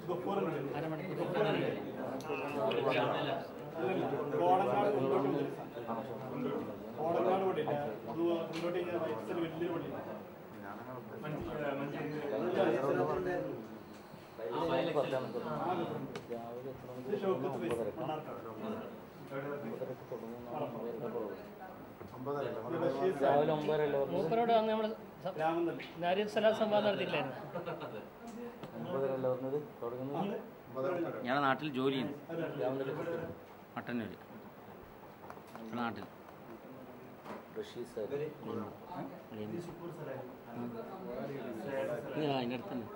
കോടങ്ങാട് പള്ളിയില്ല അത് മുന്നോട്ട് കഴിഞ്ഞാൽ റൈറ്റ് സൈഡ് വലിയൊരു പള്ളി രാവിലെ ഒമ്പതരല്ലേ മൂപ്പരോട് വന്ന് നമ്മൾ നാരിയ സലാം സംവാദം നടത്തിയില്ലായിരുന്നു ഒമ്പതരല്ലേ പറഞ്ഞത് തുടങ്ങുന്നത് ഞങ്ങളുടെ നാട്ടിൽ ജോലി ചെയ്യുന്നു മട്ടന്നൂർ നാട്ടിൽ റഷീദ് സാർ അതിൻ്റെ അടുത്ത് തന്നെ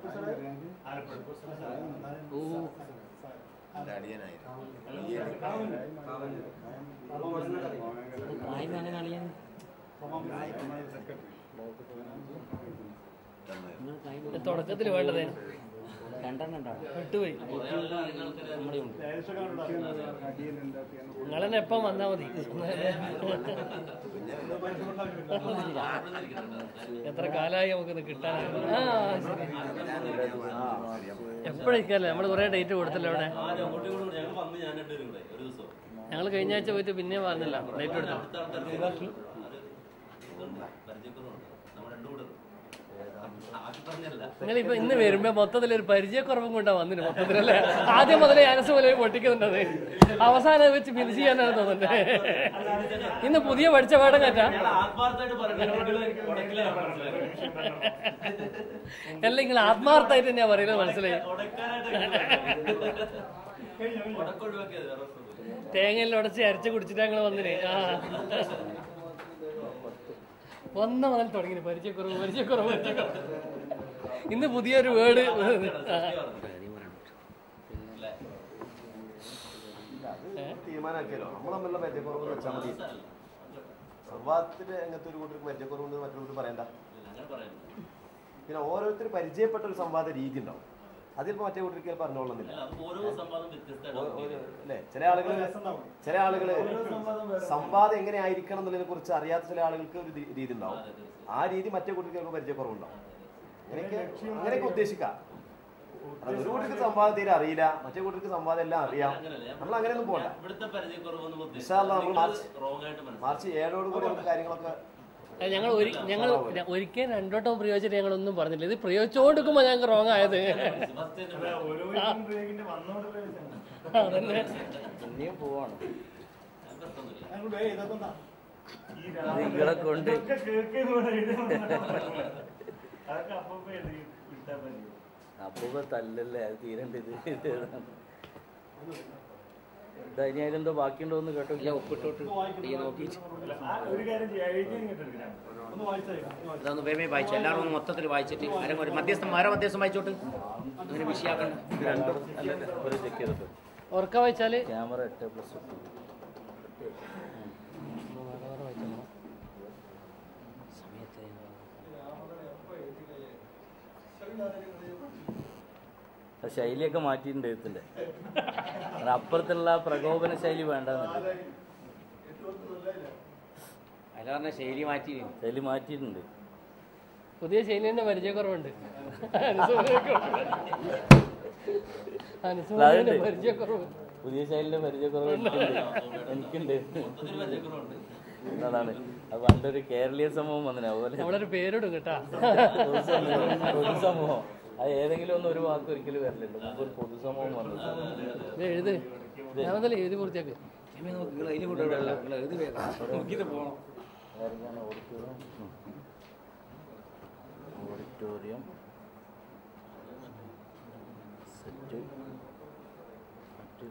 ഓ പ്രായം അങ്ങനെ അളിയാൻ തുടക്കത്തിൽ വേണ്ടതേ രണ്ടെണ്ണം ഉണ്ടാവും വിട്ടുപോയി നമ്മുടെ ഉണ്ട് നിങ്ങൾ തന്നെ എപ്പം വന്നാൽ മതി എത്ര കാലമായി നമുക്കിത് കിട്ടാൻ ആ ശരി എപ്പോഴേക്കല്ലേ നമ്മൾ കുറേ ഡേറ്റ് കൊടുത്തല്ലോ അവിടെ ഞങ്ങൾ കഴിഞ്ഞ ആഴ്ച പോയിട്ട് പിന്നെ പറഞ്ഞില്ല ഡേറ്റ് കൊടുത്തു നിങ്ങളിപ്പോ ഇന്ന് വരുമ്പോ മൊത്തത്തിൽ ഒരു പരിചയക്കുറവും കൊണ്ടാ വന്നിന് മൊത്തത്തിലല്ലേ ആദ്യം മുതലേ അനസ് പോലെ പൊട്ടിക്കുന്നുണ്ടത് അവസാനം വെച്ച് ഫിനിഷ് ചെയ്യാനാണ് തോന്നുന്നത് ഇന്ന് പുതിയ പഠിച്ച പാഠം കറ്റാ അല്ല നിങ്ങൾ ആത്മാർത്ഥമായിട്ട് തന്നെയാ പറയുന്നത് മനസ്സിലായി തേങ്ങയിൽ ഉടച്ച് അരച്ച് കുടിച്ചിട്ട് ഞങ്ങൾ വന്നിന് ആ വന്ന മുതൽ തുടങ്ങി പരിചയക്കുറവ് പരിചയക്കുറവ് പരിചയക്കുറവ് ഇന്ന് പുതിയൊരു വേർഡ് തീരുമാനമാക്കിയല്ലോ നമ്മൾ തമ്മിലുള്ള പരിചയക്കുറവ് വെച്ചാൽ മതി സംവാദത്തിന്റെ രംഗത്ത് ഒരു കൂട്ടർക്ക് പരിചയക്കുറവുണ്ട് മറ്റൊരു കൂട്ടർ പറയണ്ട പിന്നെ ഓരോരുത്തർ പരിചയപ്പെട്ട ഒരു സംവാദ രീതി ഉണ്ടാവും അതിലിപ്പോ മറ്റേ കൂട്ടർക്ക് പറഞ്ഞോളുന്നില്ല അല്ലേ ചില ആളുകൾ ചില ആളുകൾ സംവാദം എങ്ങനെ ആയിരിക്കണം എന്നുള്ളതിനെ കുറിച്ച് അറിയാത്ത ചില ആളുകൾക്ക് ഒരു രീ- രീതി ഉണ്ടാവും ആ രീതി മറ്റേ കൂട്ടർക്ക് ചിലപ്പോൾ പരിചയക്കുറവുണ്ടാവും അങ്ങനെയൊക്കെ അങ്ങനെയൊക്കെ ഉദ്ദേശിക്കാം അത് ഒരു കൂട്ടർക്ക് സംവാദം തീരെ അറിയില്ല മറ്റേ കൂട്ടർക്ക് സംവാദം എല്ലാം അറിയാം നമ്മൾ അങ്ങനെയൊന്നും പോകണ്ട ഇവിടുത്തെ പരിചയക്കുറവെന്ന് ഇൻഷാ അല്ലാ നമ്മൾ മാർച്ച് റോങ് ആയിട്ട് മനസ്സിലാക്കി മാർച്ച് ഏഴോട് കൂടി നമുക്ക് കാര്യങ്ങളൊക്കെ ഞങ്ങൾ ഒരു ഞങ്ങൾ ഒരിക്കൽ രണ്ടോട്ടം പ്രയോഗിച്ചിട്ട് ഞങ്ങളൊന്നും പറഞ്ഞില്ല ഇത് പ്രയോഗിച്ചുകൊണ്ടിരിക്കുമ്പോ ഞങ്ങൾക്ക് റോങ് ആയത് അതന്നെ ഇനിയും പോവാണ് നിങ്ങളെ നിങ്ങളെ കൊണ്ട് അപ്പൊ തല്ലല്ലേ അത് തീരണ്ടത് ഇനി അതിലെന്തോ ബാക്കിയുണ്ടോ എന്ന് കേട്ടോ ഇല്ല ഒപ്പിട്ടോട്ട് തീ നോക്കിയിട്ട് ഇതൊന്ന് വേമേ വായിച്ചു എല്ലാവരും ഒന്ന് മൊത്തത്തിൽ വായിച്ചിട്ട് ആരും ഒരു മധ്യസ്ഥം ആരോ മധ്യസ്ഥം വായിച്ചോട്ട് അങ്ങനെ വിഷയാക്കണ്ട രണ്ടും ഒരു ചെക്ക് ചെയ്തിട്ട് ഉറക്ക വായിച്ചാല് ക്യാമറ എട്ട് പ്ലസ് ശൈലിയൊക്കെ മാറ്റിയിട്ടുണ്ട് എഴുത്തിന്റെ കാരണം അപ്പുറത്തുള്ള ആ പ്രകോപന ശൈലി വേണ്ടെന്നുണ്ട് അതിൽ പറഞ്ഞ ശൈലി മാറ്റി ശൈലി മാറ്റിയിട്ടുണ്ട് പുതിയ ശൈലിന്റെ പരിചയക്കുറവുണ്ട് അനുസൂചിന്റെ അതുണ്ട്. പരിചയക്കുറവ് പുതിയ ശൈലിന്റെ പരിചയക്കുറവ് എനിക്കുണ്ട് എനിക്കുണ്ട് അതാണ് അത് പണ്ടൊരു കേരളീയ സമൂഹം വന്നിന് അതുപോലെ നമ്മളൊരു പേരിടും കേട്ടാ പൊതുസമൂഹം പൊതുസമൂഹം അത് ഏതെങ്കിലും ഒന്ന് ഒരു വാക്ക് ഒരിക്കലും വരലുണ്ട് മുമ്പ് ഒരു പൊതുസമൂഹം വന്നു ഇത് എഴുത് ഞാനതല്ലേ എഴുതി പൂർത്തിയാക്ക് ആയിരിക്കാണ് ഓഡിറ്റോറിയം ഉം. ഓഡിറ്റോറിയം സെറ്റ് മറ്റ്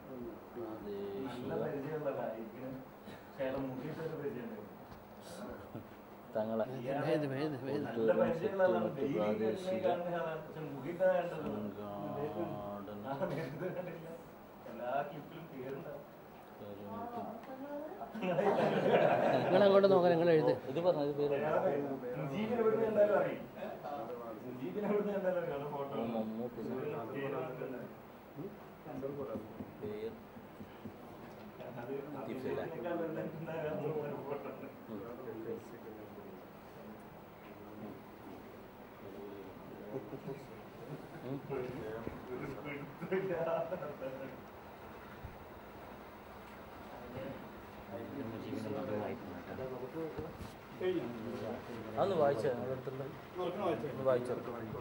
പ്രാദേശിക തങ്ങളെ വേദ് വേദ് വേദ് ഓഡിറ്റോറിയം സെറ്റ് മറ്റ് പ്രാദേശിക സംഘാടന നിങ്ങൾ അങ്ങോട്ട് നോക്കാൻ നിങ്ങൾ എഴുത് ഇത് പറഞ്ഞ ഇത് പേര് പേര് ലത്തീഫല്ലേ? അതൊന്ന് വായിച്ചേ അടുത്തുള്ള ഒന്ന് വായിച്ചോ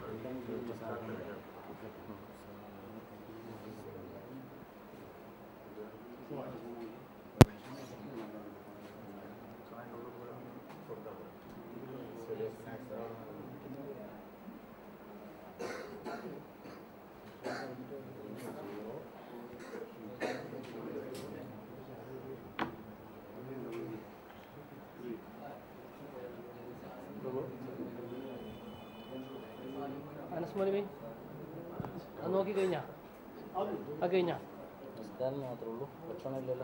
അനസ്മോനി അത് നോക്കി കഴിഞ്ഞാ ആ കഴിഞ്ഞാ നിസ്കാരം മാത്രമേ ഉള്ളൂ ഭക്ഷണം ഇല്ലല്ലോ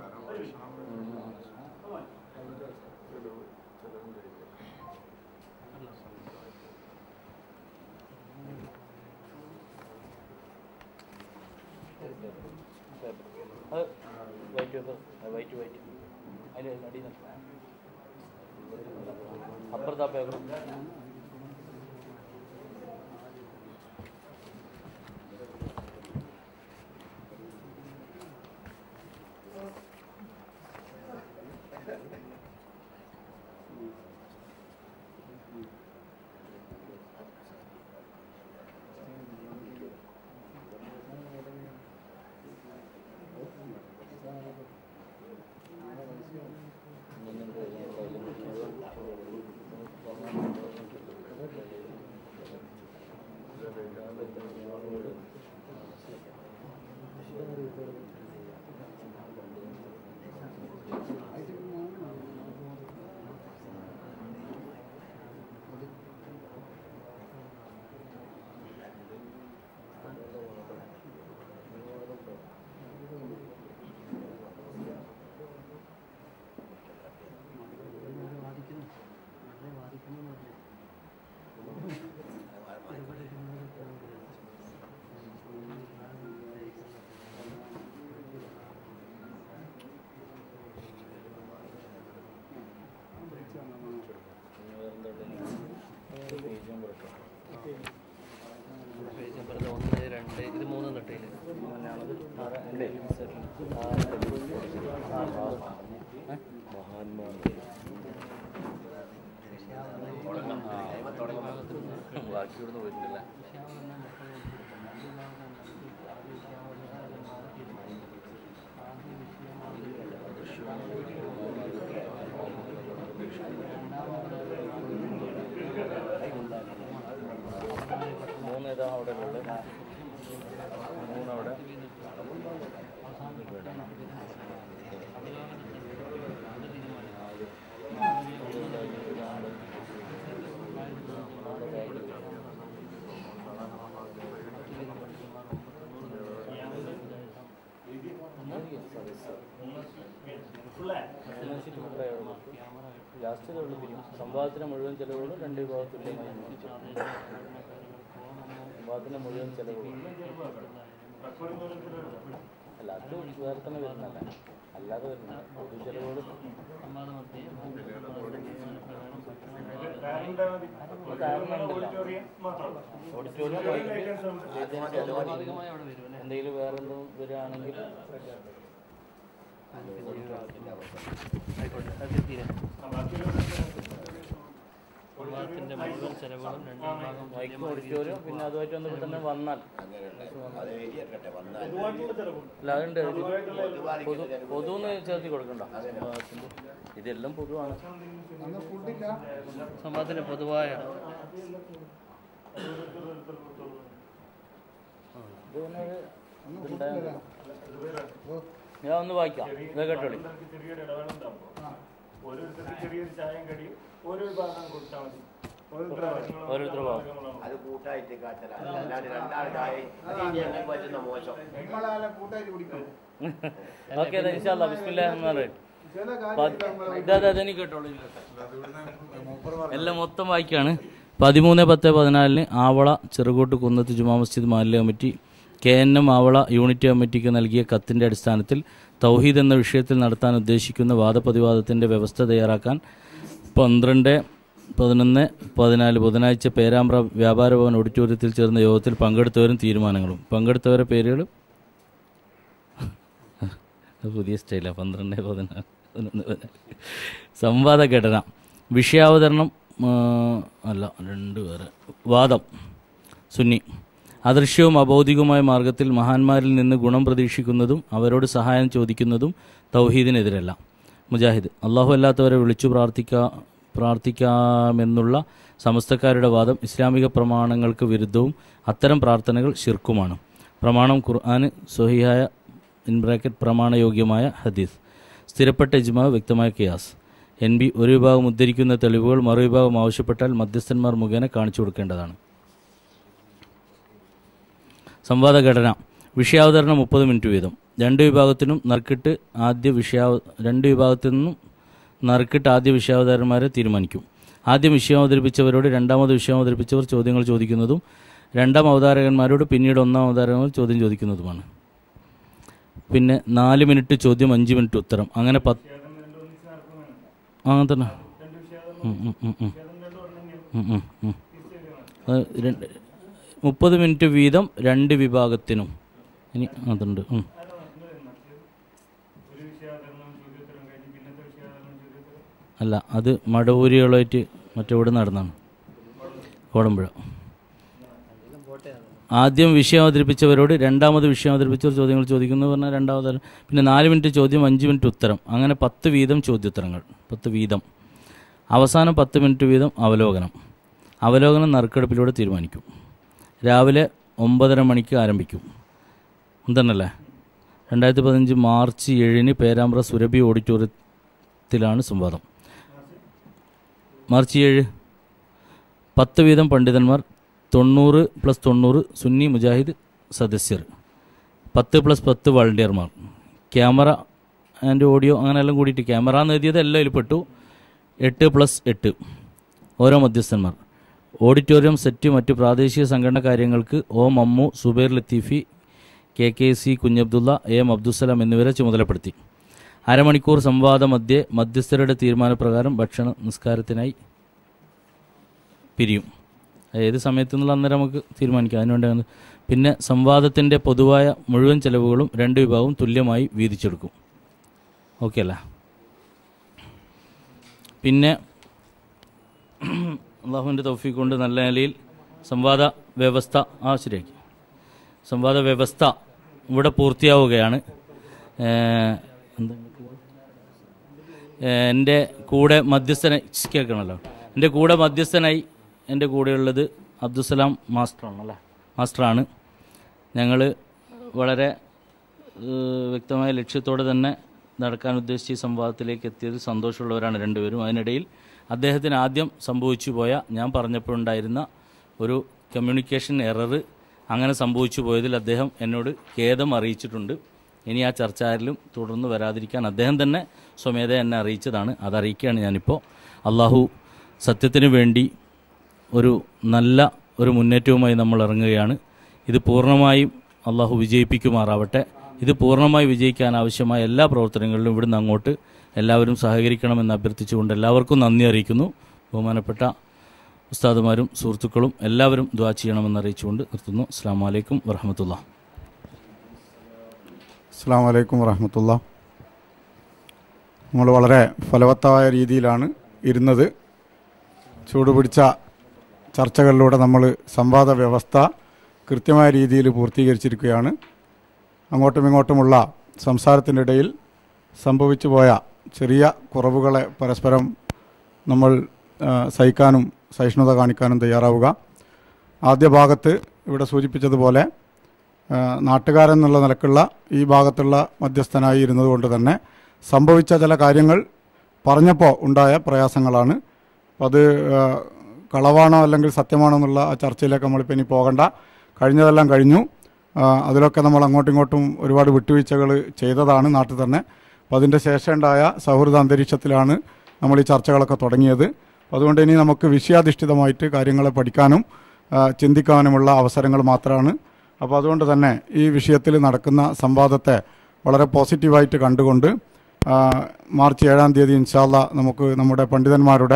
അത് വൈറ്റ് പേപ്പർ വൈറ്റ് വൈറ്റ് അതിൽ അടിയിൽ അപ്പുറത്താ പേപ്പർ പേജ് നമ്പർ ഒന്ന് രണ്ട് ഇത് മൂന്ന് നെട്ടയില് ബാക്കി ഇവിടുന്ന് പോയിട്ടില്ല മൂന്ന് ഏതാ അവിടെ ഉള്ളത് മൂന്ന് അവിടെ ലാസ്റ്റ് ഇതുള്ളൂ പിരിയും സംവാദത്തിന് മുഴുവൻ ചെലവുകളും രണ്ട് വിഭാഗം തുല്യമായി അനുവദിച്ചു. സംവാദത്തിന് മുഴുവൻ ചെലവുകളും അല്ല അത് വേറെ തന്നെ വരുന്നല്ല അല്ലാതെ വരുന്നില്ല പൊതു ചെലവുകളും ഓഡിറ്റോറിയം എന്തെങ്കിലും വേറെ എന്തോ വരികയാണെങ്കിൽ ആയിക്കോട്ടെ അത് തീരെ സംവാദത്തിന്റെ മുഴുവൻ ചെലവുകളും രണ്ടാം ഭാഗം മൈക്ക് ഓഡിറ്റോറിയം പിന്നെ അതുമായിട്ട് ബന്ധപ്പെട്ട് തന്നെ വന്നാൽ അല്ല അതുണ്ട് പൊതു പൊതുന്ന് ചേർത്തി കൊടുക്കണ്ട സംവാദത്തിന്റെ ഇതെല്ലാം പൊതുവാണ് സംവാദത്തിന്റെ പൊതുവായ ഇത് പിന്നെ ഒരു ഇതുണ്ടായിരുന്നു. ഞാൻ ഒന്ന് വായിക്കാം ഇത് കേട്ടോളി ചെറിയൊരു ഇടവേളുണ്ടാവും ഓരോരുത്തർക്ക് ചെറിയൊരു ചായയും കടിയും ഓരോ വിഭാഗം കൊടുത്താൽ മതി ഓരോരുത്തർ പോകാം അത് കൂട്ടായിട്ട് കാച്ചലാണ് അല്ലാണ്ട് രണ്ടാൾക്കായി അത് ഇനി ഞങ്ങൾക്ക് പറ്റുന്ന മോശം നമ്മളെ കൂട്ടായിട്ട് കുടിക്കും ഓക്കെ ഇൻഷാല്ലാ ബിസ്മില്ലാ എന്ന് ചില ഇതാ അതെനിക്ക് കേട്ടോളൂ എല്ലാം മൊത്തം വായിക്കാണ് പതിമൂന്ന് പത്ത് പതിനാലിന് ആവള ചെറുകോട്ട് കുന്നത്ത് ജുമാ മസ്ജിദ് മാലിന്യ committee K N M Avala unit കമ്മിറ്റിക്ക് നൽകിയ കത്തിൻ്റെ അടിസ്ഥാനത്തിൽ തൗഹീദ് എന്ന വിഷയത്തിൽ നടത്താൻ ഉദ്ദേശിക്കുന്ന വാദപ്രതിവാദത്തിൻ്റെ വ്യവസ്ഥ തയ്യാറാക്കാൻ പന്ത്രണ്ട് പതിനൊന്ന് പതിനാല് ബുധനാഴ്ച പേരാമ്പ്ര വ്യാപാര ഭവൻ ഓഡിറ്റോറിയത്തിൽ ചേർന്ന യോഗത്തിൽ പങ്കെടുത്തവരും തീരുമാനങ്ങളും പങ്കെടുത്തവരുടെ പേരുകൾ അത് പുതിയ സ്റ്റൈലാണ് പന്ത്രണ്ട് പതിനാല് പതിനൊന്ന് പതിനാല് സംവാദ ഘടന വിഷയാവതരണം ആ, അല്ല രണ്ട് പേര് വാദം സുന്നി അദൃശ്യവും അബൗദികവുമായ മാർഗത്തിൽ മഹാന്മാരിൽ നിന്ന് ഗുണം പ്രതീക്ഷിക്കുന്നതും അവരോട് സഹായം ചോദിക്കുന്നതും തൗഹീദിനെതിരല്ല മുജാഹിദ് അള്ളാഹു അല്ലാത്തവരെ വിളിച്ചു പ്രാർത്ഥിക്കാ പ്രാർത്ഥിക്കാമെന്നുള്ള സമസ്തക്കാരുടെ വാദം ഇസ്ലാമിക പ്രമാണങ്ങൾക്ക് വിരുദ്ധവും അത്തരം പ്രാർത്ഥനകൾ ഷിർക്കുമാണ് പ്രമാണം ഖുർആന് സ്വഹിയായ ഇൻ ബ്രാക്കറ്റ് പ്രമാണയോഗ്യമായ ഹദീസ് സ്ഥിരപ്പെട്ട ഇജ്മാവ് വ്യക്തമായ കിയാസ് എൻ ബി ഒരു വിഭാഗം ഉദ്ധരിക്കുന്ന തെളിവുകൾ മറുവിഭാഗം ആവശ്യപ്പെട്ടാൽ മധ്യസ്ഥന്മാർ മുഖേന കാണിച്ചു കൊടുക്കേണ്ടതാണ് സംവാദ ഘടന വിഷയാവതരണം മുപ്പത് മിനിറ്റ് വീതം രണ്ട് വിഭാഗത്തിനും നറുക്കിട്ട് ആദ്യ വിഷയാവ രണ്ട് വിഭാഗത്തിൽ നിന്നും നറുക്കിട്ട് ആദ്യ വിഷയാവതാരന്മാരെ തീരുമാനിക്കും ആദ്യം വിഷയം അവതരിപ്പിച്ചവരോട് രണ്ടാമത് വിഷയം അവതരിപ്പിച്ചവർ ചോദ്യങ്ങൾ ചോദിക്കുന്നതും രണ്ടാം അവതാരകന്മാരോട് പിന്നീട് ഒന്നാം അവതാരകന്മാർ ചോദ്യം ചോദിക്കുന്നതുമാണ് പിന്നെ നാല് മിനിറ്റ് ചോദ്യം അഞ്ച് മിനിറ്റ് ഉത്തരം അങ്ങനെ പത്ത് അങ്ങനെ തന്നെ ഉം, ഉം, ഉം, ഉം. ഉം, ഉം, ഉം. അത് രണ്ട് മുപ്പത് മിനിറ്റ് വീതം രണ്ട് വിഭാഗത്തിനും ഇനി അതുണ്ട് ഉം. അല്ല അത് മടവൂരികളായിട്ട് മറ്റെവിടെ നടന്നാണ് കോടമ്പുഴ ആദ്യം വിഷയം അവതരിപ്പിച്ചവരോട് രണ്ടാമത് വിഷയം അവതരിപ്പിച്ചവർ ചോദ്യങ്ങൾ ചോദിക്കുന്നു പറഞ്ഞാൽ രണ്ടാമത് പിന്നെ നാല് മിനിറ്റ് ചോദ്യം അഞ്ച് മിനിറ്റ് ഉത്തരം അങ്ങനെ പത്ത് വീതം ചോദ്യോത്തരങ്ങൾ പത്ത് വീതം അവസാനം പത്ത് മിനിറ്റ് വീതം അവലോകനം അവലോകനം നറുക്കെടുപ്പിലൂടെ തീരുമാനിക്കും രാവിലെ ഒമ്പതര മണിക്ക് ആരംഭിക്കും എന്തന്നല്ലേ രണ്ടായിരത്തി പതിനഞ്ച് മാർച്ച് ഏഴിന് പേരാമ്പ്ര സുരഭി ഓഡിറ്റോറിയത്തിലാണ് സംവാദം മാർച്ച് ഏഴ് പത്ത് വീതം പണ്ഡിതന്മാർ തൊണ്ണൂറ് പ്ലസ് തൊണ്ണൂറ് സുന്നി മുജാഹിദ് സദസ്യർ പത്ത് പ്ലസ് പത്ത് വളണ്ടിയർമാർ ക്യാമറ ആൻഡ് ഓഡിയോ അങ്ങനെ എല്ലാം കൂടിയിട്ട് ക്യാമറ എന്ന് എഴുതിയത് എല്ലാം ഇതിൽ പെട്ടു എട്ട് പ്ലസ് എട്ട് ഓരോ മധ്യസ്ഥന്മാർ ഓഡിറ്റോറിയം സെറ്റ് മറ്റ് പ്രാദേശിക സംഘടന കാര്യങ്ങൾക്ക് ഒ മമ്മു സുബൈർ ലത്തീഫി കെ കെ സി കുഞ്ഞബ്ദുള്ള എ എം അബ്ദുസലാം എന്നിവരെ ചുമതലപ്പെടുത്തി അരമണിക്കൂർ സംവാദ മധ്യേ മധ്യസ്ഥരുടെ തീരുമാനപ്രകാരം ഭക്ഷണ നിസ്കാരത്തിനായി പിരിയും അത് ഏത് സമയത്ത് എന്നുള്ള അന്നേരം നമുക്ക് തീരുമാനിക്കാം അതിനുവേണ്ടി അങ്ങനെ- പിന്നെ സംവാദത്തിൻ്റെ പൊതുവായ മുഴുവൻ ചെലവുകളും രണ്ട് വിഭാഗവും തുല്യമായി വീതിച്ചെടുക്കും ഓക്കെ അല്ലേ പിന്നെ അള്ളാഹുവിൻ്റെ തൗഫീഖ് കൊണ്ട് നല്ല നിലയിൽ സംവാദ വ്യവസ്ഥ ആ ശരിയാക്കി സംവാദ വ്യവസ്ഥ ഇവിടെ പൂർത്തിയാവുകയാണ് ഏഹ്, എന്താ ഏഹ്, എൻ്റെ കൂടെ മധ്യസ്ഥനായി ഛ്, കേൾക്കണമല്ലോ എൻ്റെ കൂടെ മധ്യസ്ഥനായി എൻ്റെ കൂടെയുള്ളത് അബ്ദുസലാം മാസ്റ്ററാണ് അല്ലേ മാസ്റ്ററാണ് ഞങ്ങൾ വളരെ ഏഹ്, വ്യക്തമായ ലക്ഷ്യത്തോടെ തന്നെ നടക്കാൻ ഉദ്ദേശിച്ച ഈ സംവാദത്തിലേക്ക് എത്തിയത് സന്തോഷമുള്ളവരാണ് രണ്ടുപേരും അതിനിടയിൽ അദ്ദേഹത്തിന് ആദ്യം സംഭവിച്ചു പോയ ഞാൻ പറഞ്ഞപ്പോഴുണ്ടായിരുന്ന ഒരു കമ്മ്യൂണിക്കേഷൻ എറർ അങ്ങനെ സംഭവിച്ചു പോയതിൽ അദ്ദേഹം എന്നോട് ഖേദം അറിയിച്ചിട്ടുണ്ട് ഇനി ആ ചർച്ച ആരിലും തുടർന്ന് വരാതിരിക്കാൻ അദ്ദേഹം തന്നെ സ്വമേധ എന്നെ അറിയിച്ചതാണ് അതറിയിക്കുകയാണ് ഞാനിപ്പോൾ അള്ളാഹു സത്യത്തിന് വേണ്ടി ഒരു നല്ല ഒരു മുന്നേറ്റവുമായി നമ്മൾ ഇറങ്ങുകയാണ് ഇത് പൂർണ്ണമായും അള്ളാഹു വിജയിപ്പിക്കുമാറാവട്ടെ ഇത് പൂർണ്ണമായി വിജയിക്കാൻ ആവശ്യമായ എല്ലാ പ്രവർത്തനങ്ങളിലും ഇവിടുന്ന് അങ്ങോട്ട് എല്ലാവരും സഹകരിക്കണമെന്ന് അഭ്യർത്ഥിച്ചുകൊണ്ട് എല്ലാവർക്കും നന്ദി അറിയിക്കുന്നു ബഹുമാനപ്പെട്ട ഉസ്താദുമാരും സുഹൃത്തുക്കളും എല്ലാവരും ദ്വാ ചെയ്യണമെന്ന് അറിയിച്ചുകൊണ്ട് നിർത്തുന്നു അസ്സാം വലൈക്കും വറഹമത്തുള്ള അസ്സാം വലൈക്കും വറഹമത്തുള്ള നമ്മൾ വളരെ ഫലവത്തായ രീതിയിലാണ് ഇരുന്നത് ചൂടുപിടിച്ച ചർച്ചകളിലൂടെ നമ്മൾ സംവാദ വ്യവസ്ഥ കൃത്യമായ രീതിയിൽ പൂർത്തീകരിച്ചിരിക്കുകയാണ് അങ്ങോട്ടും ഇങ്ങോട്ടുമുള്ള സംസാരത്തിൻ്റെ ഇടയിൽ സംഭവിച്ചു പോയ ചെറിയ കുറവുകളെ പരസ്പരം നമ്മൾ ആ, സഹിക്കാനും സഹിഷ്ണുത കാണിക്കാനും തയ്യാറാവുക ആദ്യ ഭാഗത്ത് ഇവിടെ സൂചിപ്പിച്ചതുപോലെ ആ, നാട്ടുകാരെന്നുള്ള നിലക്കുള്ള ഈ ഭാഗത്തുള്ള മധ്യസ്ഥനായി ഇരുന്നത് കൊണ്ട് തന്നെ സംഭവിച്ച ചില കാര്യങ്ങൾ പറഞ്ഞപ്പോൾ ഉണ്ടായ പ്രയാസങ്ങളാണ് അപ്പോൾ അത് ആ, കളവാണോ അല്ലെങ്കിൽ സത്യമാണോ എന്നുള്ള ആ ചർച്ചയിലേക്ക് നമ്മളിപ്പോൾ ഇനി പോകണ്ട കഴിഞ്ഞതെല്ലാം കഴിഞ്ഞു ആ, അതിലൊക്കെ നമ്മൾ അങ്ങോട്ടും ഇങ്ങോട്ടും ഒരുപാട് വിട്ടുവീഴ്ചകൾ ചെയ്തതാണ് നാട്ടിൽ തന്നെ അപ്പോൾ അതിൻ്റെ ശേഷം ഉണ്ടായ സൗഹൃദ അന്തരീക്ഷത്തിലാണ് നമ്മൾ ഈ ചർച്ചകളൊക്കെ തുടങ്ങിയത് അപ്പോൾ അതുകൊണ്ട് ഇനി നമുക്ക് വിഷയാധിഷ്ഠിതമായിട്ട് കാര്യങ്ങളെ പഠിക്കാനും ആ, ചിന്തിക്കാനുമുള്ള അവസരങ്ങൾ മാത്രമാണ് അപ്പോൾ അതുകൊണ്ട് തന്നെ ഈ വിഷയത്തിൽ നടക്കുന്ന സംവാദത്തെ വളരെ പോസിറ്റീവായിട്ട് കണ്ടുകൊണ്ട് ആ, മാർച്ച് ഏഴാം തീയതി ഇൻഷാല്ല നമുക്ക് നമ്മുടെ പണ്ഡിതന്മാരുടെ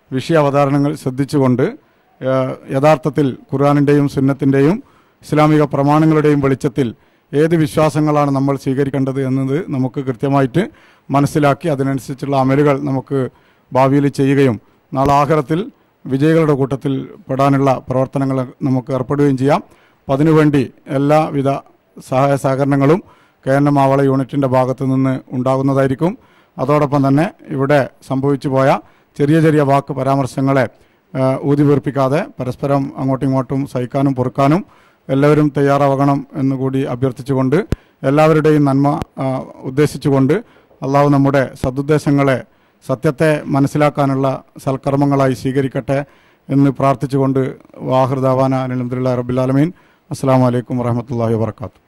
വിഷയ അവതാരണങ്ങൾ ശ്രദ്ധിച്ചുകൊണ്ട് ഏഹ്, യഥാർത്ഥത്തിൽ ഖുർആാനിൻ്റെയും സുന്നത്തിൻ്റെയും ഇസ്ലാമിക പ്രമാണങ്ങളുടെയും വെളിച്ചത്തിൽ ഏത് വിശ്വാസങ്ങളാണ് നമ്മൾ സ്വീകരിക്കേണ്ടത് എന്നത് നമുക്ക് കൃത്യമായിട്ട് മനസ്സിലാക്കി അതിനനുസരിച്ചുള്ള അമലുകൾ നമുക്ക് ഭാവിയിൽ ചെയ്യുകയും നാളെ ആഖിറത്തിൽ വിജയികളുടെ കൂട്ടത്തിൽ പെടാനുള്ള പ്രവർത്തനങ്ങൾ നമുക്ക് ഏർപ്പെടുകയും ചെയ്യാം അപ്പം അതിനുവേണ്ടി എല്ലാവിധ സഹായ സഹകരണങ്ങളും കെ എൻ എം ആവള യൂണിറ്റിൻ്റെ ഭാഗത്തു നിന്ന് ഉണ്ടാകുന്നതായിരിക്കും അതോടൊപ്പം തന്നെ ഇവിടെ സംഭവിച്ചു പോയ ചെറിയ ചെറിയ വാക്ക് പരാമർശങ്ങളെ ആ, ഊതി വീർപ്പിക്കാതെ പരസ്പരം അങ്ങോട്ടും ഇങ്ങോട്ടും സഹിക്കാനും പൊറുക്കാനും എല്ലാവരും തയ്യാറാവണം എന്നുകൂടി അഭ്യർത്ഥിച്ചുകൊണ്ട് എല്ലാവരുടെയും നന്മ ആ, ഉദ്ദേശിച്ചുകൊണ്ട് അള്ളാഹു നമ്മുടെ സതുദ്ദേശങ്ങളെ സത്യത്തെ മനസ്സിലാക്കാനുള്ള സൽക്കർമ്മങ്ങളായി സ്വീകരിക്കട്ടെ എന്ന് പ്രാർത്ഥിച്ചുകൊണ്ട് വാഹൃദാവാന അനിലംദുല്ലാ റബുലാലമീൻ അസ്സാം വലൈക്കും വറഹമത്തല്ലാഹി വാത്തു